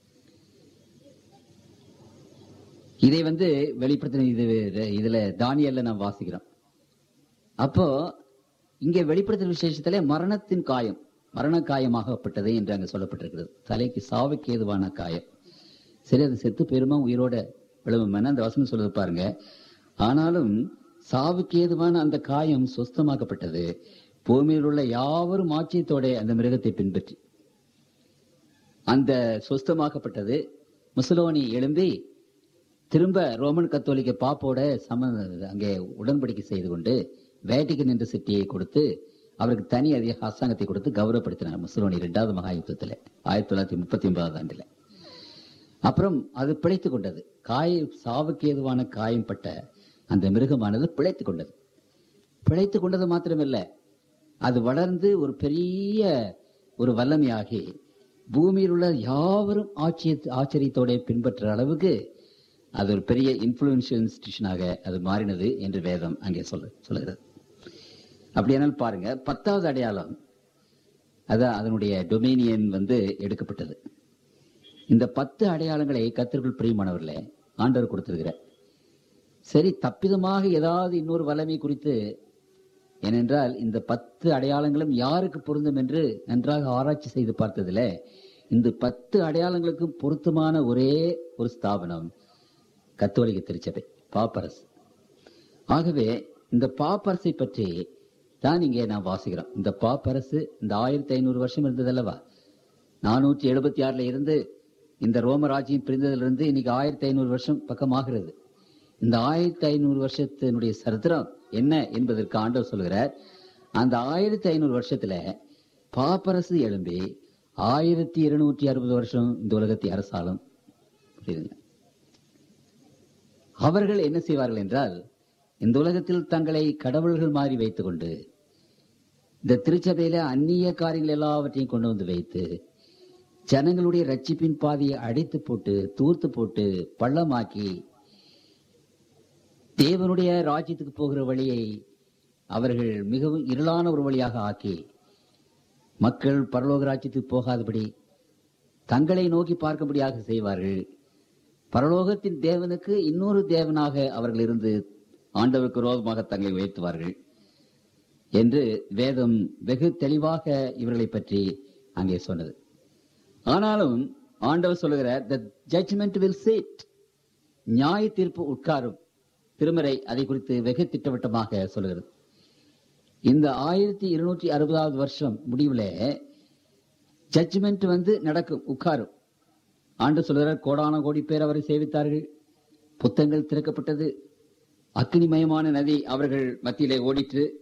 இதை வந்து வெளிப்படுத்தின இது இதுல தானியல்ல நாம் வாசிக்கிறோம் அப்போ இங்கே வெளிப்படுத்தின விசேஷத்திலே மரணத்தின் காயம் மரண காயமாகப்பட்டது என்று அங்க சொல்லப்பட்டிருக்கிறது தலைக்கு சாவுக்கு ஏதுவான காயம் சரி அது செத்து பெருமா உயிரோட விழுவும் அந்த வசனம் சொல்லுது பாருங்க ஆனாலும் சாவுக்கு ஏதுவான அந்த காயம் சுஸ்தமாக்கப்பட்டது பூமியில் உள்ள யாவரும் ஆட்சியத்தோட அந்த மிருகத்தை பின்பற்றி அந்த சுஸ்தமாக்கப்பட்டது முசலோனி எழும்பி திரும்ப ரோமன் கத்தோலிக்க பாப்போட சம அங்கே உடன்படிக்கை செய்து கொண்டு வேட்டிகன் என்ற சிட்டியை கொடுத்து அவருக்கு தனி அதிக அரசாங்கத்தை கொடுத்து கௌரவப்படுத்தினார் முசலோனி இரண்டாவது மகா யுத்தத்தில் ஆயிரத்தி தொள்ளாயிரத்தி முப்பத்தி ஒன்பதாவது ஆண்டுல அப்புறம் அது பிழைத்துக் கொண்டது காய சாவுக்கு ஏதுவான காயம் பட்ட அந்த மிருகமானது பிழைத்துக் கொண்டது பிழைத்துக் கொண்டது மாத்திரமல்ல அது வளர்ந்து ஒரு பெரிய ஒரு வல்லமையாகி பூமியில் உள்ள யாவரும் ஆட்சிய ஆச்சரியத்தோட பின்பற்ற அளவுக்கு அது ஒரு பெரிய இன்ஃபுளுன்ஷியல் இன்ஸ்டிடியூஷனாக அது மாறினது என்று வேதம் அங்கே சொல்ல சொல்லுகிறது அப்படியானால் பாருங்க பத்தாவது அடையாளம் அதான் அதனுடைய டொமினியன் வந்து எடுக்கப்பட்டது இந்த பத்து அடையாளங்களை கத்திற்குள் பிரியமானவர்களே ஆண்டவர் கொடுத்திருக்கிறார் சரி தப்பிதமாக ஏதாவது இன்னொரு வல்லமை குறித்து ஏனென்றால் இந்த பத்து அடையாளங்களும் யாருக்கு பொருந்தும் என்று நன்றாக ஆராய்ச்சி செய்து பார்த்ததுல இந்த பத்து அடையாளங்களுக்கும் பொருத்தமான ஒரே ஒரு ஸ்தாபனம் கத்தோலிக்க திருச்சபை பாப்பரஸ் ஆகவே இந்த பாப்பரசை பற்றி தான் இங்கே நாம் வாசிக்கிறோம் இந்த பாப்பரசு இந்த ஆயிரத்தி ஐநூறு வருஷம் இருந்ததல்லவா நானூற்றி எழுபத்தி ஆறுல இருந்து இந்த ரோமராஜ்யம் பிரிந்ததிலிருந்து இன்னைக்கு ஆயிரத்தி ஐநூறு வருஷம் பக்கமாகிறது இந்த ஆயிரத்தி ஐநூறு வருஷத்தினுடைய சரித்திரம் என்ன என்பதற்கு ஆண்டவர் சொல்கிறார் அந்த ஆயிரத்தி ஐநூறு வருஷத்துல பாப்பரசு எழும்பி ஆயிரத்தி இருநூற்றி அறுபது வருஷம் இந்த உலகத்தை அரசாலும் புரியுதுங்க அவர்கள் என்ன செய்வார்கள் என்றால் இந்த உலகத்தில் தங்களை கடவுள்கள் மாறி வைத்துக் கொண்டு இந்த திருச்சபையில அந்நிய காரியங்கள் எல்லாவற்றையும் கொண்டு வந்து வைத்து ஜனங்களுடைய ரட்சிப்பின் பாதையை அடைத்து போட்டு தூர்த்து போட்டு பள்ளமாக்கி தேவனுடைய ராஜ்யத்துக்கு போகிற வழியை அவர்கள் மிகவும் இருளான ஒரு வழியாக ஆக்கி மக்கள் பரலோக ராஜ்யத்துக்கு போகாதபடி தங்களை நோக்கி பார்க்கும்படியாக செய்வார்கள் பரலோகத்தின் தேவனுக்கு இன்னொரு தேவனாக அவர்கள் இருந்து ஆண்டவருக்கு விரோதமாக தங்களை உயர்த்துவார்கள் என்று வேதம் வெகு தெளிவாக இவர்களை பற்றி அங்கே சொன்னது ஆனாலும் ஆண்டவர் சொல்லுகிறார் the judgment will sit நியாய தீர்ப்பு உட்காரும் திருமறை அதை குறித்து வெகு திட்டவட்டமாக சொல்லுகிறது இந்த ஆயிரத்தி இருநூற்றி அறுபதாவது வருஷம் முடிவுல ஜட்ஜ்மெண்ட் வந்து நடக்கும் உட்காரும் ஆண்டு சொல்கிறார் கோடான கோடி பேர் அவரை சேவித்தார்கள் புத்தகங்கள் திறக்கப்பட்டது அக்னிமயமான நதி அவர்கள் மத்தியிலே ஓடிற்று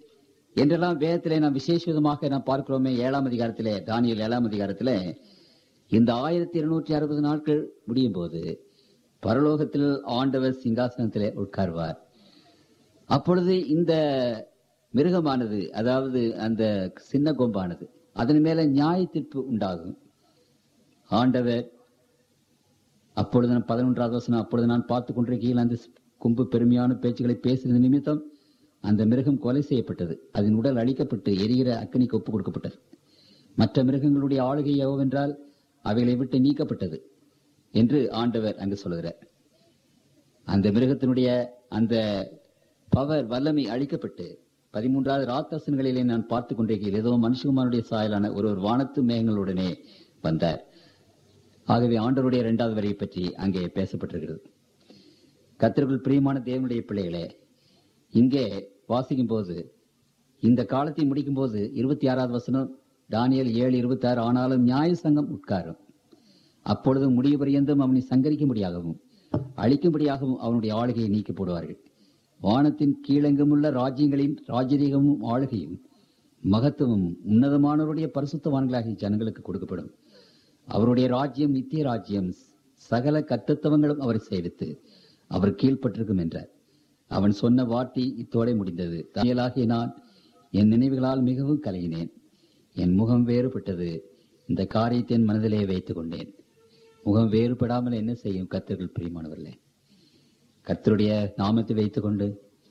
என்றெல்லாம் வேதத்திலே நாம் விசேஷ விதமாக நாம் பார்க்கிறோமே ஏழாம் அதிகாரத்திலே தானியல் ஏழாம் அதிகாரத்திலே இந்த ஆயிரத்தி இருநூற்றி அறுபது நாட்கள் முடியும் போது பரலோகத்தில் ஆண்டவர் சிங்காசனத்திலே உட்கார்வார் அப்பொழுது இந்த மிருகமானது அதாவது அந்த சின்ன கொம்பானது அதன் மேல நியாய தீர்ப்பு உண்டாகும் ஆண்டவர் அப்பொழுது நான் பதினொன்றாவது வசனம் அப்பொழுது நான் பார்த்து கொண்டிருக்கையில் அந்த கொம்பு பெருமையான பேச்சுகளை பேசுகிறது நிமித்தம் அந்த மிருகம் கொலை செய்யப்பட்டது அதன் உடல் அழிக்கப்பட்டு எரிகிற அக்கினிக்கு ஒப்பு கொடுக்கப்பட்டது மற்ற மிருகங்களுடைய ஆளுகை எவ்வென்றால் அவைகளை விட்டு நீக்கப்பட்டது என்று ஆண்டவர் அங்கு சொல்லுகிறார் அந்த மிருகத்தினுடைய அந்த பவர் வல்லமை அழிக்கப்பட்டு பதிமூன்றாவது ராத்தாசன்களிலே நான் பார்த்து கொண்டிருக்கிறேன் ஏதோ மனுஷகுமாரனுடைய சாயலான ஒரு ஒரு வானத்து மேகங்களுடனே வந்தார் ஆகவே ஆண்டவருடைய இரண்டாவது வரியை பற்றி அங்கே பேசப்பட்டிருக்கிறது கத்திற்குள் பிரியமான தேவனுடைய பிள்ளைகளே இங்கே வாசிக்கும் போது இந்த காலத்தை முடிக்கும் போது இருபத்தி ஆறாவது வசனம் தானியல் ஏழு இருபத்தி ஆறு ஆனாலும் நியாய சங்கம் உட்காரும் அப்பொழுது முடிவு பரியந்தம் அவனை சங்கரிக்கும்படியாகவும் அழிக்கும்படியாகவும் அவனுடைய ஆளுகையை நீக்கி போடுவார்கள் வானத்தின் கீழெங்குமுள்ள ராஜ்யங்களின் ராஜரீகமும் ஆளுகையும் மகத்துவமும் உன்னதமானவருடைய பரிசுத்தவான்களாகிய ஜனங்களுக்கு கொடுக்கப்படும் அவருடைய ராஜ்யம் நித்திய ராஜ்யம் சகல கத்தத்துவங்களும் அவரை சேவித்து அவர் கீழ்ப்பட்டிருக்கும் என்றார் அவன் சொன்ன வார்த்தை இத்தோടെ முடிந்தது தானியலாகிய நான் என் நினைவுகளால் மிகவும் கலங்கினேன் என் முகம் வேறுபட்டது இந்த காரியத்தை என் மனதிலே வைத்துக் கொண்டேன் முகம் வேறுபடாமல் என்ன செய்யும் கத்தர்கள் பிரியமானவர்களே கர்த்தருடைய நாமத்தை வைத்துக்கொண்டு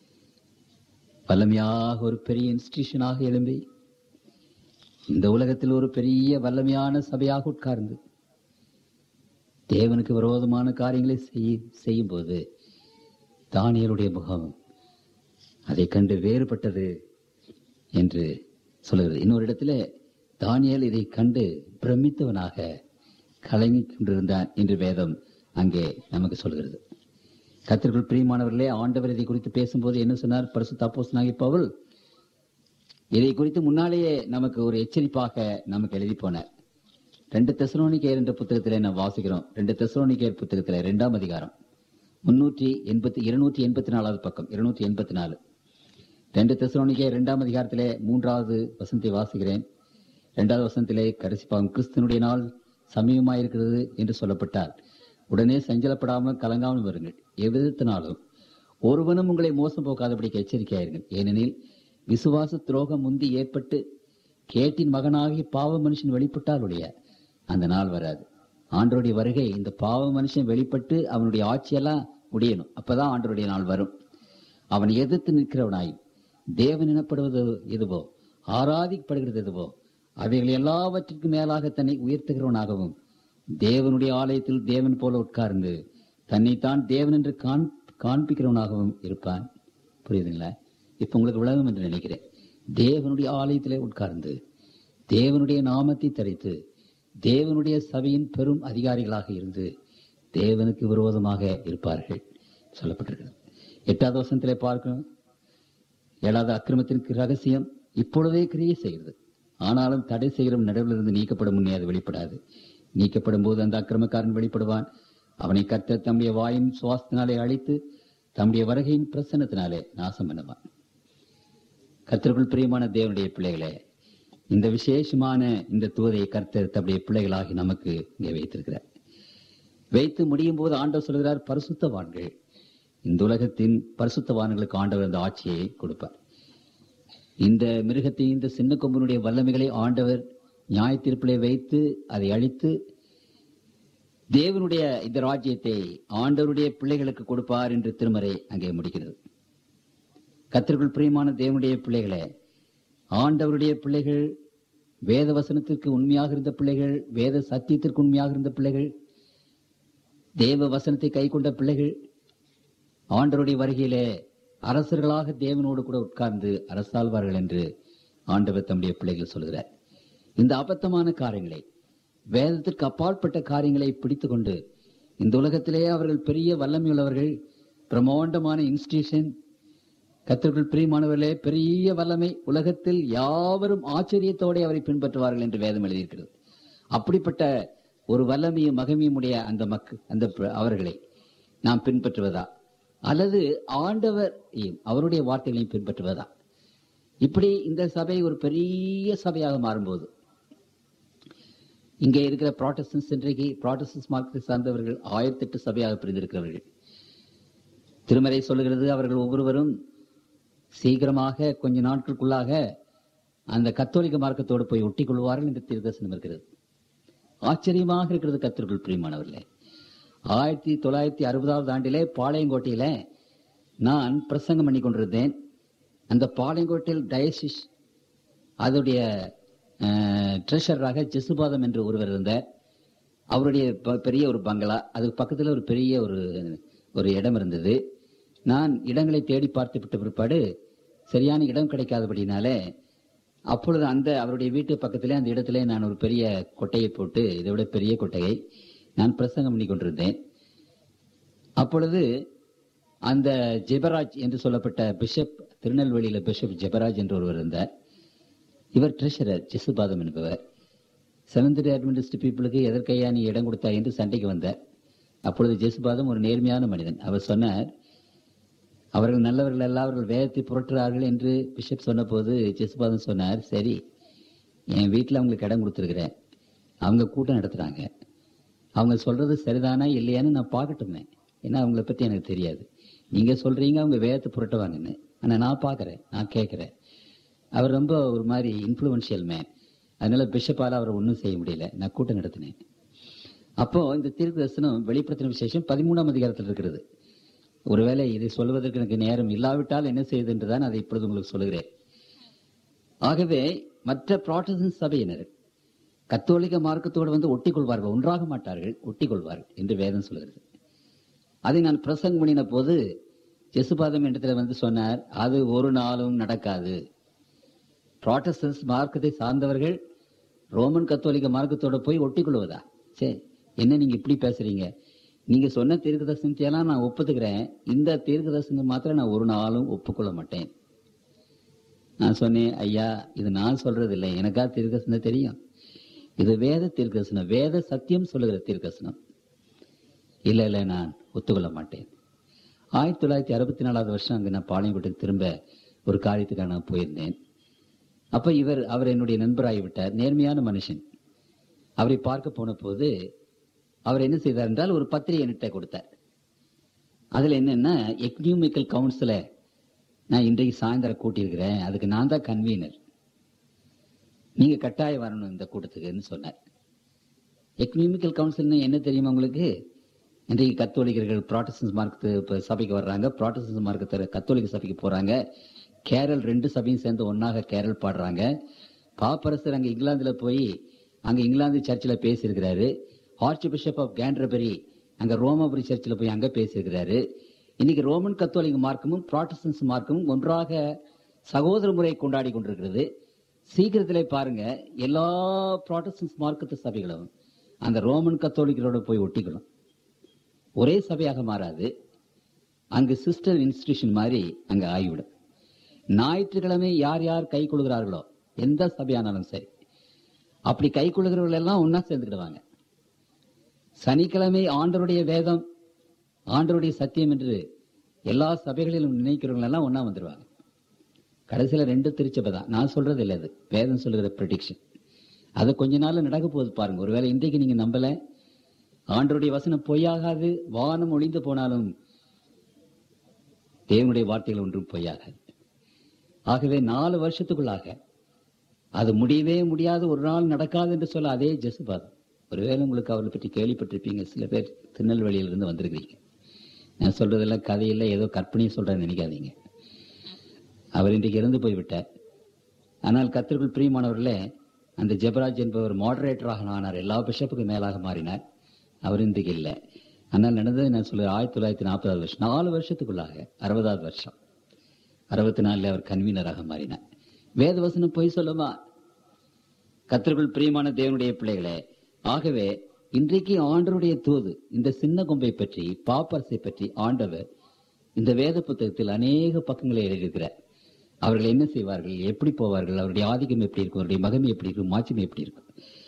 வல்லமையாக ஒரு பெரிய இன்ஸ்டிடியூஷனாக எழும்பி இந்த உலகத்தில் ஒரு பெரிய வல்லமையான சபையாக உட்கார்ந்து தேவனுக்கு விரோதமான காரியங்களை செய்ய செய்யும் போது தானியலுடைய முகம் அதை கண்டு வேறுபட்டது என்று சொல்லுகிறது இன்னொரு இடத்துல தானியல் இதை கண்டு பிரமித்தவனாக கலங்கிக் கொண்டிருந்தான் என்று வேதம் அங்கே நமக்கு சொல்கிறது கத்திற்குள் பிரியமானவர்களே ஆண்டவர் இதை குறித்து பேசும்போது என்ன சொன்னார் பரிசு தப்போசனாகி பவுல் இதை குறித்து முன்னாலேயே நமக்கு ஒரு எச்சரிப்பாக நமக்கு எழுதி போனார் ரெண்டு தெசலோனிக்கேர் என்ற புத்தகத்திலே நாம் வாசிக்கிறோம் ரெண்டு தெசலோனிக்கேர் புத்தகத்திலே இரண்டாம் அதிகாரம் முன்னூற்றி எண்பத்தி இருநூற்றி எண்பத்தி நாலாவது பக்கம் இருநூற்றி எண்பத்தி நாலு ரெண்டு தெசலோனிக்கே இரண்டாம் அதிகாரத்திலே மூன்றாவது வசனத்தை வாசிக்கிறேன் இரண்டாவது வசனத்திலே கடைசி பாகம் கிறிஸ்தனுடைய நாள் சமீபமாயிருக்கிறது என்று சொல்லப்பட்டால் உடனே சஞ்சலப்படாமல் கலங்காமல் வருங்கள் எவ்விதத்தினாலும் ஒருவனும் உங்களை மோசம் போக்காதபடிக்கு எச்சரிக்கையாயிருங்கள் ஏனெனில் விசுவாச துரோகம் முந்தி ஏற்பட்டு கேட்டின் மகனாகி பாவ மனுஷன் வெளிப்பட்டால் ஒழிய அந்த நாள் வராது ஆண்டருடைய வருகை இந்த பாவ மனுஷன் வெளிப்பட்டு அவனுடைய ஆட்சியெல்லாம் முடியணும் அப்பதான் ஆண்டருடைய நாள் வரும் அவன் எதிர்த்து நிற்கிறவனாயும் தேவன் எனப்படுவது எதுவோ ஆராதிக்கப்படுகிறது எதுவோ அவைகள் எல்லாவற்றிற்கும் மேலாக தன்னை உயர்த்துகிறவனாகவும் தேவனுடைய ஆலயத்தில் தேவன் போல உட்கார்ந்து தன்னைத்தான் தேவன் என்று காண் காண்பிக்கிறவனாகவும் இருப்பான் புரியுதுங்களா இப்ப உங்களுக்கு விளங்கும் என்று நினைக்கிறேன் தேவனுடைய ஆலயத்திலே உட்கார்ந்து தேவனுடைய நாமத்தை தரித்து தேவனுடைய சபையின் பெரும் அதிகாரிகளாக இருந்து தேவனுக்கு விரோதமாக இருப்பார்கள் சொல்லப்பட்டிருக்கிறது எட்டாவது வருஷத்திலே பார்க்கணும் ஏழாவது அக்கிரமத்திற்கு ரகசியம் இப்பொழுதே கிரியை செய்கிறது ஆனாலும் தடை செய்கிற நடுவில் இருந்து நீக்கப்படும் முன்னே அது வெளிப்படாது நீக்கப்படும் போது அந்த அக்கிரமக்காரன் வெளிப்படுவான் அவனை கர்த்தர் தம்முடைய வாயின் சுவாசத்தினாலே அழித்து தம்முடைய வருகையின் பிரசன்னத்தினாலே நாசம் பண்ணுவான் கர்த்தருக்குள் பிரியமான தேவனுடைய பிள்ளைகளே இந்த விசேஷமான இந்த தூதை கர்த்தர் தம்முடைய பிள்ளைகளாகி நமக்கு இங்கே வைத்திருக்கிறார் வைத்து முடியும் போது ஆண்டவர் சொல்கிறார் பரிசுத்தவான்கள் இந்த உலகத்தின் பரிசுத்தவான்களுக்கு ஆண்டவர் அந்த ஆட்சியை கொடுப்பார் இந்த மிருகத்தை இந்த சின்ன கொம்பனுடைய வல்லமைகளை ஆண்டவர் நியாய தீர்ப்பிலே வைத்து அதை அழித்து தேவனுடைய இந்த ராஜ்யத்தை ஆண்டவருடைய பிள்ளைகளுக்கு கொடுப்பார் என்று திருமறை அங்கே முடிக்கிறது கத்திற்குள் பிரியமான தேவனுடைய பிள்ளைகளே ஆண்டவருடைய பிள்ளைகள் வேத வசனத்திற்கு உண்மையாக இருந்த பிள்ளைகள் வேத சத்தியத்திற்கு உண்மையாக இருந்த பிள்ளைகள் தேவ வசனத்தை கை கொண்ட பிள்ளைகள் ஆண்டவருடைய வருகையிலே அரசர்களாக தேவனோடு கூட உட்கார்ந்து அரசாழ்வார்கள் என்று ஆண்டவர் தம்முடைய பிள்ளைகள் சொல்கிறார் இந்த அபத்தமான காரியங்களை வேதத்திற்கு அப்பாற்பட்ட காரியங்களை பிடித்துக் கொண்டு இந்த உலகத்திலேயே அவர்கள் பெரிய வல்லமையுள்ளவர்கள் பிரம்மாண்டமான இன்ஸ்டிடியூஷன் கத்திற்குள் பிரியமானவர்களே பெரிய வல்லமை உலகத்தில் யாவரும் ஆச்சரியத்தோടെ அவரை பின்பற்றுவார்கள் என்று வேதம் எழுதியிருக்கிறது அப்படிப்பட்ட ஒரு வல்லமையும் மகமையும் உடைய அந்த மக்கு அந்த ப- அவர்களை நாம் பின்பற்றுவதா அல்லது ஆண்டவர் அவருடைய வார்த்தைகளையும் பின்பற்றுவதா இப்படி இந்த சபை ஒரு பெரிய சபையாக மாறும்போது இங்கே இருக்கிற ப்ராட்டஸ்டன்ஸ் இன்றைக்கு ப்ராட்டஸ்டன்ஸ் மார்க்கத்தை சார்ந்தவர்கள் ஆயிரத்தி எட்டு சபையாக பிரிந்திருக்கிறவர்கள் திருமறை சொல்லுகிறது அவர்கள் ஒவ்வொருவரும் சீக்கிரமாக கொஞ்ச நாட்களுக்குள்ளாக அந்த கத்தோலிக்க மார்க்கத்தோடு போய் ஒட்டிக் கொள்வார்கள் என்று தீர்க்கசனம் இருக்கிறது ஆச்சரியமாக இருக்கிறது கத்திற்குள் பிரியமானவர்களே ஆயிரத்தி தொள்ளாயிரத்தி அறுபதாவது ஆண்டிலே பாளையங்கோட்டையில நான் பிரசங்கம் பண்ணி கொண்டிருந்தேன் அந்த பாளையங்கோட்டையில் டயசிஸ் அதோடைய ட்ரெஷராக ஜெசுபாதம் என்று ஒருவர் இருந்தார் அவருடைய ப- பெரிய ஒரு பங்களா அதுக்கு பக்கத்தில் ஒரு பெரிய ஒரு ஒரு இடம் இருந்தது நான் இடங்களை தேடி பார்த்து விட்ட பிற்பாடு சரியான இடம் கிடைக்காதபடினாலே அப்பொழுது அந்த அவருடைய வீட்டு பக்கத்திலே அந்த இடத்திலே நான் ஒரு பெரிய கொட்டையை போட்டு இதை விட பெரிய கொட்டையை நான் பிரசங்கம் பண்ணி கொண்டிருந்தேன் அப்பொழுது அந்த ஜெபராஜ் என்று சொல்லப்பட்ட பிஷப் திருநெல்வேலியில பிஷப் ஜெபராஜ் என்று ஒருவர் இருந்தார் இவர் ட்ரெஷரர் ஜெசுபாதம் என்பவர் செவன்த் டே அட்வென்டிஸ்ட் பீப்புளுக்கு எதற்கையா நீ இடம் கொடுத்தா என்று சண்டைக்கு வந்தார் அப்பொழுது ஜெசுபாதம் ஒரு நேர்மையான மனிதன் அவர் சொன்னார் அவர்கள் நல்லவர்கள் அல்ல அவர்கள் வேதத்தை புரட்டுறார்கள் என்று பிஷப் சொன்னபோது ஜெசுபாதம் சொன்னார் சரி என் வீட்டில் அவங்களுக்கு இடம் கொடுத்துருக்கிறேன் அவங்க கூட்டம் நடத்துறாங்க அவங்க சொல்றது சரிதானா இல்லையான்னு நான் பார்க்கட்டுமே ஏன்னா அவங்கள பத்தி எனக்கு தெரியாது நீங்க சொல்றீங்க அவங்க வேதத்தை புரட்டுவாங்கன்னு ஆனா நான் பார்க்கறேன் நான் கேட்கறேன் அவர் ரொம்ப ஒரு மாதிரி இன்ஃப்ளூவன்ஷியல் மேன் அதனால பிஷப்பால அவரை ஒன்றும் செய்ய முடியல நான் கூட்டம் நடத்தினேன் அப்போ இந்த தீர்க்க தரிசனம் வெளிப்படுத்தின விசேஷம் பதிமூணாம் அதிகாரத்தில் இருக்கிறது ஒருவேளை இதை சொல்வதற்கு எனக்கு நேரம் இல்லாவிட்டால் என்ன செய்யுது என்றுதான் அதை இப்பொழுது உங்களுக்கு சொல்லுகிறேன் ஆகவே மற்ற ப்ராட்டஸ்டன்ட் சபையினர் கத்தோலிக்க மார்க்கத்தோடு வந்து ஒட்டிக் கொள்வார்கள் ஒன்றாக மாட்டார்கள் ஒட்டிக் கொள்வார்கள் என்று வேதம் சொல்கிறது அதை நான் பிரசங்கம் பண்ணின போது ஜெசுபாதம் இடத்துல வந்து சொன்னார் அது ஒரு நாளும் நடக்காது ப்ராட்டஸ்டன்ஸ் மார்க்கத்தை சார்ந்தவர்கள் ரோமன் கத்தோலிக்க மார்க்கத்தோட போய் ஒட்டிக் கொள்வதா சரி என்ன நீங்க இப்படி பேசுறீங்க நீங்க சொன்ன தீர்க்க தரிசனத்தையெல்லாம் நான் ஒப்புத்துக்கிறேன் இந்த தீர்க்க தரிசனம் மாத்திரம் நான் ஒரு நாளும் ஒப்புக்கொள்ள மாட்டேன் நான் சொன்னேன் ஐயா இது நான் சொல்றது இல்லை எனக்கா தீர்க்கசனம் தெரியும் இது வேத தீர்க்கசனம் வேத சத்தியம் சொல்லுகிற தீர்க்கசனம் இல்ல இல்ல நான் ஒத்துக்கொள்ள மாட்டேன் ஆயிரத்தி தொள்ளாயிரத்தி அறுபத்தி நாலாவது வருஷம் அங்க நான் பாளையங்கோட்டுக்கு திரும்ப ஒரு காரியத்துக்காக நான் போயிருந்தேன் அப்ப இவர் அவர் என்னுடைய நண்பராகி விட்டார் நேர்மையான மனுஷன் அவரை பார்க்க போன போது அவர் என்ன செய்தார் என்றால் ஒரு பத்திரிகை என்கிட்ட கொடுத்தார் அதுல என்னன்னா எக்னியூமிக்கல் கவுன்சில நான் இன்றைக்கு சாயந்தரம் கூட்டியிருக்கிறேன் அதுக்கு நான் தான் கன்வீனர் நீங்க கட்டாயம் வரணும் இந்த கூட்டத்துக்குன்னு சொன்னார் எக்கனாமிக்கல் கவுன்சில்னா என்ன தெரியுமா உங்களுக்கு இன்றைக்கு கத்தோலிக்கர்கள் ப்ராட்டஸ்டன்ஸ் மார்க்கத்து இப்ப சபைக்கு வர்றாங்க ப்ராட்டஸ்டன்ஸ் மார்க்கத்தை கத்தோலிக்க சபைக்கு போறாங்க கேரள் ரெண்டு சபையும் சேர்ந்து ஒன்னாக கேரள் பாடுறாங்க பாப்பரசர் அங்க இங்கிலாந்துல போய் அங்க இங்கிலாந்து சர்ச்சில் பேசியிருக்கிறாரு ஆர்ச் பிஷப் ஆஃப் கேண்ட்ரபரி அங்க ரோமபுரி சர்ச்சில் போய் அங்க பேசியிருக்கிறாரு இன்னைக்கு ரோமன் கத்தோலிக்க மார்க்கமும் ப்ராட்டஸ்டன்ஸ் மார்க்கமும் ஒன்றாக சகோதர முறை கொண்டாடி கொண்டிருக்கிறது சீக்கிரத்திலே பாருங்க எல்லா ப்ராட்டஸ்டன்ஸ் மார்க்கத்து சபைகளும் அந்த ரோமன் கத்தோலிக்கரோட போய் ஒட்டிக்கணும் ஒரே சபையாக மாறாது அங்கு சிஸ்டர் இன்ஸ்டிடியூஷன் மாதிரி அங்க ஆகிவிடும் ஞாயிற்றுக்கிழமை யார் யார் கை கொள்கிறார்களோ எந்த சபையானாலும் சரி அப்படி கை கொள்கிறவர்கள் எல்லாம் ஒன்னா சேர்ந்துக்கிடுவாங்க சனிக்கிழமை ஆண்டருடைய வேதம் ஆண்டருடைய சத்தியம் என்று எல்லா சபைகளிலும் நினைக்கிறவங்க எல்லாம் ஒன்னா வந்துருவாங்க கடைசியில ரெண்டு திருச்சபை தான் நான் சொல்றது இல்லை அது வேதம் சொல்லுகிற ப்ரெடிக்ஷன் அது கொஞ்ச நாள்ல நடக்க போகுது பாருங்க ஒருவேளை இன்றைக்கு நீங்க நம்பல ஆண்டருடைய வசனம் பொய்யாகாது வானம் ஒளிந்து போனாலும் தேவனுடைய வார்த்தைகள் ஒன்றும் பொய்யாகாது ஆகவே நாலு வருஷத்துக்குள்ளாக அது முடியவே முடியாது ஒரு நாள் நடக்காது என்று சொல்ல அதே ஜெசுபாதம் ஒருவேளை உங்களுக்கு அவரை பற்றி கேள்விப்பட்டிருப்பீங்க சில பேர் திருநெல்வேலியிலிருந்து வந்திருக்கிறீங்க நான் சொல்றதெல்லாம் கதையில்லை ஏதோ கற்பனையும் சொல்றேன்னு நினைக்காதீங்க அவர் இன்றைக்கு இறந்து போய்விட்டார் ஆனால் கத்திற்குள் பிரியமானவர்களே அந்த ஜெபராஜ் என்பவர் மாடரேட்டராக ஆனார் எல்லா பிஷப்புக்கு மேலாக மாறினார் அவர் இன்றைக்கு இல்லை ஆனால் நடந்தது நான் சொல்ல ஆயிரத்தி தொள்ளாயிரத்தி நாற்பதாவது வருஷம் நாலு வருஷத்துக்குள்ளாக அறுபதாவது வருஷம் அறுபத்தி நாலுல அவர் கன்வீனராக மாறினார் வேதவசனம் பொய் சொல்லுமா கத்திற்குள் பிரியமான தேவனுடைய பிள்ளைகளே ஆகவே இன்றைக்கு ஆண்டருடைய தூது இந்த சின்ன கொம்பை பற்றி பாப்பரசை பற்றி ஆண்டவர் இந்த வேத புத்தகத்தில் அநேக பக்கங்களை எழுதியிருக்கிறார் அவர்கள் என்ன செய்வார்கள் எப்படி போவார்கள் அவருடைய ஆதிக்கம் எப்படி இருக்கும் அவருடைய மகமை எப்படி இருக்கும் மாட்சிமை எப்படி இருக்கும்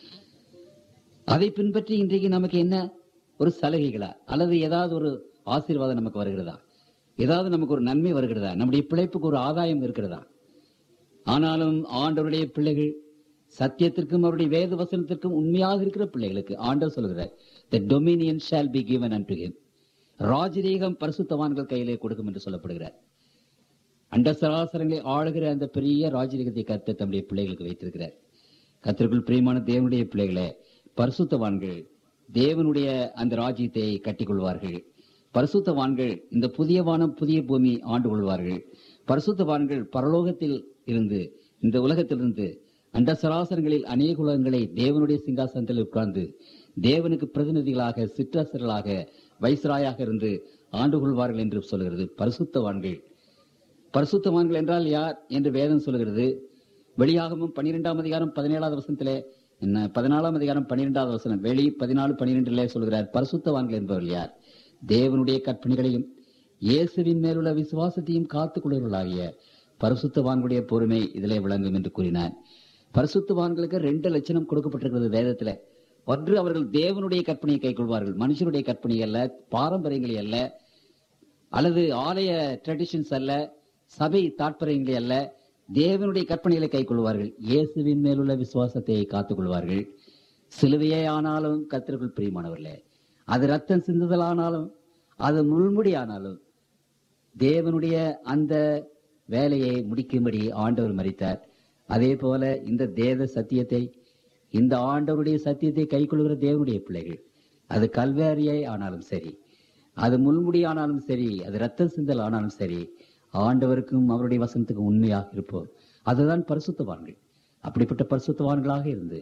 அதை பின்பற்றி இன்றைக்கு நமக்கு என்ன ஒரு சலுகைகளா அல்லது ஏதாவது ஒரு ஆசீர்வாதம் நமக்கு வருகிறதா ஏதாவது நமக்கு ஒரு நன்மை வருகிறதா நம்முடைய பிழைப்புக்கு ஒரு ஆதாயம் இருக்கிறதா ஆனாலும் ஆண்டவருடைய பிள்ளைகள் சத்தியத்திற்கும் அவருடைய வேத வசனத்திற்கும் உண்மையாக இருக்கிற பிள்ளைகளுக்கு ஆண்டவர் சொல்கிறார் the dominion shall be given unto him ராஜரீகம் பரிசுத்தவான்கள் கையிலே கொடுக்கும் என்று சொல்லப்படுகிறார் அண்ட சராசரங்களை ஆளுகிற அந்த பெரிய ராஜரீகத்தை கத்த தம்முடைய பிள்ளைகளுக்கு வைத்திருக்கிறார் கத்திற்குள் பிரியமான தேவனுடைய பிள்ளைகளே பரிசுத்தவான்கள் தேவனுடைய அந்த ராஜ்யத்தை கட்டிக்கொள்வார்கள் பரிசுத்தவான்கள் இந்த புதிய வானம் புதிய பூமி ஆண்டு கொள்வார்கள் பரிசுத்தவான்கள் பரலோகத்தில் இருந்து இந்த உலகத்திலிருந்து அண்ட சராசரங்களில் அநேக உலகங்களை தேவனுடைய சிங்காசனத்தில் உட்கார்ந்து தேவனுக்கு பிரதிநிதிகளாக சிற்றரசர்களாக வைஸ்ராயாக இருந்து ஆண்டு கொள்வார்கள் என்று சொல்கிறது பரிசுத்தவான்கள் பரிசுத்தவான்கள் என்றால் யார் என்று வேதம் சொல்கிறது வெளியாகமும் பன்னிரெண்டாம் அதிகாரம் பதினேழாவது வசனத்திலே என்ன பதினாலாம் அதிகாரம் பன்னிரெண்டாவது வசனம் வெளி பதினாலு பன்னிரெண்டிலே சொல்கிறார் பரிசுத்தவான்கள் என்பவர்கள் யார் தேவனுடைய கற்பனைகளையும் இயேசுவின் மேலுள்ள விசுவாசத்தையும் காத்துக் கொள்வர்களாகிய பரிசுத்தவான்களுடைய பொறுமை இதிலே விளங்கும் என்று கூறினார் பரிசுத்தவான்களுக்கு ரெண்டு லட்சணம் கொடுக்கப்பட்டிருக்கிறது வேதத்துல ஒன்று அவர்கள் தேவனுடைய கற்பனையை கைக்கொள்வார்கள் மனுஷனுடைய கற்பனை அல்ல பாரம்பரியங்களை அல்ல அல்லது ஆலய ட்ரெடிஷன்ஸ் அல்ல சபை தாற்பயங்களை அல்ல தேவனுடைய கற்பனைகளை கைக்கொள்வார்கள் இயேசுவின் மேலுள்ள விசுவாசத்தை காத்துக் கொள்வார்கள் சிலுவையே ஆனாலும் கத்திற்குள் பிரியமானவர்களே அது ரத்தம் சிந்துதலானாலும் அது முள்முடி ஆனாலும் தேவனுடைய அந்த வேலையை முடிக்கும்படி ஆண்டவர் மறித்தார் அதே போல இந்த தேவ சத்தியத்தை இந்த ஆண்டவருடைய சத்தியத்தை கைக்கொள்கிற தேவனுடைய பிள்ளைகள் அது கல்வேரியை ஆனாலும் சரி அது முள்முடி ஆனாலும் சரி அது ரத்த சிந்தல் ஆனாலும் சரி ஆண்டவருக்கும் அவருடைய வசனத்துக்கும் உண்மையாக இருப்போம் அதுதான் பரிசுத்தவான்கள் அப்படிப்பட்ட பரிசுத்தவான்களாக இருந்து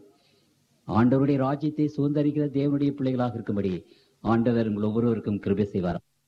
ஆண்டவருடைய ராஜ்யத்தை சுதந்திரிக்கிற தேவனுடைய பிள்ளைகளாக இருக்கும்படி ஆண்டவர் உங்கள் ஒவ்வொருவருக்கும் கிருபை செய்வார்